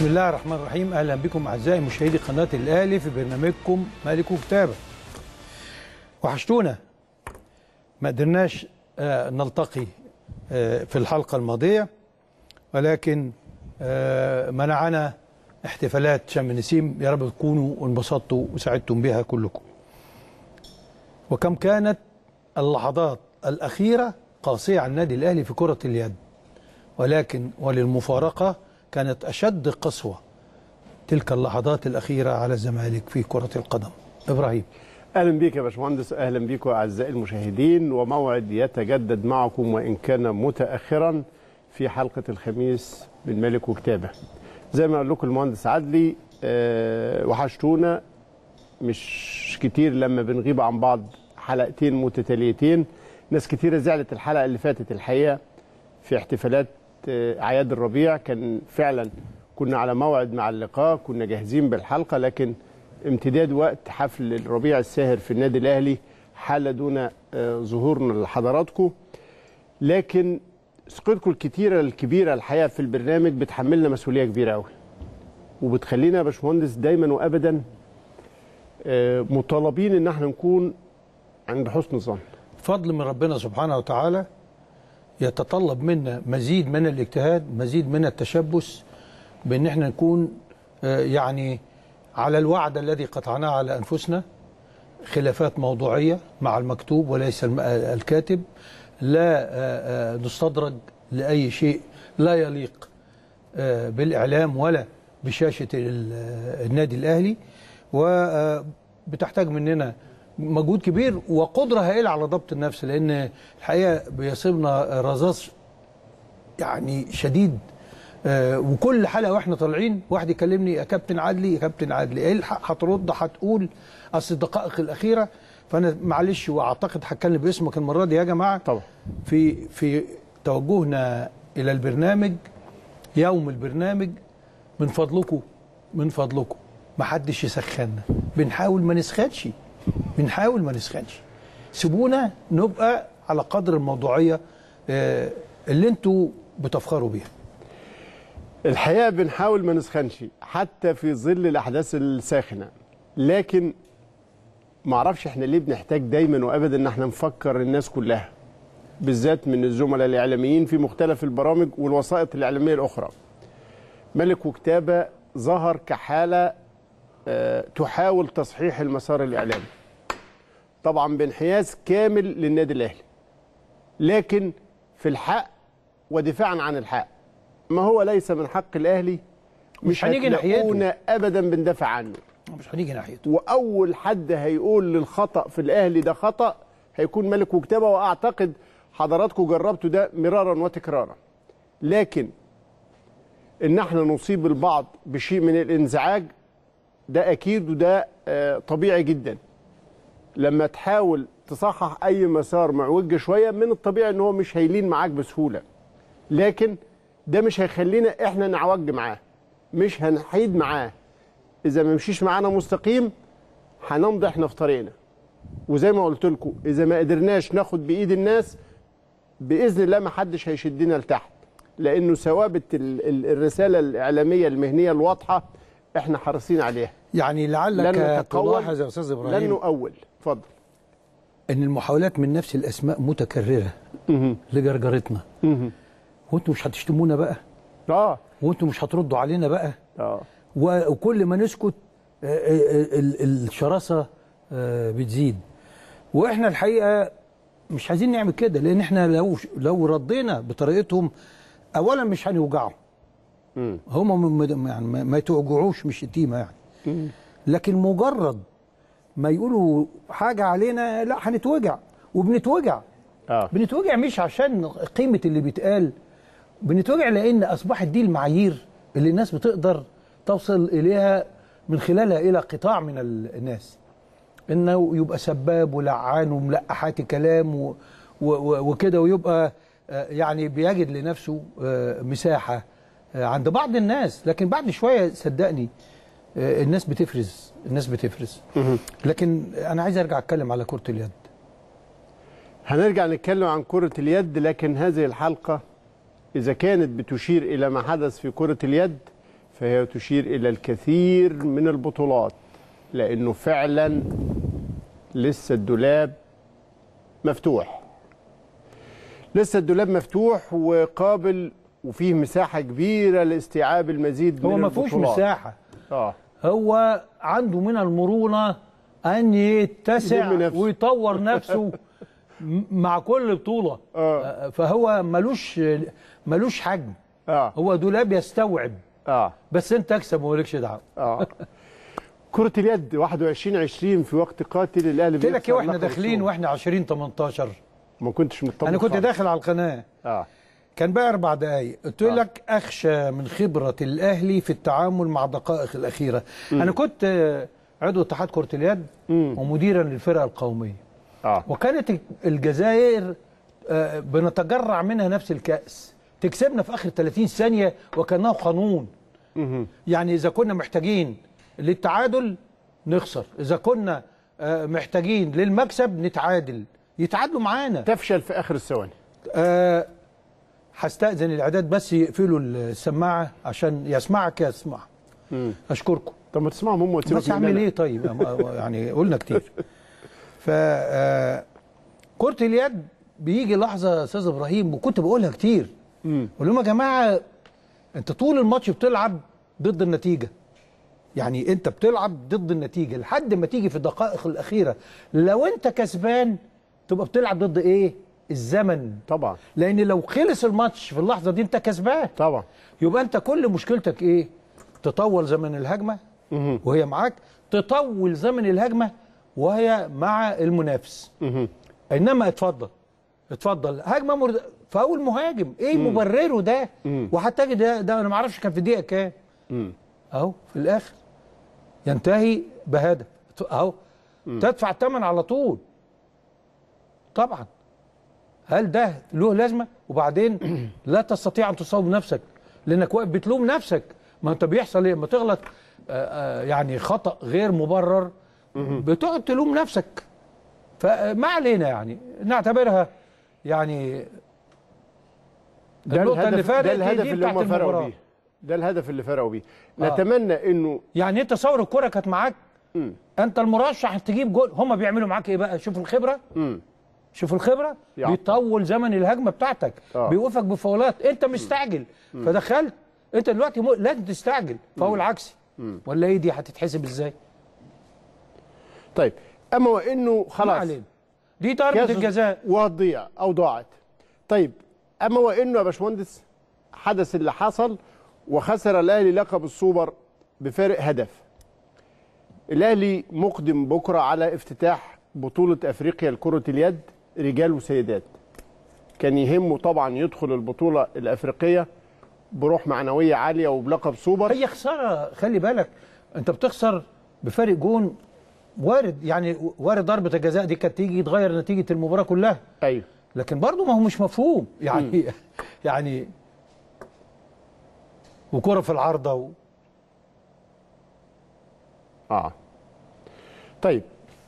بسم الله الرحمن الرحيم اهلا بكم اعزائي مشاهدي قناه الاهلي في برنامجكم مالك وكتابه وحشتونا ما قدرناش آه، نلتقي آه، في الحلقه الماضيه ولكن آه، منعنا احتفالات شم النسيم يا رب تكونوا انبسطتوا وسعدتم بها كلكم وكم كانت اللحظات الاخيره قاسيه على النادي الاهلي في كره اليد ولكن وللمفارقه كانت اشد قسوه تلك اللحظات الاخيره على الزمالك في كره القدم ابراهيم اهلا بيك يا باشمهندس اهلا بيكم اعزائي المشاهدين وموعد يتجدد معكم وان كان متاخرا في حلقه الخميس من ملك وكتابه زي ما قال لكم المهندس عدلي أه وحشتونا مش كتير لما بنغيب عن بعض حلقتين متتاليتين ناس كتيره زعلت الحلقه اللي فاتت الحقيقه في احتفالات آه، اعياد الربيع كان فعلا كنا على موعد مع اللقاء كنا جاهزين بالحلقه لكن امتداد وقت حفل الربيع الساهر في النادي الاهلي حال دون آه، ظهورنا لحضراتكم لكن ثقتكم الكتيره الكبيره الحقيقه في البرنامج بتحملنا مسؤوليه كبيره قوي وبتخلينا يا باشمهندس دايما وابدا آه، مطالبين ان احنا نكون عند حسن ظن فضل من ربنا سبحانه وتعالى يتطلب منا مزيد من الاجتهاد مزيد من التشبث بان احنا نكون آه، يعني على الوعد الذي قطعناه على انفسنا خلافات موضوعيه مع المكتوب وليس الم- آه، الكاتب لا آه، آه، نستدرج لاي شيء لا يليق آه، بالاعلام ولا بشاشه ال- آه، النادي الاهلي وبتحتاج مننا مجهود كبير وقدره هائله على ضبط النفس لان الحقيقه بيصيبنا رذاذ يعني شديد آه، وكل حلقه واحنا طالعين واحد يكلمني يا كابتن عدلي يا كابتن عدلي الحق هترد هتقول اصل الدقائق الاخيره فانا معلش واعتقد هتكلم باسمك المره دي يا جماعه طبعا في في توجهنا الى البرنامج يوم البرنامج من فضلكم من فضلكم ما حدش يسخنا بنحاول ما نسخنش بنحاول ما نسخنش سيبونا نبقى على قدر الموضوعيه آه، اللي انتوا بتفخروا بيها الحقيقه بنحاول ما نسخنش حتى في ظل الاحداث الساخنه لكن ما اعرفش احنا ليه بنحتاج دايما وابدا ان احنا نفكر الناس كلها بالذات من الزملاء الاعلاميين في مختلف البرامج والوسائط الاعلاميه الاخرى ملك وكتابه ظهر كحاله آه، تحاول تصحيح المسار الاعلامي طبعا بانحياز كامل للنادي الاهلي لكن في الحق ودفاعا عن الحق ما هو ليس من حق الاهلي مش مش هنيجي ناحيته. هتلاقونا ابدا بندافع عنه مش هنيجي ناحيته واول حد هيقول للخطا في الاهلي ده خطا هيكون ملك وكتابه واعتقد حضراتكم جربتوا ده مرارا وتكرارا لكن ان احنا نصيب البعض بشيء من الانزعاج ده اكيد وده آه، طبيعي جدا لما تحاول تصحح اي مسار معوج شويه من الطبيعي ان هو مش هيلين معاك بسهوله لكن ده مش هيخلينا احنا نعوج معاه مش هنحيد معاه اذا ما مشيش معانا مستقيم هنمضي احنا في طريقنا وزي ما قلت لكم اذا ما قدرناش ناخد بايد الناس باذن الله ما حدش هيشدنا لتحت لانه ثوابت ال- ال- الرساله الاعلاميه المهنيه الواضحه احنا حريصين عليها يعني لن لعلك نتقول تلاحظ يا استاذ لن ابراهيم نؤول اتفضل ان المحاولات من نفس الاسماء متكرره لجرجرتنا وانتوا مش هتشتمونا بقى اه وانتوا مش هتردوا علينا بقى اه و- وكل ما نسكت آه، آه، ال- الشراسه آه، بتزيد واحنا الحقيقه مش عايزين نعمل كده لان احنا لو لو ردينا بطريقتهم اولا مش هنوجعهم هم م- م- يعني ما ما يتوجعوش مش شتيمه يعني لكن مجرد ما يقولوا حاجه علينا لا هنتوجع وبنتوجع اه بنتوجع مش عشان قيمة اللي بيتقال بنتوجع لأن أصبحت دي المعايير اللي الناس بتقدر توصل إليها من خلالها إلى قطاع من ال- الناس إنه يبقى سباب ولعان وملقحات كلام و- و- و- وكده ويبقى آه، يعني بيجد لنفسه آه، مساحة آه، عند بعض الناس لكن بعد شوية صدقني آه، الناس بتفرز الناس بتفرز لكن أنا عايز أرجع أتكلم على كرة اليد هنرجع نتكلم عن كرة اليد لكن هذه الحلقة إذا كانت بتشير إلى ما حدث في كرة اليد فهي تشير الى الكثير من البطولات لانه فعلا لسه الدولاب مفتوح لسه الدولاب مفتوح وقابل وفيه مساحه كبيره لاستيعاب المزيد هو من ما فيهوش البطولات. مساحه اه هو عنده من المرونه ان يتسع يلم نفسه. ويطور نفسه م- مع كل بطوله آه. آه، فهو ملوش ملوش حجم اه هو دولاب يستوعب اه بس انت اكسب ومالكش دعوه اه كرة اليد 21 20 في وقت قاتل الاهلي قلت لك بيكسر ايه واحنا لقب داخلين السوبر. واحنا 20 18 ما كنتش مطمن انا كنت خالص. داخل على القناه اه كان بقى اربع دقايق قلت لك اخشى من خبره الاهلي في التعامل مع الدقائق الاخيره انا كنت آه، عضو اتحاد كره اليد ومديرا للفرقه القوميه اه وكانت الجزائر آه، بنتجرع منها نفس الكأس تكسبنا في آخر 30 ثانية وكأنه قانون يعني إذا كنا محتاجين للتعادل نخسر إذا كنا آه، محتاجين للمكسب نتعادل يتعادلوا معانا تفشل في اخر الثواني آه، هستأذن الإعداد بس يقفلوا السماعة عشان يسمعك يسمع أشكركم طب ما تسمعهم هم وتسيبك بس من اعمل أنا. ايه طيب أما- يعني قلنا كتير ف آه، كرة اليد بيجي لحظة يا استاذ ابراهيم وكنت بقولها كتير مم. بقول لهم يا جماعة انت طول الماتش بتلعب ضد النتيجة يعني انت بتلعب ضد النتيجة لحد ما تيجي في الدقائق الأخيرة لو انت كسبان تبقى بتلعب ضد ايه الزمن طبعا لان لو خلص الماتش في اللحظة دي انت كسبان طبعا يبقى انت كل مشكلتك ايه تطول زمن الهجمه مهم. وهي معاك تطول زمن الهجمه وهي مع المنافس مهم. انما اتفضل اتفضل هجمه مرد... فاول مهاجم ايه مبرره ده وحتى ده ده انا ما اعرفش كان في الدقيقه كام مم. اهو في الاخر ينتهي بهدف اهو تدفع الثمن على طول طبعا هل ده له لازمه وبعدين لا تستطيع ان تصوب نفسك لانك واقف بتلوم نفسك ما انت بيحصل ايه لما تغلط آه، آه، يعني خطا غير مبرر بتقعد تلوم نفسك فما علينا يعني نعتبرها يعني ده النقطة الهدف اللي فرقت ده دي- الهدف دي اللي بتاعت هم فرقوا المباراة. بيه ده الهدف اللي فرقوا بيه آه. نتمنى انه يعني انت تصور الكرة كانت معاك مم. انت المرشح تجيب جول هم بيعملوا معاك ايه بقى شوف الخبره مم. شوف الخبره يعطل. بيطول زمن الهجمه بتاعتك آه. بيوقفك بفاولات انت مستعجل فدخلت انت دلوقتي مو... لازم تستعجل فاول عكسي ولا ايه دي هتتحسب ازاي طيب اما وانه ما خلاص علينا دي ضربه كاس الجزاء وهتضيع او ضاعت طيب اما وانه يا باشمهندس حدث اللي حصل وخسر الاهلي لقب السوبر بفارق هدف الاهلي مقدم بكره على افتتاح بطوله افريقيا لكره اليد رجال وسيدات كان يهمه طبعا يدخل البطوله الافريقيه بروح معنويه عاليه وبلقب سوبر هي خساره خلي بالك انت بتخسر بفارق جون وارد يعني وارد ضربه الجزاء دي كانت تيجي تغير نتيجه المباراه كلها ايوه لكن برضه ما هو مش مفهوم يعني يعني وكرة في العارضة و... اه طيب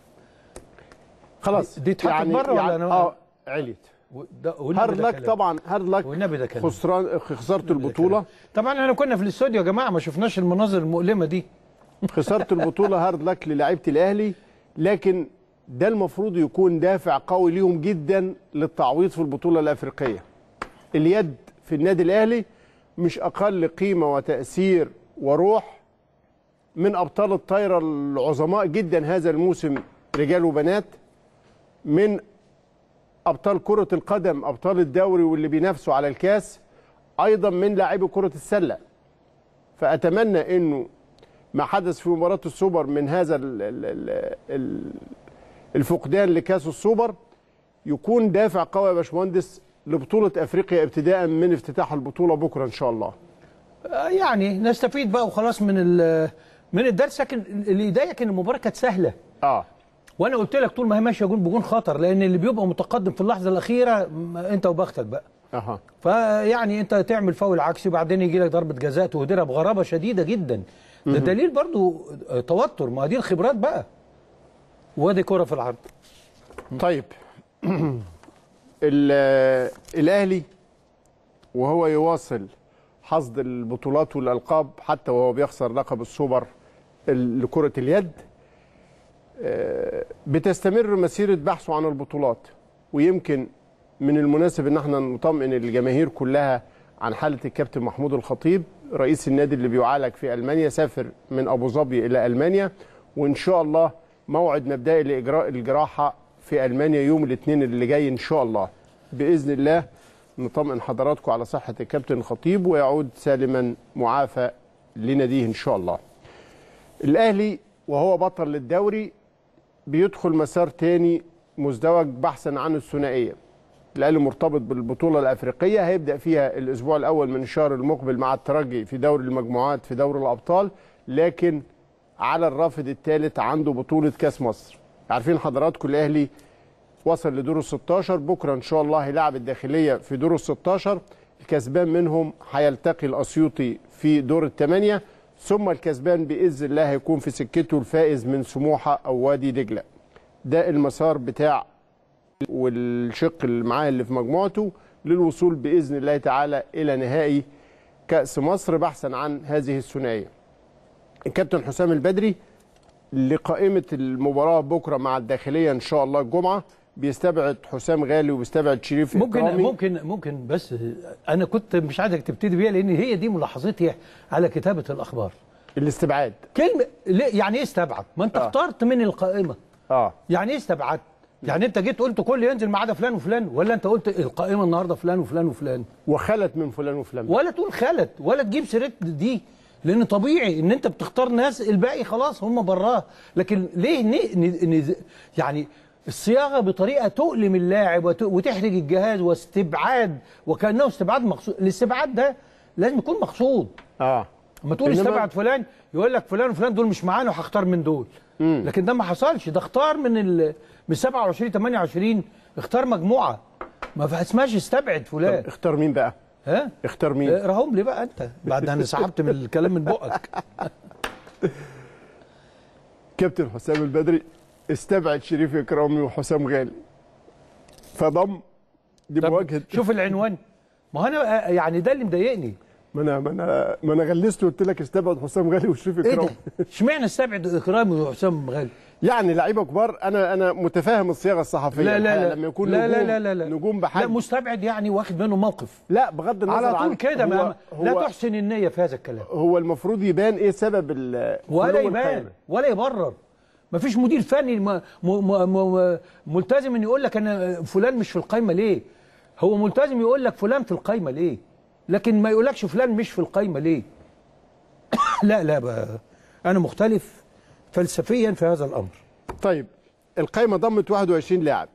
خلاص دي اتحطت بره ولا يعني أنا- اه عليت و- ده- والنبي هارد ده لك كلام. طبعا هارد لك والنبي ده كلام. خسران خسرت البطوله طبعا احنا كنا في الاستوديو يا جماعة ما شفناش المناظر المؤلمة دي خسرت البطوله هارد لك للاعيبه الاهلي لكن ده المفروض يكون دافع قوي ليهم جدا للتعويض في البطوله الافريقيه اليد في النادي الاهلي مش اقل قيمه وتاثير وروح من ابطال الطايره العظماء جدا هذا الموسم رجال وبنات من ابطال كره القدم ابطال الدوري واللي بينافسوا على الكاس ايضا من لاعبي كره السله فاتمنى انه ما حدث في مباراه السوبر من هذا ال ال ال ال الفقدان لكاس السوبر يكون دافع قوي يا باشمهندس لبطوله افريقيا ابتداء من افتتاح البطوله بكره ان شاء الله آه، يعني نستفيد بقى وخلاص من ال- من الدرس لكن اللي يضايقك ان المباراة كانت سهلة اه وانا قلت لك طول ما هي ماشيه جون بجون خطر لان اللي بيبقى متقدم في اللحظه الاخيره م- انت وبختك بقى اها فيعني انت تعمل فاول عكسي وبعدين يجي لك ضربه جزاء تهدرها بغرابه شديده جدا ده دليل برضو آه، توتر ما دي الخبرات بقى وادي كره في العرض طيب ال- الاهلي وهو يواصل حصد البطولات والالقاب حتى وهو بيخسر لقب السوبر ال- لكره اليد آه، بتستمر مسيره بحثه عن البطولات ويمكن من المناسب ان احنا نطمئن الجماهير كلها عن حاله الكابتن محمود الخطيب رئيس النادي اللي بيعالج في المانيا سافر من ابو ظبي الى المانيا وان شاء الله موعد مبدئي لاجراء الجراحه في المانيا يوم الاثنين اللي جاي ان شاء الله باذن الله نطمئن حضراتكم على صحه الكابتن الخطيب ويعود سالما معافى لناديه ان شاء الله الاهلي وهو بطل للدوري بيدخل مسار تاني مزدوج بحثا عن الثنائيه الاهلي مرتبط بالبطوله الافريقيه هيبدا فيها الاسبوع الاول من الشهر المقبل مع الترجي في دوري المجموعات في دوري الابطال لكن على الرافد الثالث عنده بطوله كاس مصر عارفين حضراتكم الاهلي وصل لدور ال 16 بكره ان شاء الله هيلاعب الداخليه في دور ال 16 الكسبان منهم هيلتقي الاسيوطي في دور الثمانيه ثم الكسبان باذن الله هيكون في سكته الفائز من سموحه او وادي دجله ده المسار بتاع والشق اللي معاه اللي في مجموعته للوصول باذن الله تعالى الى نهائي كاس مصر بحثا عن هذه الثنائيه الكابتن حسام البدري لقائمه المباراه بكره مع الداخليه ان شاء الله الجمعه بيستبعد حسام غالي وبيستبعد شريف ممكن إكرامي. ممكن ممكن بس انا كنت مش عايزك تبتدي بيها لان هي دي ملاحظتي على كتابه الاخبار الاستبعاد كلمه ليه يعني ايه استبعد ما انت آه. اخترت من القائمه اه يعني ايه استبعدت يعني انت جيت قلت كل ينزل ما عدا فلان وفلان ولا انت قلت القائمه النهارده فلان وفلان وفلان وخلت من فلان وفلان ولا تقول خلت ولا تجيب سيره دي لان طبيعي ان انت بتختار ناس الباقي خلاص هم براه لكن ليه ن... ن... ن... يعني الصياغه بطريقه تؤلم اللاعب وت... وتحرج الجهاز واستبعاد وكانه استبعاد مقصود الاستبعاد ده لازم يكون مقصود اه اما تقول إنما- استبعد فلان يقول لك فلان وفلان دول مش معانا وهختار من دول لكن ده ما حصلش ده اختار من ال من 27 28 اختار مجموعه ما في- اسمهاش استبعد فلان طب اختار مين بقى ها اختار مين اقراهم لي بقى انت بعد انا سحبت من الكلام من بقك كابتن حسام البدري استبعد شريف اكرامي وحسام غالي فضم دي طب مواجهه شوف العنوان ما هو انا يعني ده اللي مضايقني ما انا ما انا ما انا غلست وقلت لك استبعد حسام غالي وشريف ايه اكرامي ده؟ اشمعنى استبعد اكرامي وحسام غالي؟ يعني لعيبه كبار انا انا متفاهم الصياغه الصحفيه لا لا الحقيقة لا لما يكون لا نجوم لا لا لا لا نجوم لا بحجم مستبعد يعني واخد منه موقف لا بغض النظر على عن طول كده هو, ما لا هو, تحسن النيه في هذا الكلام هو المفروض يبان ايه سبب ال- ولا خلو يبان القائمة. ولا يبرر مفيش مدير فني م... م... م... م... ملتزم ان يقول لك انا فلان مش في القايمه ليه هو ملتزم يقول لك فلان في القايمه ليه لكن ما يقولكش فلان مش في القايمه ليه لا لا بقى. انا مختلف فلسفيا في هذا الامر طيب القائمه ضمت 21 لاعب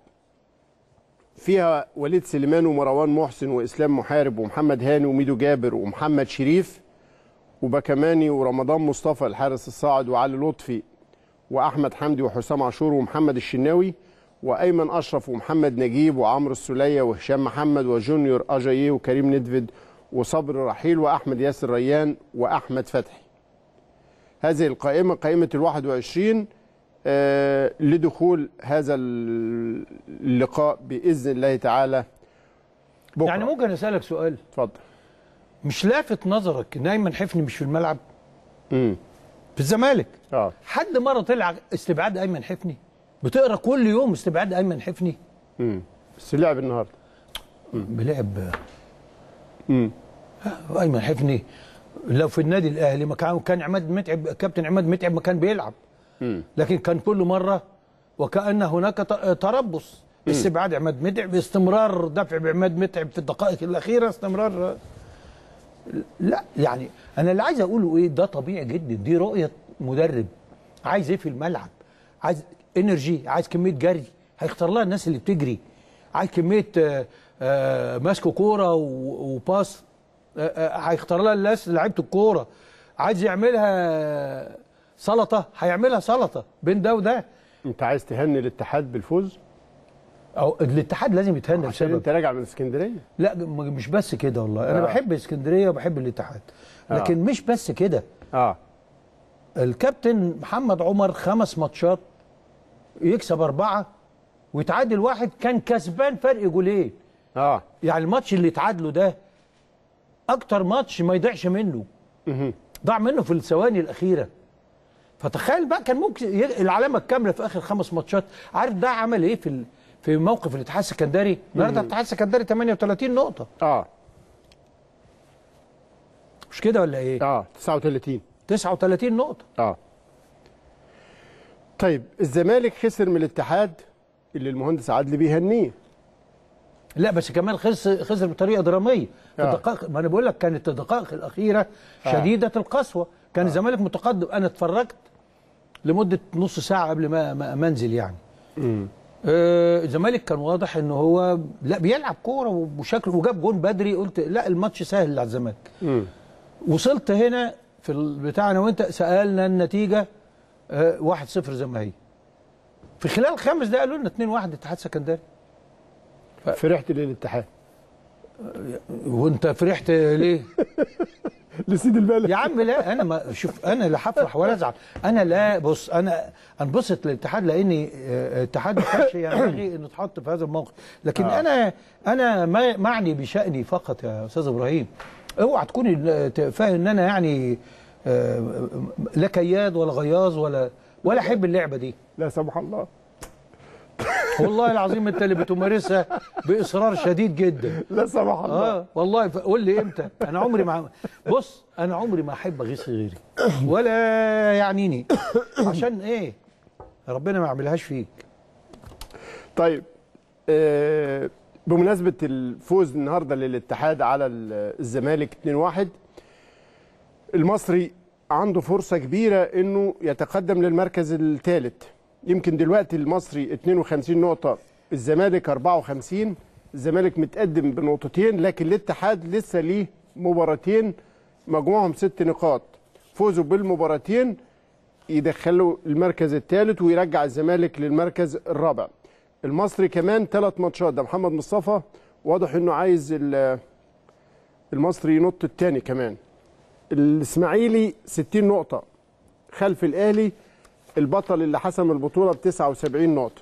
فيها وليد سليمان ومروان محسن واسلام محارب ومحمد هاني وميدو جابر ومحمد شريف وبكماني ورمضان مصطفى الحارس الصاعد وعلي لطفي واحمد حمدي وحسام عاشور ومحمد الشناوي وايمن اشرف ومحمد نجيب وعمرو السوليه وهشام محمد وجونيور اجاييه وكريم ندفد وصبري رحيل واحمد ياسر ريان واحمد فتحي هذه القائمه قائمه ال 21 آه، لدخول هذا اللقاء باذن الله تعالى بكره يعني ممكن اسالك سؤال اتفضل مش لافت نظرك ان ايمن حفني مش في الملعب امم في الزمالك اه حد مره طلع استبعاد ايمن حفني بتقرا كل يوم استبعاد ايمن حفني امم بس لعب النهارده بلعب امم ايمن حفني لو في النادي الاهلي ما كان كان عماد متعب كابتن عماد متعب ما كان بيلعب امم لكن كان كل مره وكان هناك ت- تربص استبعاد عماد متعب استمرار دفع بعماد متعب في الدقائق الاخيره استمرار لا يعني انا اللي عايز اقوله ايه ده طبيعي جدا دي رؤيه مدرب عايز ايه في الملعب عايز انرجي عايز كميه جري هيختار لها الناس اللي بتجري عايز كميه آه، آه، ماسك كوره و- وباس آه، آه، هيختار لها الناس لعيبه الكوره عايز يعملها سلطه هيعملها سلطه بين ده وده انت عايز تهني الاتحاد بالفوز او الاتحاد لازم يتهنى عشان بسبب انت راجع من اسكندريه لا م- مش بس كده والله انا آه. بحب اسكندريه وبحب الاتحاد لكن مش بس كده اه الكابتن محمد عمر خمس ماتشات يكسب أربعة ويتعادل واحد كان كسبان فرق جولين اه يعني الماتش اللي اتعادلوا ده اكتر ماتش ما يضيعش منه ضاع منه في الثواني الاخيره فتخيل بقى كان ممكن ي- العلامه الكامله في اخر خمس ماتشات عارف ده عمل ايه في ال- في موقف الاتحاد السكندري النهارده الاتحاد السكندري 38 نقطه اه مش كده ولا ايه اه 39 39 نقطه اه طيب الزمالك خسر من الاتحاد اللي المهندس عادل بيهنيه لا بس كمان خسر خسر بطريقه دراميه في آه. الدقائق ما انا بقول لك كانت الدقائق الاخيره شديده القسوه كان الزمالك متقدم انا اتفرجت لمده نص ساعه قبل ما ما ما انزل يعني آه، الزمالك كان واضح ان هو لا بيلعب كوره وبشكل وجاب جون بدري قلت لا الماتش سهل على الزمالك وصلت هنا في البتاع انا وانت سالنا النتيجه آه، 1-0 زي ما هي في خلال خمس دقايق قالوا لنا 2-1 اتحاد سكندري فرحت للاتحاد وانت فرحت ليه؟ لسيد البلد يا عم لا انا ما شوف انا لا هفرح ولا ازعل انا لا بص انا انبسط للاتحاد لاني آه، الاتحاد ما كانش ينبغي انه يتحط في هذا الموقف لكن آه. آه. انا انا ما معني بشاني فقط يا استاذ ابراهيم اوعى تكون فاهم ان انا يعني آه، لا كياد ولا غياظ ولا ولا احب اللعبه دي لا سمح الله والله العظيم انت اللي بتمارسها باصرار شديد جدا لا سمح الله اه والله ف- قول لي امتى انا عمري ما بص انا عمري ما احب اغيظ غيري ولا يعنيني عشان ايه ربنا ما يعملهاش فيك طيب آه بمناسبة الفوز النهارده للاتحاد على ال- الزمالك 2-1 المصري عنده فرصة كبيرة انه يتقدم للمركز الثالث يمكن دلوقتي المصري 52 نقطة الزمالك 54 الزمالك متقدم بنقطتين لكن الاتحاد لسه ليه مباراتين مجموعهم ست نقاط فوزوا بالمباراتين يدخلوا المركز الثالث ويرجع الزمالك للمركز الرابع المصري كمان ثلاث ماتشات ده محمد مصطفى واضح انه عايز ال- المصري ينط الثاني كمان الاسماعيلي 60 نقطة خلف الاهلي البطل اللي حسم البطولة ب 79 نقطة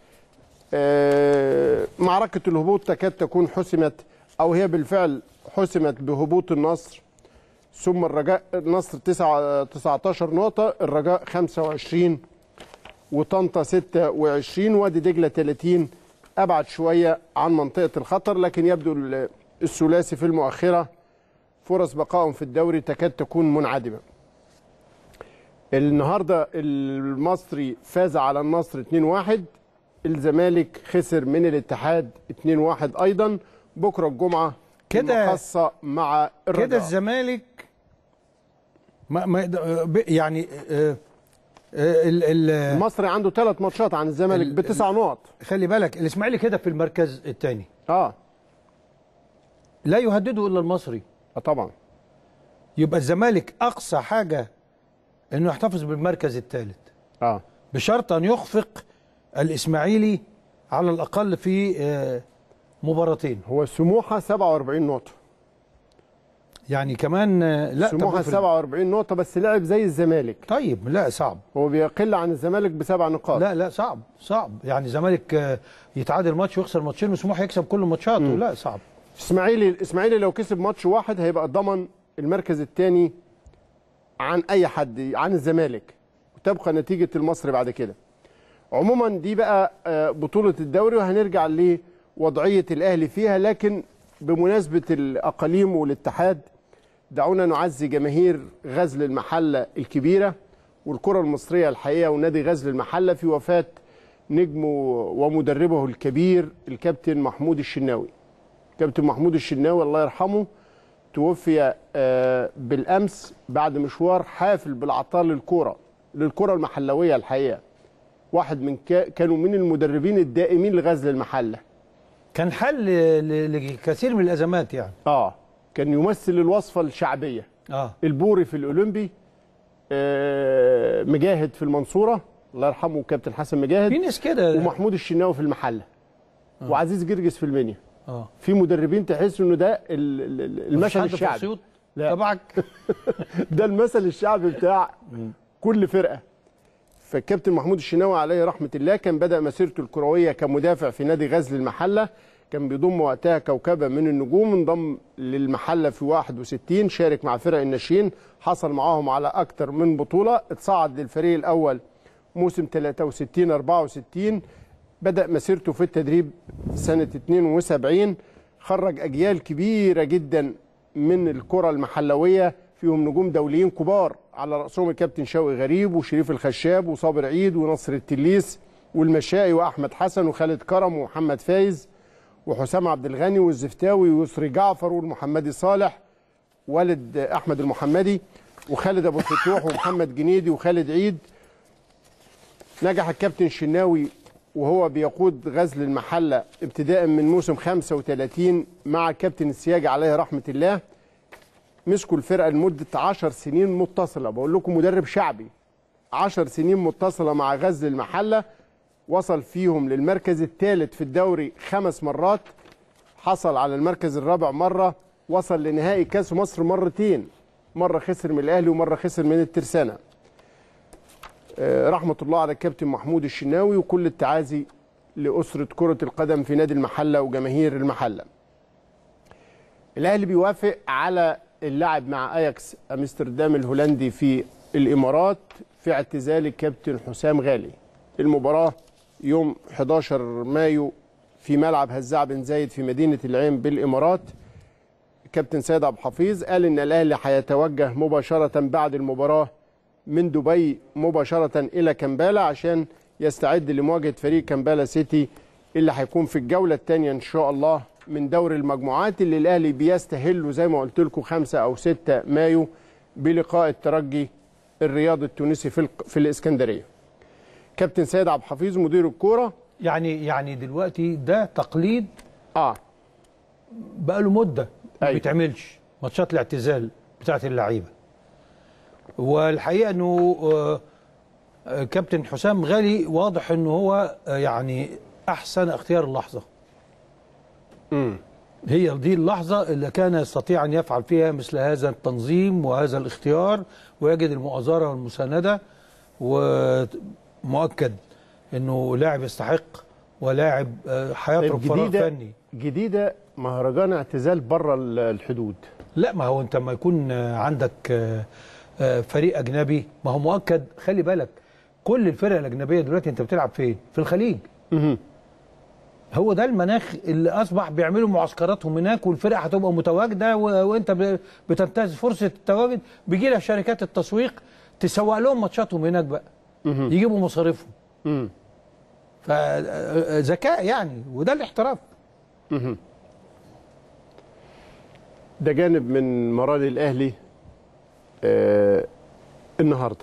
آه، معركة الهبوط تكاد تكون حسمت او هي بالفعل حسمت بهبوط النصر ثم الرجاء النصر تسعة- 19 نقطة الرجاء 25 وطنطا 26 وادي دجلة 30 أبعد شوية عن منطقة الخطر لكن يبدو ال- الثلاثي في المؤخرة فرص بقائهم في الدوري تكاد تكون منعدمة النهاردة المصري فاز على النصر 2-1 الزمالك خسر من الاتحاد 2-1 أيضا بكرة الجمعة كده- المقصة مع الرجاء كده الزمالك ما ما يقدر- ب- يعني آه، آه، ال ال المصري عنده ثلاث ماتشات عن الزمالك ال- بتسع نقط خلي بالك الاسماعيلي كده في المركز الثاني اه لا يهدده الا المصري آه طبعا يبقى الزمالك اقصى حاجه انه يحتفظ بالمركز الثالث اه بشرط ان يخفق الاسماعيلي على الاقل في آه، مباراتين هو سموحه 47 نقطه يعني كمان آه، لا طب سموحه افرض- 47 نقطه بس لعب زي الزمالك طيب لا صعب هو بيقل عن الزمالك بسبع نقاط لا لا صعب صعب يعني الزمالك آه، يتعادل ماتش ويخسر ماتشين وسموحه يكسب كل ماتشاته لا صعب اسماعيلي الاسماعيلي لو كسب ماتش واحد هيبقى ضمن المركز الثاني عن اي حد عن الزمالك وتبقى نتيجه المصري بعد كده عموما دي بقى آه، بطوله الدوري وهنرجع لوضعيه الاهلي فيها لكن بمناسبه الاقاليم والاتحاد دعونا نعزي جماهير غزل المحله الكبيره والكره المصريه الحقيقه ونادي غزل المحله في وفاه نجمه ومدربه الكبير الكابتن محمود الشناوي كابتن محمود الشناوي الله يرحمه توفي آه، بالامس بعد مشوار حافل بالعطاء للكوره للكره المحلويه الحقيقه واحد من كا كانوا من المدربين الدائمين لغزل المحله كان حل ل- لكثير من الازمات يعني اه كان يمثل الوصفه الشعبيه اه البوري في الاولمبي آه، مجاهد في المنصوره الله يرحمه كابتن حسن مجاهد في ناس كده ومحمود الشناوي في المحله وعزيز جرجس في المنيا اه في مدربين تحس انه ده ال- ال- ال- مفيش المثل حد في الشعبي أسيوط لا. تبعك ده المثل الشعبي بتاع كل فرقه فالكابتن محمود الشناوي عليه رحمه الله كان بدا مسيرته الكرويه كمدافع في نادي غزل المحله كان بيضم وقتها كوكبه من النجوم انضم للمحله في 61 شارك مع فرق الناشئين حصل معاهم على اكتر من بطوله اتصعد للفريق الاول موسم 63 64 بدا مسيرته في التدريب سنه 72 خرج اجيال كبيره جدا من الكره المحلويه فيهم نجوم دوليين كبار على راسهم الكابتن شوقي غريب وشريف الخشاب وصابر عيد ونصر التليس والمشائي واحمد حسن وخالد كرم ومحمد فايز وحسام عبد الغني والزفتاوي ويسري جعفر والمحمدي صالح والد احمد المحمدي وخالد ابو الفتوح ومحمد جنيدي وخالد عيد نجح الكابتن الشناوي وهو بيقود غزل المحله ابتداء من موسم 35 مع الكابتن السياجي عليه رحمه الله مسكوا الفرقه لمده 10 سنين متصله بقول لكم مدرب شعبي 10 سنين متصله مع غزل المحله وصل فيهم للمركز الثالث في الدوري خمس مرات حصل على المركز الرابع مره وصل لنهائي كاس مصر مرتين مره خسر من الاهلي ومره خسر من الترسانه آه، رحمه الله على الكابتن محمود الشناوي وكل التعازي لاسره كره القدم في نادي المحله وجماهير المحله الاهلي بيوافق على اللعب مع اياكس امستردام الهولندي في الامارات في اعتزال الكابتن حسام غالي المباراه يوم 11 مايو في ملعب هزاع بن زايد في مدينه العين بالامارات كابتن سيد عبد الحفيظ قال ان الاهلي هيتوجه مباشره بعد المباراه من دبي مباشره الى كمبالا عشان يستعد لمواجهه فريق كمبالا سيتي اللي هيكون في الجوله الثانيه ان شاء الله من دور المجموعات اللي الاهلي بيستهله زي ما قلت لكم 5 او 6 مايو بلقاء الترجي الرياضي التونسي في الق- في الاسكندريه. كابتن سيد عبد الحفيظ مدير الكوره يعني يعني دلوقتي ده تقليد اه بقاله مده ما أيوة. بيتعملش ماتشات الاعتزال بتاعت اللعيبه والحقيقه انه آه، آه، كابتن حسام غالي واضح انه هو آه، يعني احسن اختيار اللحظه امم هي دي اللحظة اللي كان يستطيع أن يفعل فيها مثل هذا التنظيم وهذا الاختيار ويجد المؤازرة والمساندة ومؤكد أنه لاعب يستحق ولاعب آه، هيترك طيب فراغ جديدة فني جديدة مهرجان اعتزال بره ال- الحدود لا ما هو أنت ما يكون آه، عندك آه، آه، فريق أجنبي ما هو مؤكد خلي بالك كل الفرق الأجنبية دلوقتي أنت بتلعب فين؟ في الخليج مهم. هو ده المناخ اللي اصبح بيعملوا معسكراتهم هناك والفرق هتبقى متواجده و... وانت ب... بتنتهز فرصه التواجد بيجي لها شركات التسويق تسوق لهم ماتشاتهم هناك بقى مهم. يجيبوا مصاريفهم مم. فذكاء يعني وده الاحتراف مهم. ده جانب من مراد الاهلي آه النهارده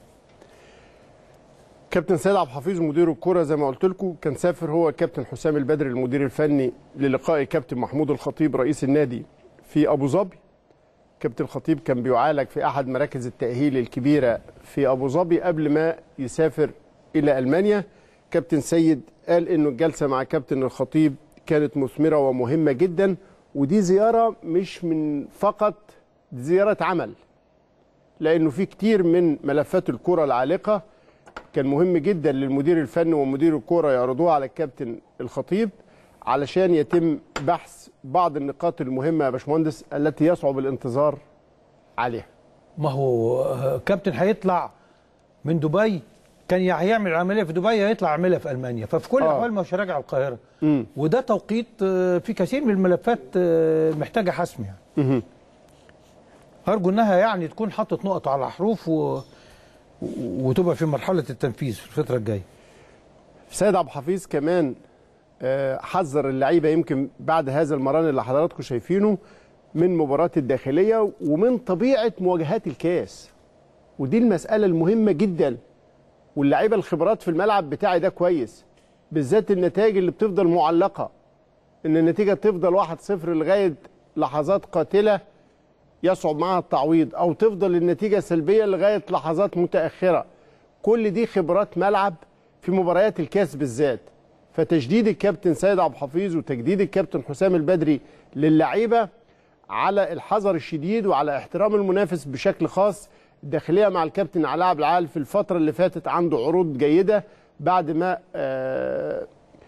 كابتن سيد عبد الحفيظ مدير الكره زي ما قلت لكم كان سافر هو كابتن حسام البدري المدير الفني للقاء كابتن محمود الخطيب رئيس النادي في ابو ظبي كابتن الخطيب كان بيعالج في احد مراكز التاهيل الكبيره في ابو ظبي قبل ما يسافر الى المانيا كابتن سيد قال انه الجلسه مع كابتن الخطيب كانت مثمره ومهمه جدا ودي زياره مش من فقط دي زياره عمل لانه في كتير من ملفات الكره العالقه كان مهم جدا للمدير الفني ومدير الكوره يعرضوها على الكابتن الخطيب علشان يتم بحث بعض النقاط المهمه يا باشمهندس التي يصعب الانتظار عليها. ما هو آه، كابتن هيطلع من دبي كان يا هيعمل عمليه في دبي يا يطلع يعملها في المانيا ففي كل آه. الاحوال مش راجع القاهره مم. وده توقيت آه، في كثير من الملفات آه، محتاجه حسم يعني مهم. ارجو انها يعني تكون حطت نقط على حروف و... و- وتبقى في مرحله التنفيذ في الفتره الجايه سيد عبد الحفيظ كمان آه، حذر اللعيبه يمكن بعد هذا المران اللي حضراتكم شايفينه من مباراه الداخليه ومن طبيعه مواجهات الكاس ودي المساله المهمه جدا واللعيبه الخبرات في الملعب بتاعي ده كويس بالذات النتائج اللي بتفضل معلقه ان النتيجه تفضل 1-0 لغايه لحظات قاتله يصعب معها التعويض او تفضل النتيجه سلبيه لغايه لحظات متاخره كل دي خبرات ملعب في مباريات الكاس بالذات فتجديد الكابتن سيد عبد الحفيظ وتجديد الكابتن حسام البدري للعيبه على الحذر الشديد وعلى احترام المنافس بشكل خاص الداخليه مع الكابتن علاء عبد العال في الفتره اللي فاتت عنده عروض جيده بعد ما آه،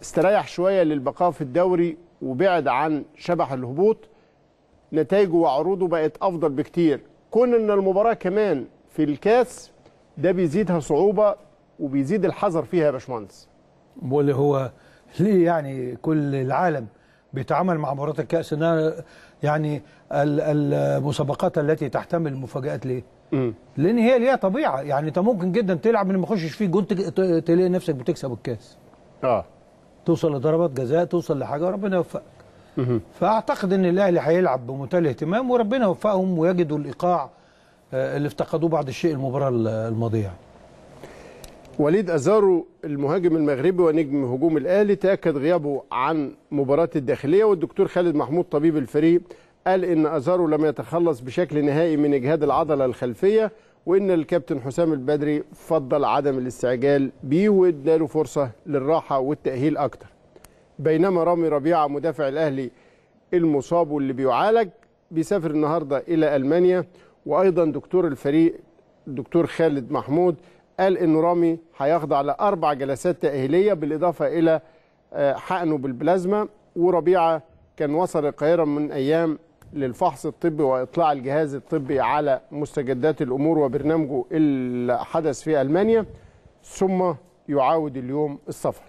استريح شويه للبقاء في الدوري وبعد عن شبح الهبوط نتائجه وعروضه بقت افضل بكتير كون ان المباراه كمان في الكاس ده بيزيدها صعوبه وبيزيد الحذر فيها يا باشمهندس واللي هو ليه يعني كل العالم بيتعامل مع مباراه الكاس انها يعني ال- المسابقات التي تحتمل مفاجات ليه؟ لان هي ليها طبيعه يعني انت ممكن جدا تلعب من ما يخشش فيه جون تج- ت- تلاقي نفسك بتكسب الكاس اه توصل لضربات جزاء توصل لحاجه وربنا يوفقك فاعتقد ان الاهلي هيلعب بمنتهى الاهتمام وربنا يوفقهم ويجدوا الايقاع آه، اللي افتقدوه بعد الشيء المباراه الماضيه وليد ازارو المهاجم المغربي ونجم هجوم الاهلي تاكد غيابه عن مباراه الداخليه والدكتور خالد محمود طبيب الفريق قال ان ازارو لم يتخلص بشكل نهائي من اجهاد العضله الخلفيه وان الكابتن حسام البدري فضل عدم الاستعجال بيه واداله فرصه للراحه والتاهيل اكتر بينما رامي ربيعه مدافع الاهلي المصاب واللي بيعالج بيسافر النهارده الى المانيا وايضا دكتور الفريق الدكتور خالد محمود قال ان رامي هيخضع لاربع جلسات تاهيليه بالاضافه الى آه، حقنه بالبلازما وربيعه كان وصل القاهره من ايام للفحص الطبي واطلاع الجهاز الطبي على مستجدات الامور وبرنامجه اللي حدث في المانيا ثم يعاود اليوم السفر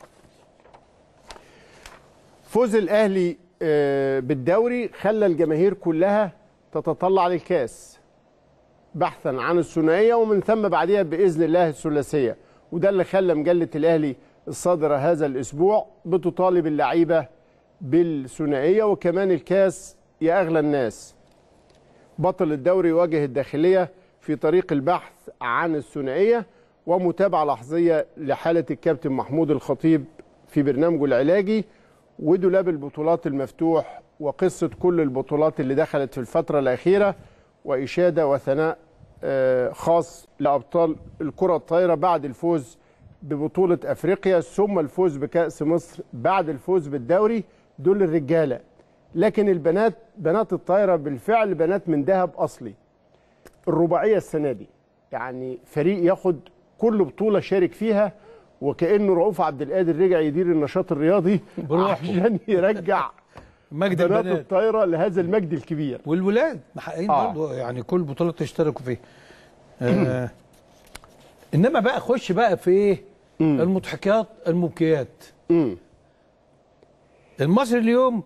فوز الاهلي آه، بالدوري خلى الجماهير كلها تتطلع للكاس بحثا عن الثنائيه ومن ثم بعدها باذن الله الثلاثيه وده اللي خلى مجله الاهلي الصادره هذا الاسبوع بتطالب اللعيبه بالثنائيه وكمان الكاس يا اغلى الناس بطل الدوري يواجه الداخليه في طريق البحث عن الثنائيه ومتابعه لحظيه لحاله الكابتن محمود الخطيب في برنامجه العلاجي ودولاب البطولات المفتوح وقصه كل البطولات اللي دخلت في الفتره الاخيره واشاده وثناء آه، خاص لابطال الكره الطايره بعد الفوز ببطوله افريقيا ثم الفوز بكاس مصر بعد الفوز بالدوري دول الرجاله لكن البنات بنات الطايره بالفعل بنات من ذهب اصلي الرباعيه السنه دي يعني فريق ياخد كل بطوله شارك فيها وكانه رؤوف عبد القادر رجع يدير النشاط الرياضي بروحه. عشان يرجع مجد بنات البنات الطايره لهذا المجد الكبير والولاد محققين آه. برضه يعني كل بطولات تشتركوا فيها آه انما بقى خش بقى في ايه المضحكات المبكيات امم المصري اليوم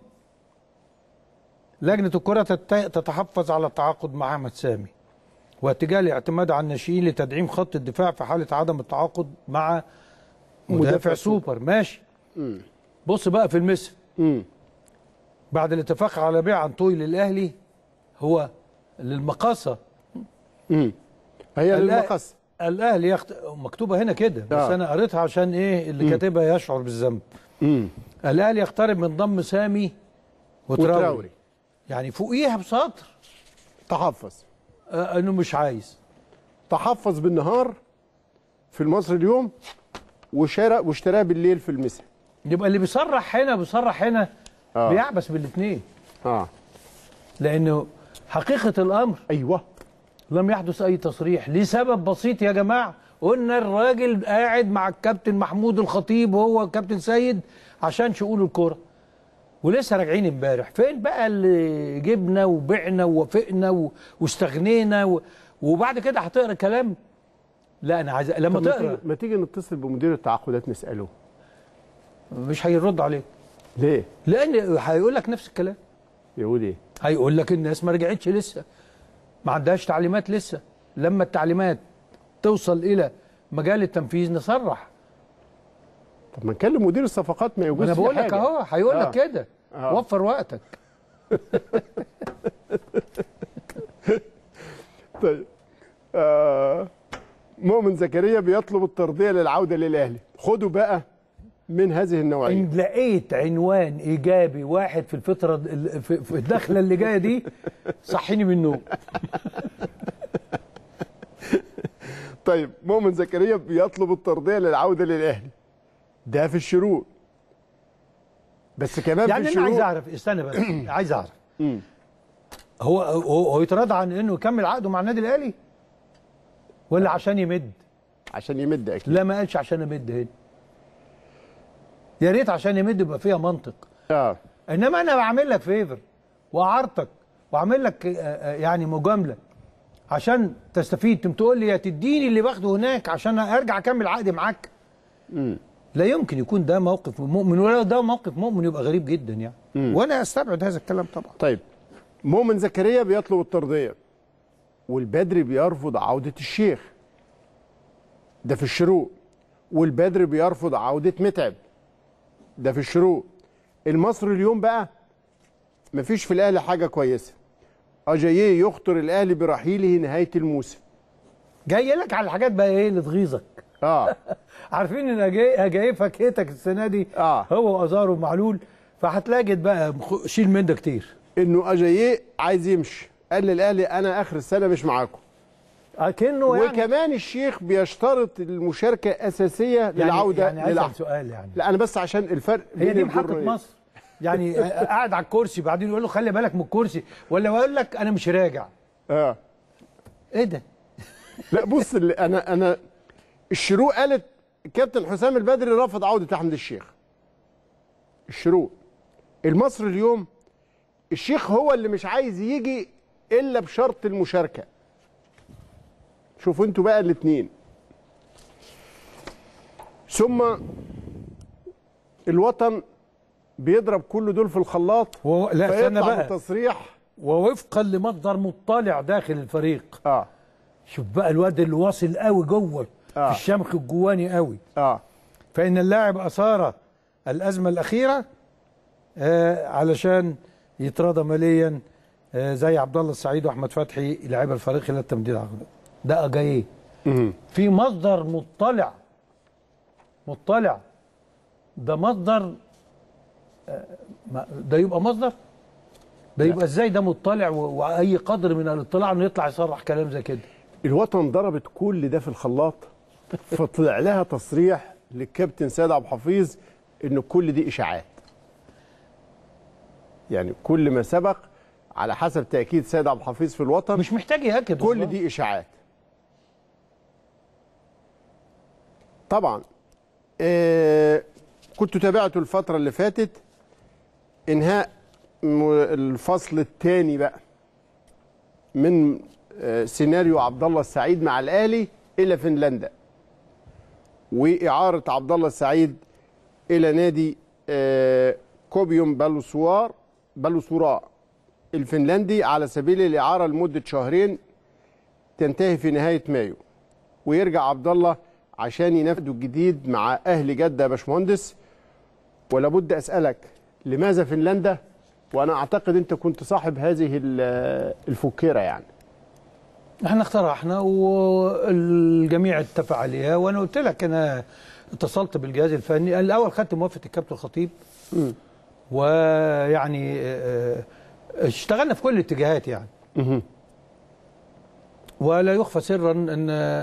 لجنه الكره تت- تتحفظ على التعاقد مع احمد سامي واتجاه الاعتماد على الناشئين لتدعيم خط الدفاع في حاله عدم التعاقد مع مدافع, مدافع سوبر ماشي بص بقى في المثل امم بعد الاتفاق على بيع عنطوي للاهلي هو للمقاصه امم هي الأ- للمقص الاهلي يخت... مكتوبه هنا كده بس آه. انا قريتها عشان ايه اللي كاتبها يشعر بالذنب امم الاهلي يقترب من ضم سامي وتراوري, وتراوري يعني فوقيها بسطر تحفظ آه انه مش عايز تحفظ بالنهار في المصري اليوم وشرى واشتراه بالليل في المسا يبقى اللي بيصرح هنا بيصرح هنا آه. بيعبس بالاثنين اه لانه حقيقه الامر ايوه لم يحدث اي تصريح لسبب بسيط يا جماعه قلنا الراجل قاعد مع الكابتن محمود الخطيب وهو الكابتن سيد عشان شؤون الكوره ولسه راجعين امبارح فين بقى اللي جبنا وبعنا ووافقنا و- واستغنينا و... وبعد كده هتقرا كلام لا انا عايز لما طب ما تقرا تيجي, ما تيجي نتصل بمدير التعاقدات نساله مش هيرد عليك ليه لان هيقول لك نفس الكلام يقول ايه هيقول لك الناس ما رجعتش لسه ما عندهاش تعليمات لسه لما التعليمات توصل الى مجال التنفيذ نصرح طب ما نكلم مدير الصفقات ما يجوز انا في بقول لك حاجة. اهو هيقول لك آه. كده آه. وفر وقتك طيب آه مؤمن زكريا بيطلب الترضيه للعوده للاهلي خدوا بقى من هذه النوعيه ان لقيت عنوان ايجابي واحد في الفتره ال- في في الدخله اللي جايه دي صحيني من النوم طيب مؤمن زكريا بيطلب الترضيه للعوده للاهلي ده في الشروق بس كمان يعني في انا عايز الشروق اعرف استنى بس عايز اعرف مم. هو هو هو يتراضى عن انه يكمل عقده مع النادي الاهلي ولا عشان يمد عشان يمد اكيد لا ما قالش عشان امد هنا يا ريت عشان يمد يبقى فيها منطق اه انما انا بعمل لك فيفر واعارضك واعمل لك آه، آه، يعني مجامله عشان تستفيد تقوم تقول لي يا تديني اللي باخده هناك عشان ارجع اكمل عقدي معاك لا يمكن يكون ده موقف مؤمن ولا ده موقف مؤمن يبقى غريب جدا يعني وانا استبعد هذا الكلام طبعا طيب مؤمن زكريا بيطلب الترضيه والبدري بيرفض عوده الشيخ ده في الشروق والبدري بيرفض عوده متعب ده في الشروق المصري اليوم بقى مفيش في الاهلي حاجه كويسه اجاييه يخطر الاهلي برحيله نهايه الموسم جاي لك على الحاجات بقى ايه اللي تغيظك اه عارفين ان جاي جاي فاكهتك السنه دي آه. هو وازار ومعلول فهتلاقي بقى مخ- شيل من ده كتير انه اجاييه عايز يمشي قال للاهلي انا اخر السنه مش معاكم اكنه يعني وكمان الشيخ بيشترط المشاركه اساسيه يعني للعوده يعني أسأل للعب سؤال يعني لا انا بس عشان الفرق هي بين دي الجر محطة وإيه. مصر يعني قاعد على الكرسي بعدين يقول له خلي بالك من الكرسي ولا يقول لك انا مش راجع اه ايه ده لا بص اللي انا انا الشروق قالت الكابتن حسام البدري رفض عوده احمد الشيخ الشروق المصري اليوم الشيخ هو اللي مش عايز يجي الا بشرط المشاركه شوفوا انتوا بقى الاثنين ثم الوطن بيضرب كل دول في الخلاط و... لا استنى فيطلع بقى بتصريح ووفقا لمصدر مطلع داخل الفريق اه شوف بقى الواد اللي واصل قوي جوه آه. في الشمخ الجواني قوي اه فإن اللاعب أثار الأزمة الأخيرة آه علشان يتراضى ماليا آه زي عبد الله السعيد وأحمد فتحي لاعب الفريق خلال تمديد عقده ده أجاييه في مصدر مطلع مطلع ده مصدر آه ما- ده يبقى مصدر ده يبقى ازاي ده مطلع و- واي قدر من الاطلاع انه يطلع يصرح كلام زي كده الوطن ضربت كل ده في الخلاط فطلع لها تصريح للكابتن سيد عبد الحفيظ ان كل دي اشاعات يعني كل ما سبق على حسب تاكيد سيد عبد الحفيظ في الوطن مش محتاج ياكد كل والله. دي اشاعات طبعا آه كنت تابعته الفتره اللي فاتت انهاء م- الفصل الثاني بقى من آه سيناريو عبد الله السعيد مع الاهلي الى فنلندا واعاره عبد الله السعيد الى نادي آه كوبيوم بالوسوار بالوسوراء الفنلندي على سبيل الاعاره لمده شهرين تنتهي في نهايه مايو ويرجع عبد الله عشان ينفذ الجديد مع اهل جده يا باشمهندس ولا بد اسالك لماذا فنلندا وانا اعتقد انت كنت صاحب هذه ال- الفكيره يعني احنا اقترحنا والجميع اتفق عليها وانا قلت لك انا اتصلت بالجهاز الفني الاول خدت موافقه الكابتن الخطيب ويعني اه، اه، اشتغلنا في كل الاتجاهات يعني ولا يخفى سرا ان اه،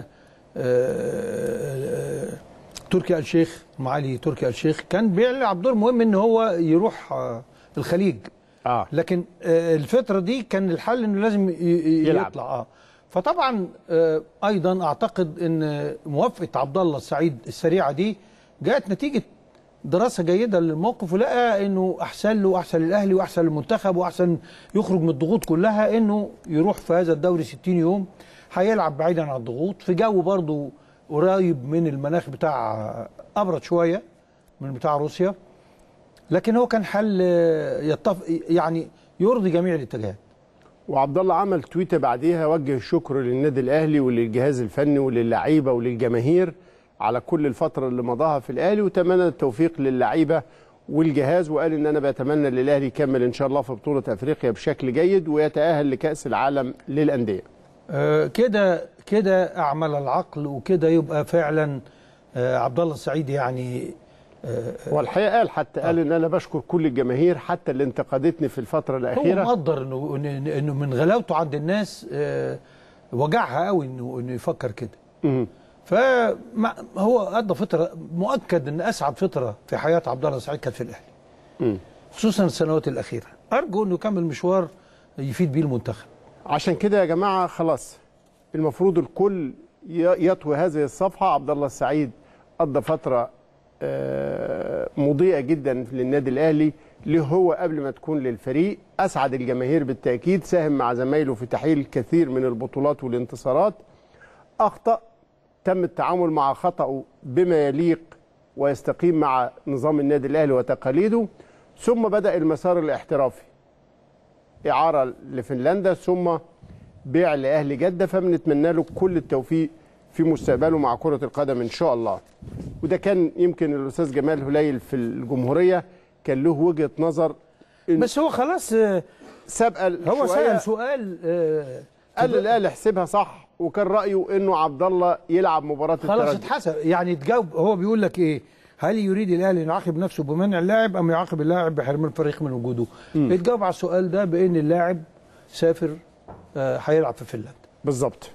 اه، تركي آل الشيخ معالي تركي آل الشيخ كان بيلعب دور مهم ان هو يروح اه، الخليج اه لكن آه، الفتره دي كان الحل انه لازم ي- ي- يلعب. يطلع اه فطبعا آه، ايضا اعتقد ان موافقه عبد الله السعيد السريعه دي جاءت نتيجه دراسه جيده للموقف ولقى انه احسن له واحسن للاهلي واحسن للمنتخب واحسن يخرج من الضغوط كلها انه يروح في هذا الدوري 60 يوم هيلعب بعيدا عن الضغوط في جو برضه قريب من المناخ بتاع ابرد شويه من بتاع روسيا لكن هو كان حل آه، يتفق يعني يرضي جميع الاتجاهات وعبد الله عمل تويته بعديها وجه الشكر للنادي الاهلي وللجهاز الفني وللعيبه وللجماهير على كل الفتره اللي مضاها في الاهلي وتمنى التوفيق للعيبه والجهاز وقال ان انا بتمنى للاهلي يكمل ان شاء الله في بطوله افريقيا بشكل جيد ويتاهل لكاس العالم للانديه آه، كده كده اعمل العقل وكده يبقى فعلا آه، عبد الله السعيد يعني والحقيقه قال حتى قال ان انا بشكر كل الجماهير حتى اللي انتقدتني في الفتره هو الاخيره مقدر انه إن- انه من غلاوته عند الناس آه، وجعها قوي انه انه يفكر كده مم. فهو قضى فتره مؤكد ان اسعد فتره في حياه عبد الله السعيد كانت في الاهلي مم. خصوصا السنوات الاخيره ارجو انه يكمل مشوار يفيد بيه المنتخب عشان كده يا جماعه خلاص المفروض الكل ي- يطوي هذه الصفحه عبد الله السعيد قضى فتره آه، مضيئه جدا للنادي الاهلي ليه هو قبل ما تكون للفريق اسعد الجماهير بالتاكيد ساهم مع زمايله في تحقيق الكثير من البطولات والانتصارات اخطا تم التعامل مع خطأه بما يليق ويستقيم مع نظام النادي الاهلي وتقاليده ثم بدا المسار الاحترافي اعاره لفنلندا ثم بيع لاهلي جده فبنتمنى له كل التوفيق في مستقبله مع كره القدم ان شاء الله وده كان يمكن الاستاذ جمال هليل في الجمهوريه كان له وجهه نظر إن بس هو خلاص آه، سابقه هو شوية سأل سؤال آه، قال الاهلي احسبها صح وكان رايه انه عبد الله يلعب مباراه خلاص الترجي اتحسب يعني تجاوب هو بيقول لك ايه هل يريد الاهلي ان يعاقب نفسه بمنع اللاعب ام يعاقب اللاعب بحرمان الفريق من وجوده يتجاوب على السؤال ده بان اللاعب سافر آه، هيلعب في فنلندا بالظبط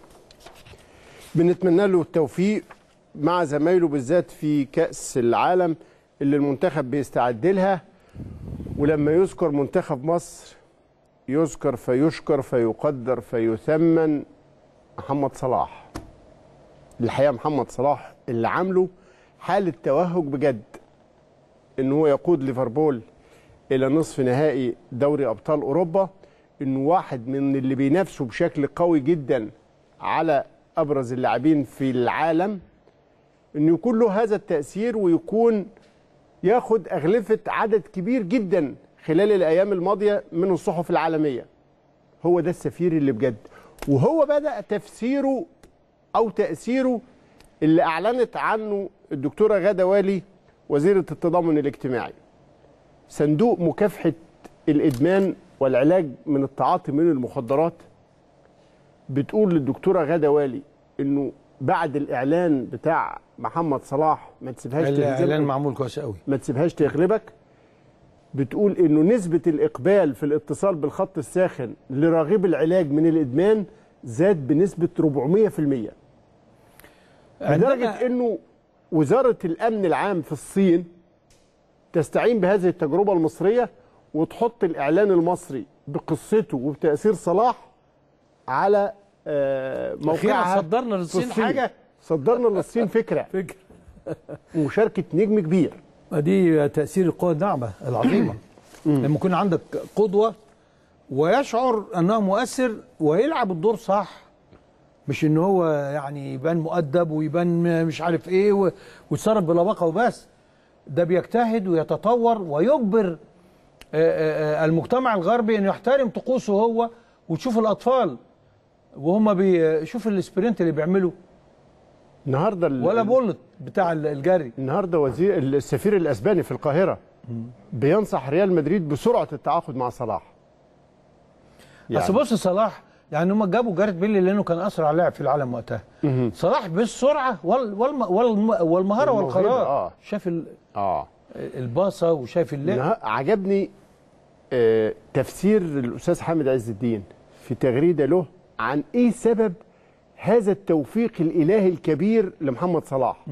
بنتمنى له التوفيق مع زمايله بالذات في كأس العالم اللي المنتخب بيستعد لها ولما يذكر منتخب مصر يذكر فيشكر فيقدر فيثمن محمد صلاح الحقيقة محمد صلاح اللي عامله حالة توهج بجد ان هو يقود ليفربول الى نصف نهائي دوري ابطال اوروبا انه واحد من اللي بينافسوا بشكل قوي جدا على ابرز اللاعبين في العالم انه يكون له هذا التاثير ويكون ياخد اغلفه عدد كبير جدا خلال الايام الماضيه من الصحف العالميه هو ده السفير اللي بجد وهو بدا تفسيره او تاثيره اللي اعلنت عنه الدكتوره غاده والي وزيره التضامن الاجتماعي صندوق مكافحه الادمان والعلاج من التعاطي من المخدرات بتقول للدكتوره غاده والي انه بعد الاعلان بتاع محمد صلاح ما تسيبهاش الاعلان تغلبك معمول كويس قوي ما تسيبهاش تغلبك بتقول انه نسبه الاقبال في الاتصال بالخط الساخن لراغب العلاج من الادمان زاد بنسبه 400% لدرجه انه وزاره الامن العام في الصين تستعين بهذه التجربه المصريه وتحط الاعلان المصري بقصته وبتاثير صلاح على آه، موقعها صدرنا في للصين الصين. حاجة. صدرنا للصين فكره فكر مشاركه نجم كبير دي تاثير القوى الناعمه العظيمه لما يكون عندك قدوه ويشعر انه مؤثر ويلعب الدور صح مش ان هو يعني يبان مؤدب ويبان مش عارف ايه و- ويتصرف بلباقه وبس ده بيجتهد ويتطور ويجبر آه، آه، آه، المجتمع الغربي انه يحترم طقوسه هو وتشوف الاطفال وهم بيشوف السبرنت اللي بيعمله النهارده ال- ولا بولت بتاع الجري النهارده وزير السفير الاسباني في القاهره بينصح ريال مدريد بسرعه التعاقد مع صلاح يعني. بس بص صلاح يعني هم جابوا جاريت بيلي لانه كان اسرع لاعب في العالم وقتها صلاح بالسرعه وال والم والم والمهاره والموهبة، والقرار آه. شاف ال- اه الباصه وشاف اللعب نه- عجبني آه تفسير الاستاذ حامد عز الدين في تغريده له عن ايه سبب هذا التوفيق الالهي الكبير لمحمد صلاح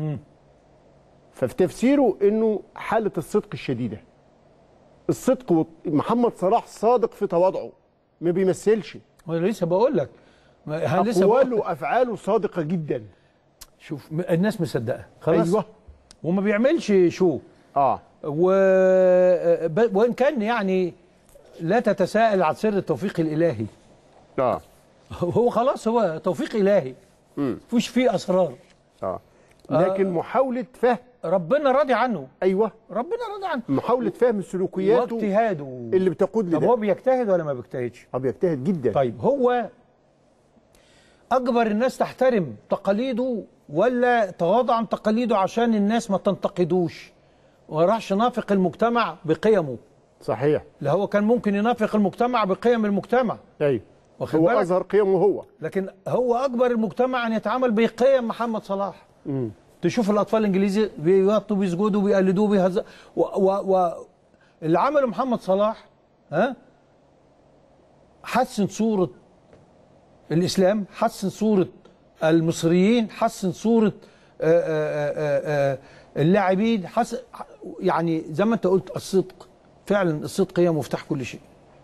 ففي تفسيره انه حاله الصدق الشديده الصدق و- محمد صلاح صادق في تواضعه ما بيمثلش وانا لسه بقول لك ما- أنا لسه بقول اقواله وافعاله صادقه جدا شوف م- الناس مصدقه خلاص ايوه وما بيعملش شو اه و... ب- وان كان يعني لا تتساءل عن سر التوفيق الالهي اه هو خلاص هو توفيق الهي مفيش فيه اسرار اه لكن محاوله فهم ربنا راضي عنه ايوه ربنا راضي عنه محاوله فهم سلوكياته واجتهاده اللي بتقود طب هو لده بيجتهد ولا ما بيجتهدش؟ اه بيجتهد جدا طيب هو اجبر الناس تحترم تقاليده ولا تغاضى عن تقاليده عشان الناس ما تنتقدوش وما راحش نافق المجتمع بقيمه صحيح لا هو كان ممكن ينافق المجتمع بقيم المجتمع ايوه واخد هو بالك؟ اظهر قيمه هو لكن هو اجبر المجتمع ان يتعامل بقيم محمد صلاح تشوف الاطفال الانجليزي بيوطوا بيسجدوا بيقلدوه بيهز و... و... و... اللي عمله محمد صلاح ها حسن صوره الاسلام حسن صوره المصريين حسن صوره آه، آه، آه، آه، اللاعبين حسن يعني زي ما انت قلت الصدق فعلا الصدق هي مفتاح كل شيء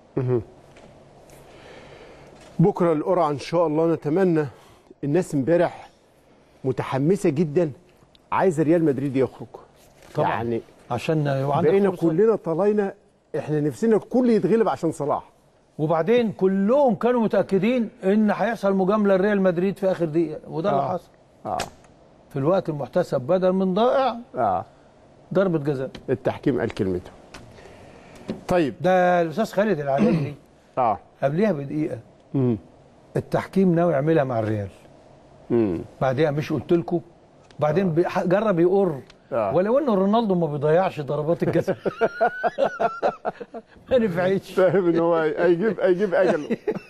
بكره القرعه ان شاء الله نتمنى الناس امبارح متحمسه جدا عايزه ريال مدريد يخرج طبعا يعني عشان يبقى عندك بقينا فرصة. كلنا طلعنا احنا نفسنا الكل يتغلب عشان صلاح وبعدين كلهم كانوا متاكدين ان هيحصل مجامله لريال مدريد في اخر دقيقه وده اللي آه. حصل اه في الوقت المحتسب بدل من ضائع اه ضربه جزاء التحكيم قال كلمته طيب ده الاستاذ خالد العلالي اه قبلها بدقيقه امم التحكيم ناوي يعملها مع الريال امم بعدها مش قلت لكم بعدين بي- جرب يقر آه. ولو ان رونالدو ما بيضيعش ضربات الجزاء ما نفعتش فاهم ان هو هيجيب هيجيب اجله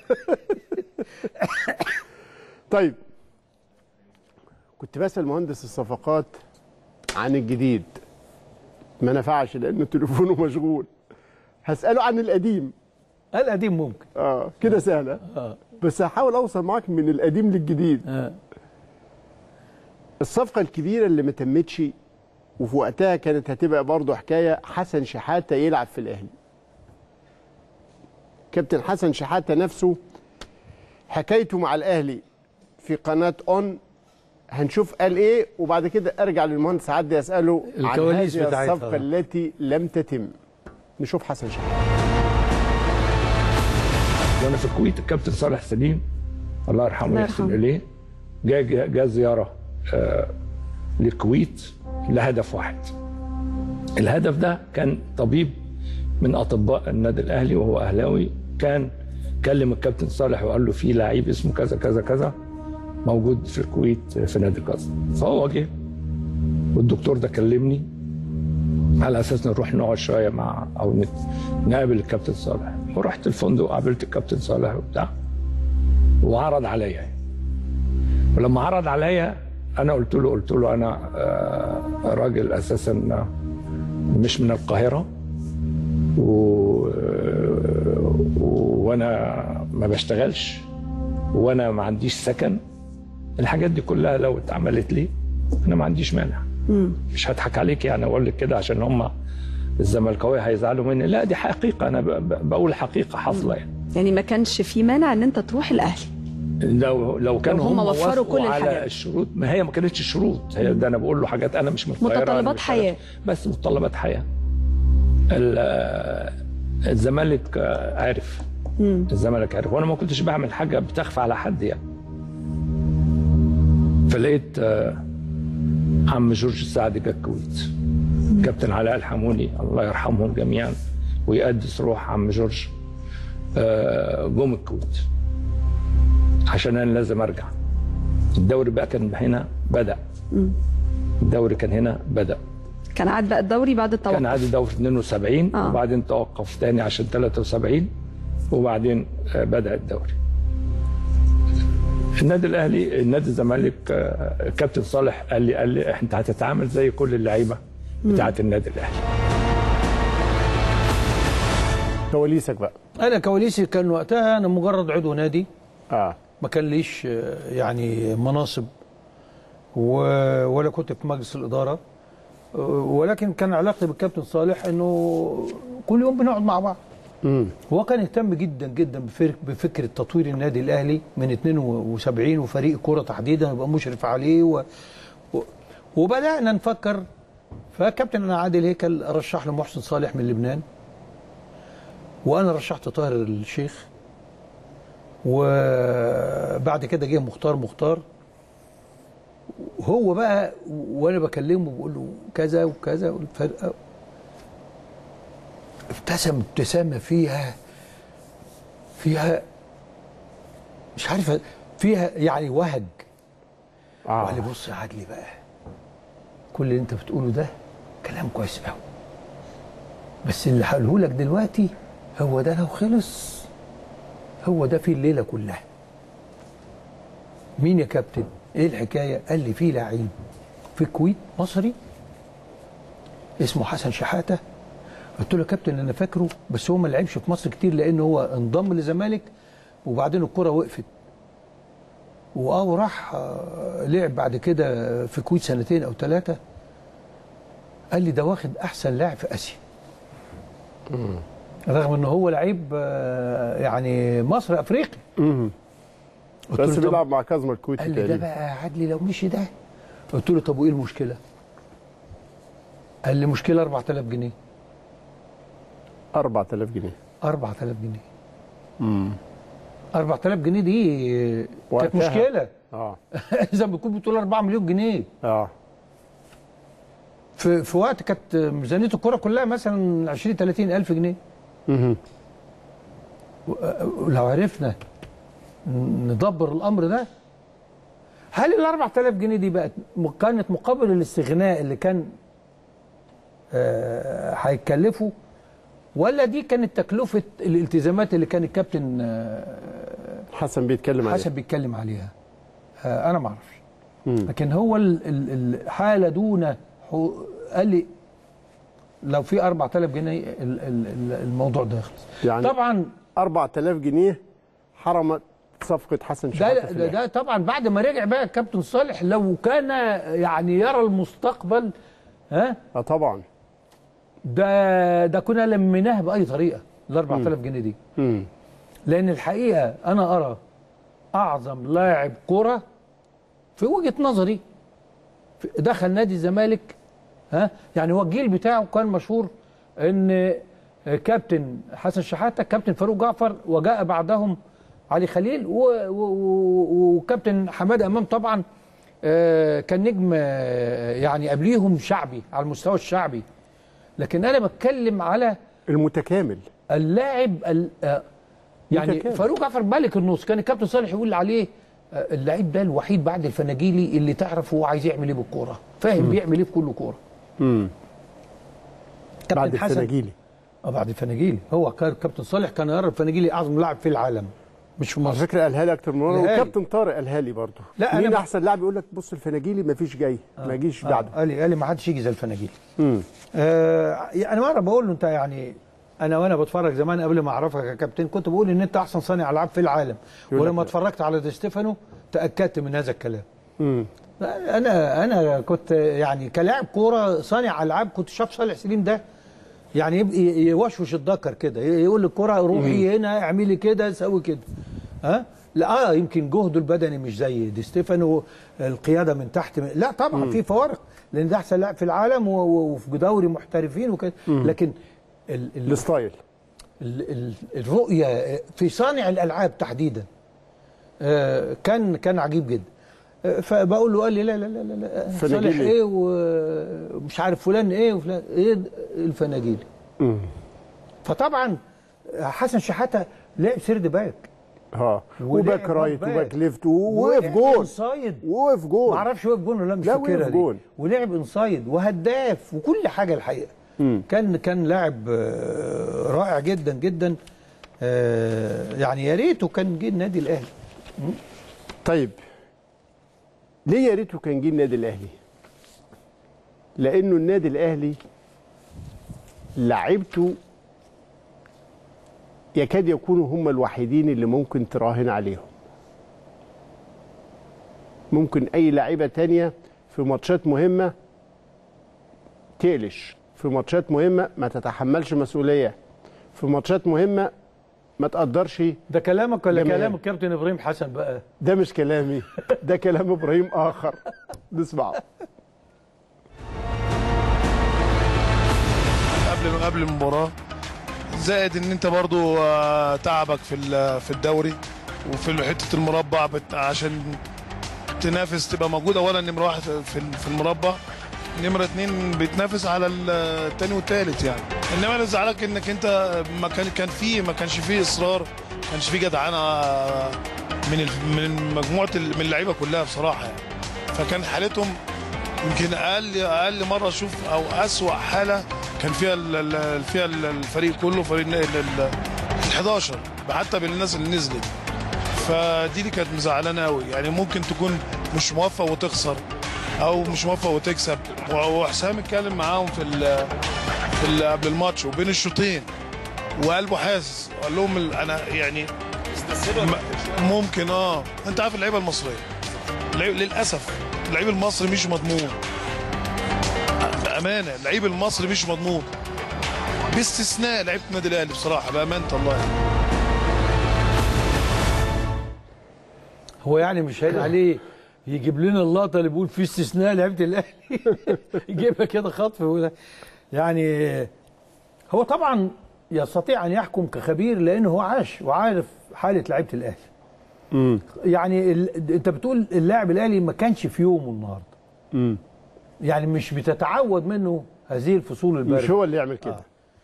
طيب كنت بسال مهندس الصفقات عن الجديد ما نفعش لان تليفونه مشغول هساله عن القديم القديم ممكن اه كده سهله اه بس هحاول اوصل معاك من القديم للجديد آه. الصفقه الكبيره اللي ما تمتش وفي وقتها كانت هتبقى برضه حكايه حسن شحاته يلعب في الاهلي كابتن حسن شحاته نفسه حكايته مع الاهلي في قناه اون هنشوف قال ايه وبعد كده ارجع للمهندس عدي اساله عن الكواليس هذه بتاعتها. الصفقه التي لم تتم نشوف حسن شحاته وانا في الكويت الكابتن صالح سليم الله يرحمه الله ويحسن يرحمه. اليه جاء جاء جاء زياره آه، للكويت لهدف واحد الهدف ده كان طبيب من اطباء النادي الاهلي وهو اهلاوي كان كلم الكابتن صالح وقال له في لعيب اسمه كذا كذا كذا موجود في الكويت في نادي كذا فهو جه والدكتور ده كلمني على اساس نروح نقعد شويه مع او نت- نقابل الكابتن صالح ورحت الفندق قابلت الكابتن صالح وبتاع وعرض عليا ولما عرض عليا انا قلت له قلت له انا آه، راجل اساسا مش من القاهره و... وانا ما بشتغلش وانا ما عنديش سكن الحاجات دي كلها لو اتعملت لي انا ما عنديش مانع مش هضحك عليك يعني اقول لك كده عشان هم الزملكاويه هيزعلوا مني لا دي حقيقه انا ب- ب- بقول حقيقه حاصله يعني يعني ما كانش في مانع ان انت تروح الاهلي لو لو كانوا لو هم هم وفروا وافقوا كل على الحاجات. الشروط ما هي ما كانتش شروط هي ده انا بقول له حاجات انا مش من القاهره أنا متطلبات مش حياة. عارف. بس متطلبات حياه ال- آه، الزمالك آه، عارف الزمالك عارف وانا ما كنتش بعمل حاجه بتخفى على حد يعني فلقيت آه، عم جورج السعدي جه الكويت كابتن علاء الحموني الله يرحمهم جميعا ويقدس روح عم جورج آه، جم الكويت عشان انا لازم ارجع الدوري بقى كان هنا بدا الدوري كان هنا بدا كان عاد بقى الدوري بعد كان التوقف عادي دوري 72 آه. وبعدين توقف تاني عشان 73 وبعدين آه، بدا الدوري النادي الاهلي النادي الزمالك آه، الكابتن صالح قال لي قال لي انت هتتعامل زي كل اللعيبه بتاعه النادي الاهلي كواليسك بقى انا كواليسي كان وقتها انا مجرد عضو نادي اه ما كان ليش آه، يعني مناصب و- ولا كنت في مجلس الاداره آه، ولكن كان علاقتي بالكابتن صالح انه كل يوم بنقعد مع بعض امم هو كان يهتم جدا جدا بفر- بفكره تطوير النادي الاهلي من 72 وفريق كوره تحديدا يبقى مشرف عليه و... و... وبدانا نفكر فكابتن عادل هيكل رشح له محسن صالح من لبنان وانا رشحت طاهر الشيخ وبعد كده جه مختار مختار هو بقى وانا بكلمه بقول له كذا وكذا والفرقه ابتسم ابتسامه فيها فيها مش عارف فيها يعني وهج وقال لي اه بص يا عدلي بقى كل اللي انت بتقوله ده كلام كويس قوي بس اللي هقوله لك دلوقتي هو ده لو خلص هو ده في الليله كلها مين يا كابتن ايه الحكايه قال لي في لعيب في الكويت مصري اسمه حسن شحاته قلت له يا كابتن انا فاكره بس هو ما لعبش في مصر كتير لان هو انضم لزمالك وبعدين الكره وقفت واه وراح آه، لعب بعد كده في الكويت سنتين او ثلاثه قال لي ده واخد احسن لاعب في اسيا رغم ان هو لعيب آه، يعني مصري افريقي مم. قلت بس له طب- بيلعب مع كاظم الكويتي قال لي ده تقريبا بقى عدلي لو مشي ده قلت له طب وايه المشكله قال لي مشكله 4000 جنيه 4000 جنيه 4000 جنيه امم 4000 جنيه دي كانت وقتها. مشكله اه اذا بتكون بتقول 4 مليون جنيه اه في في وقت كانت ميزانيه الكره كلها مثلا 20 30 الف جنيه مهم. لو عرفنا ندبر الامر ده هل ال 4000 جنيه دي بقت م- كانت مقابل الاستغناء اللي كان آه، هيتكلفه ولا دي كانت تكلفه الالتزامات اللي كان الكابتن آه، حسن بيتكلم عليه حسن بيتكلم عليها آه، انا ما اعرفش مم. لكن هو ال- ال- الحاله دون حو- قال لي لو في 4000 جنيه ال- ال- ال- الموضوع ده يخلص يعني طبعا 4000 جنيه حرمت صفقه حسن ده شحاته ده, في ده, الأهلي. ده طبعا بعد ما رجع بقى الكابتن صالح لو كان يعني يرى المستقبل ها اه طبعا ده ده كنا لميناه باي طريقه ال 4000 جنيه دي مم. لان الحقيقه انا ارى اعظم لاعب كره في وجهه نظري في- دخل نادي الزمالك ها يعني هو الجيل بتاعه كان مشهور ان كابتن حسن شحاته كابتن فاروق جعفر وجاء بعدهم علي خليل و- و- و- وكابتن حماده امام طبعا آه، كان نجم آه، يعني قبليهم شعبي على المستوى الشعبي لكن انا بتكلم على المتكامل اللاعب ال- آه، يعني متكامل. فاروق جعفر ملك النص كان الكابتن صالح يقول عليه آه، اللعيب ده الوحيد بعد الفناجيلي اللي تعرف هو عايز يعمل ايه بالكوره فاهم بيعمل ايه في كل كوره مم. كابتن بعد حسن الفناجيلي اه بعد الفناجيلي هو كان كابتن صالح كان يرى الفناجيلي اعظم لاعب في العالم مش في على مصر فكره قالها لي اكتر من مره قالها لي. وكابتن طارق قالها لي برضه لا، مين أنا ب- احسن لاعب يقول لك بص الفناجيلي ما فيش جاي ما يجيش بعده قال لي قال لي ما حدش يجي زي الفناجيلي مم. آه انا مره بقول له انت يعني انا وانا بتفرج زمان قبل ما اعرفك يا كابتن كنت بقول ان انت احسن صانع العاب في العالم يقول لك ولما لا. اتفرجت على دي ستيفانو تاكدت من هذا الكلام مم. انا انا كنت يعني كلاعب كوره صانع العاب كنت شاف صالح سليم ده يعني يبقى يوشوش الذكر كده يقول للكره روحي هنا اعملي كده سوي كده ها لا اه يمكن جهده البدني مش زي دي ستيفانو القياده من تحت لا طبعا في فوارق لان ده احسن لاعب في العالم و- و- وفي دوري محترفين وكده لكن ال ال الستايل ال- ال- الرؤيه في صانع الالعاب تحديدا آه، كان كان عجيب جدا آه، فبقول له قال لي لا لا لا لا, لا فناجيلي. صالح ايه ومش عارف فلان ايه وفلان ايه الفناجيلي مم. فطبعا حسن شحاته لعب سيرد باك ها ولعب وباك رايت باك. وباك ليفت ووقف جول انسايد وقف ما جول اعرفش وقف جون ولا لا، مش لا، فاكرها وقف دي. جول. ولعب انسايد وهداف وكل حاجه الحقيقه مم. كان كان لاعب آه، رائع جدا جدا آه، يعني يا ريته كان جه النادي الاهلي طيب ليه يا ريته كان جه النادي الاهلي؟ لانه النادي الاهلي لعيبته يكاد يكونوا هم الوحيدين اللي ممكن تراهن عليهم ممكن اي لعيبه تانية في ماتشات مهمه تقلش في ماتشات مهمه ما تتحملش مسؤوليه في ماتشات مهمه ما تقدرش ده كلامك ولا جماهير. كلام الكابتن ابراهيم حسن بقى ده مش كلامي ده كلام ابراهيم اخر نسمعه قبل قبل المباراه زائد ان انت برضو آه، تعبك في ال- في الدوري وفي حته المربع بت- عشان تنافس تبقى موجود اولا نمره واحد في ال- في المربع نمره اتنين بتنافس على ال- التاني والتالت يعني انما اللي زعلك انك انت ما كان كان في ما كانش فيه اصرار ما كانش فيه جدعنه آه، من ال- من مجموعه ال- من اللعيبه كلها بصراحه يعني فكان حالتهم يمكن اقل اقل مره اشوف او اسوا حاله كان فيها ال- ال- فيها ال- الفريق كله فريق ال ال- ال 11 حتى بالناس اللي نزلت فدي اللي كانت مزعلانه قوي يعني ممكن تكون مش موفق وتخسر او مش موفق وتكسب و- وحسام اتكلم معاهم في ال في ال قبل الماتش وبين الشوطين وقلبه حاسس قال لهم ال- انا يعني م- ممكن اه انت عارف اللعيبه المصريه اللعيب- للاسف اللعيب المصري مش مضمون بامانه اللعيب المصري مش مضمون باستثناء لعيبه النادي الاهلي بصراحه بامانه الله هو يعني مش هين عليه يجيب لنا اللقطه اللي بيقول في استثناء لعيبه الاهلي يجيبها كده خطف ولا- يعني هو طبعا يستطيع ان يحكم كخبير لانه هو عاش وعارف حاله لعيبه الاهلي امم يعني ال... انت بتقول اللاعب الاهلي ما كانش في يومه النهارده امم يعني مش بتتعود منه هذه الفصول البارده مش هو اللي يعمل كده آه.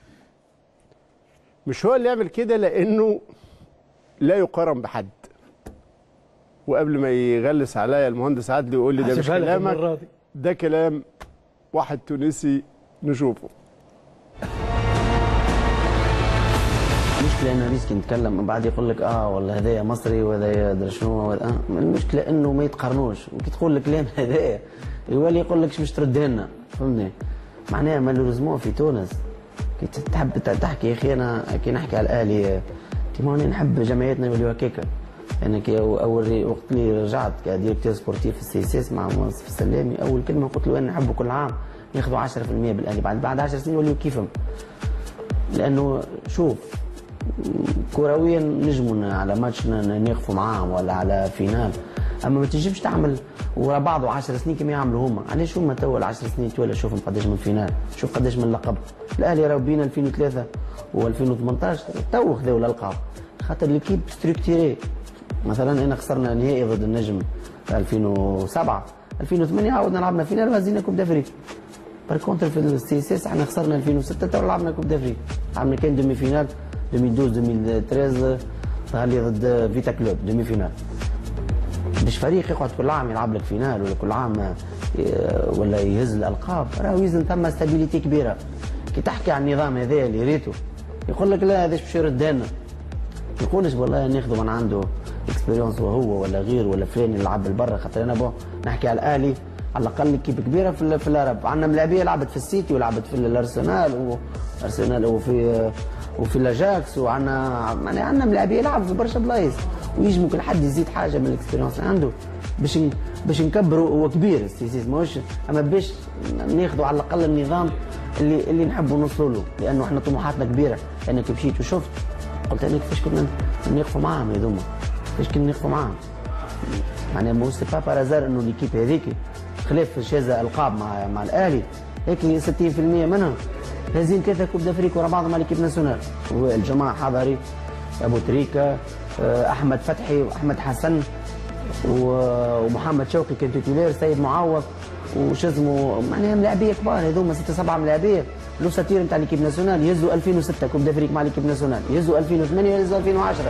مش هو اللي يعمل كده لانه لا يقارن بحد وقبل ما يغلس عليا المهندس عدلي ويقول لي ده مش هسيبها لك كلامك المرة دي. ده كلام واحد تونسي نشوفه المشكلة انه ريسك نتكلم بعد يقول لك اه والله هذايا مصري وهذايا ادري شنو وهذا- آه. المشكلة انه ما يتقارنوش وكي تقول الكلام هذايا يولي يقول لك باش ترد لنا فهمني معناها مالوريزمون في تونس كي تحب تحكي يا اخي انا كي نحكي على الاهلي كيما نحب جمعيتنا يوليو هكاكا انا كي أو- اول ري- وقت اللي رجعت كديريكتور سبورتيف في السي اس اس مع مصطفى السلامي اول كلمه قلت له انا نحبه كل عام ياخذوا 10% بالاهلي بعد بعد 10 سنين يوليو كيفهم لانه شوف كرويا نجموا على ماتش ن- نقفوا معاهم ولا على فينال اما ما تنجمش تعمل ورا بعض 10 سنين كما يعملوا هما علاش هما تو ال 10 سنين تولى شوفهم قداش من فينال شوف قداش من لقب الاهلي راهو بين 2003 و2018 تو خذوا الالقاب خاطر ليكيب ستركتيري مثلا انا خسرنا نهائي ضد النجم في 2007 2008 عاودنا لعبنا فينال وهزينا كوب دافريك بار كونتر في السي اس اس احنا خسرنا 2006 تو لعبنا كوب دافريك لعبنا كان دومي فينال 2012 2013 ظهر لي ضد فيتا كلوب دومي فينال مش فريق يقعد كل عام يلعب لك فينال ولا كل عام آه، ولا يهز الالقاب راه يلزم ثم استابيليتي كبيره كي تحكي عن النظام هذا اللي ريته يقول لك لا هذاش باش يرد لنا يقولش والله ناخذه من عنده اكسبيريونس وهو ولا غير ولا فلان يلعب بالبرا خاطر انا بو نحكي على الاهلي على الاقل كيب كبيره في ال- في العرب عندنا ملاعبيه لعبت في السيتي ولعبت في الارسنال وارسنال وفي وفي الاجاكس وعندنا يعني عندنا ملاعبيه لعبوا في برشا بلايص ويجموا كل حد يزيد حاجه من الاكسبيريونس عنده باش ن- باش نكبروا هو كبير السيسيس ماهوش اما باش ناخذوا على الاقل النظام اللي اللي نحبوا نوصلوا له لانه احنا طموحاتنا كبيره انا كي مشيت وشفت قلت انا كيفاش كنا نقفوا معاهم هذوما كيفاش كنا نقفوا معاهم معناها مو سي با بارازار انه ليكيب هذيك خلاف شاذة القاب مع مع الاهلي هيك 60% منهم هازين ثلاثه كوب دافريك ورا بعض مع ليكيب ناسيونال والجماعه حضري ابو تريكه آه، احمد فتحي واحمد حسن و- ومحمد شوقي كان تيتولير سيد معوض وش اسمه معناها ملاعبيه كبار هذوما ستة سبعة ملاعبيه لو ساتير نتاع ليكيب ناسيونال يهزوا 2006 كوب دافريك مع ليكيب ناسيونال يهزوا 2008 يهزوا 2010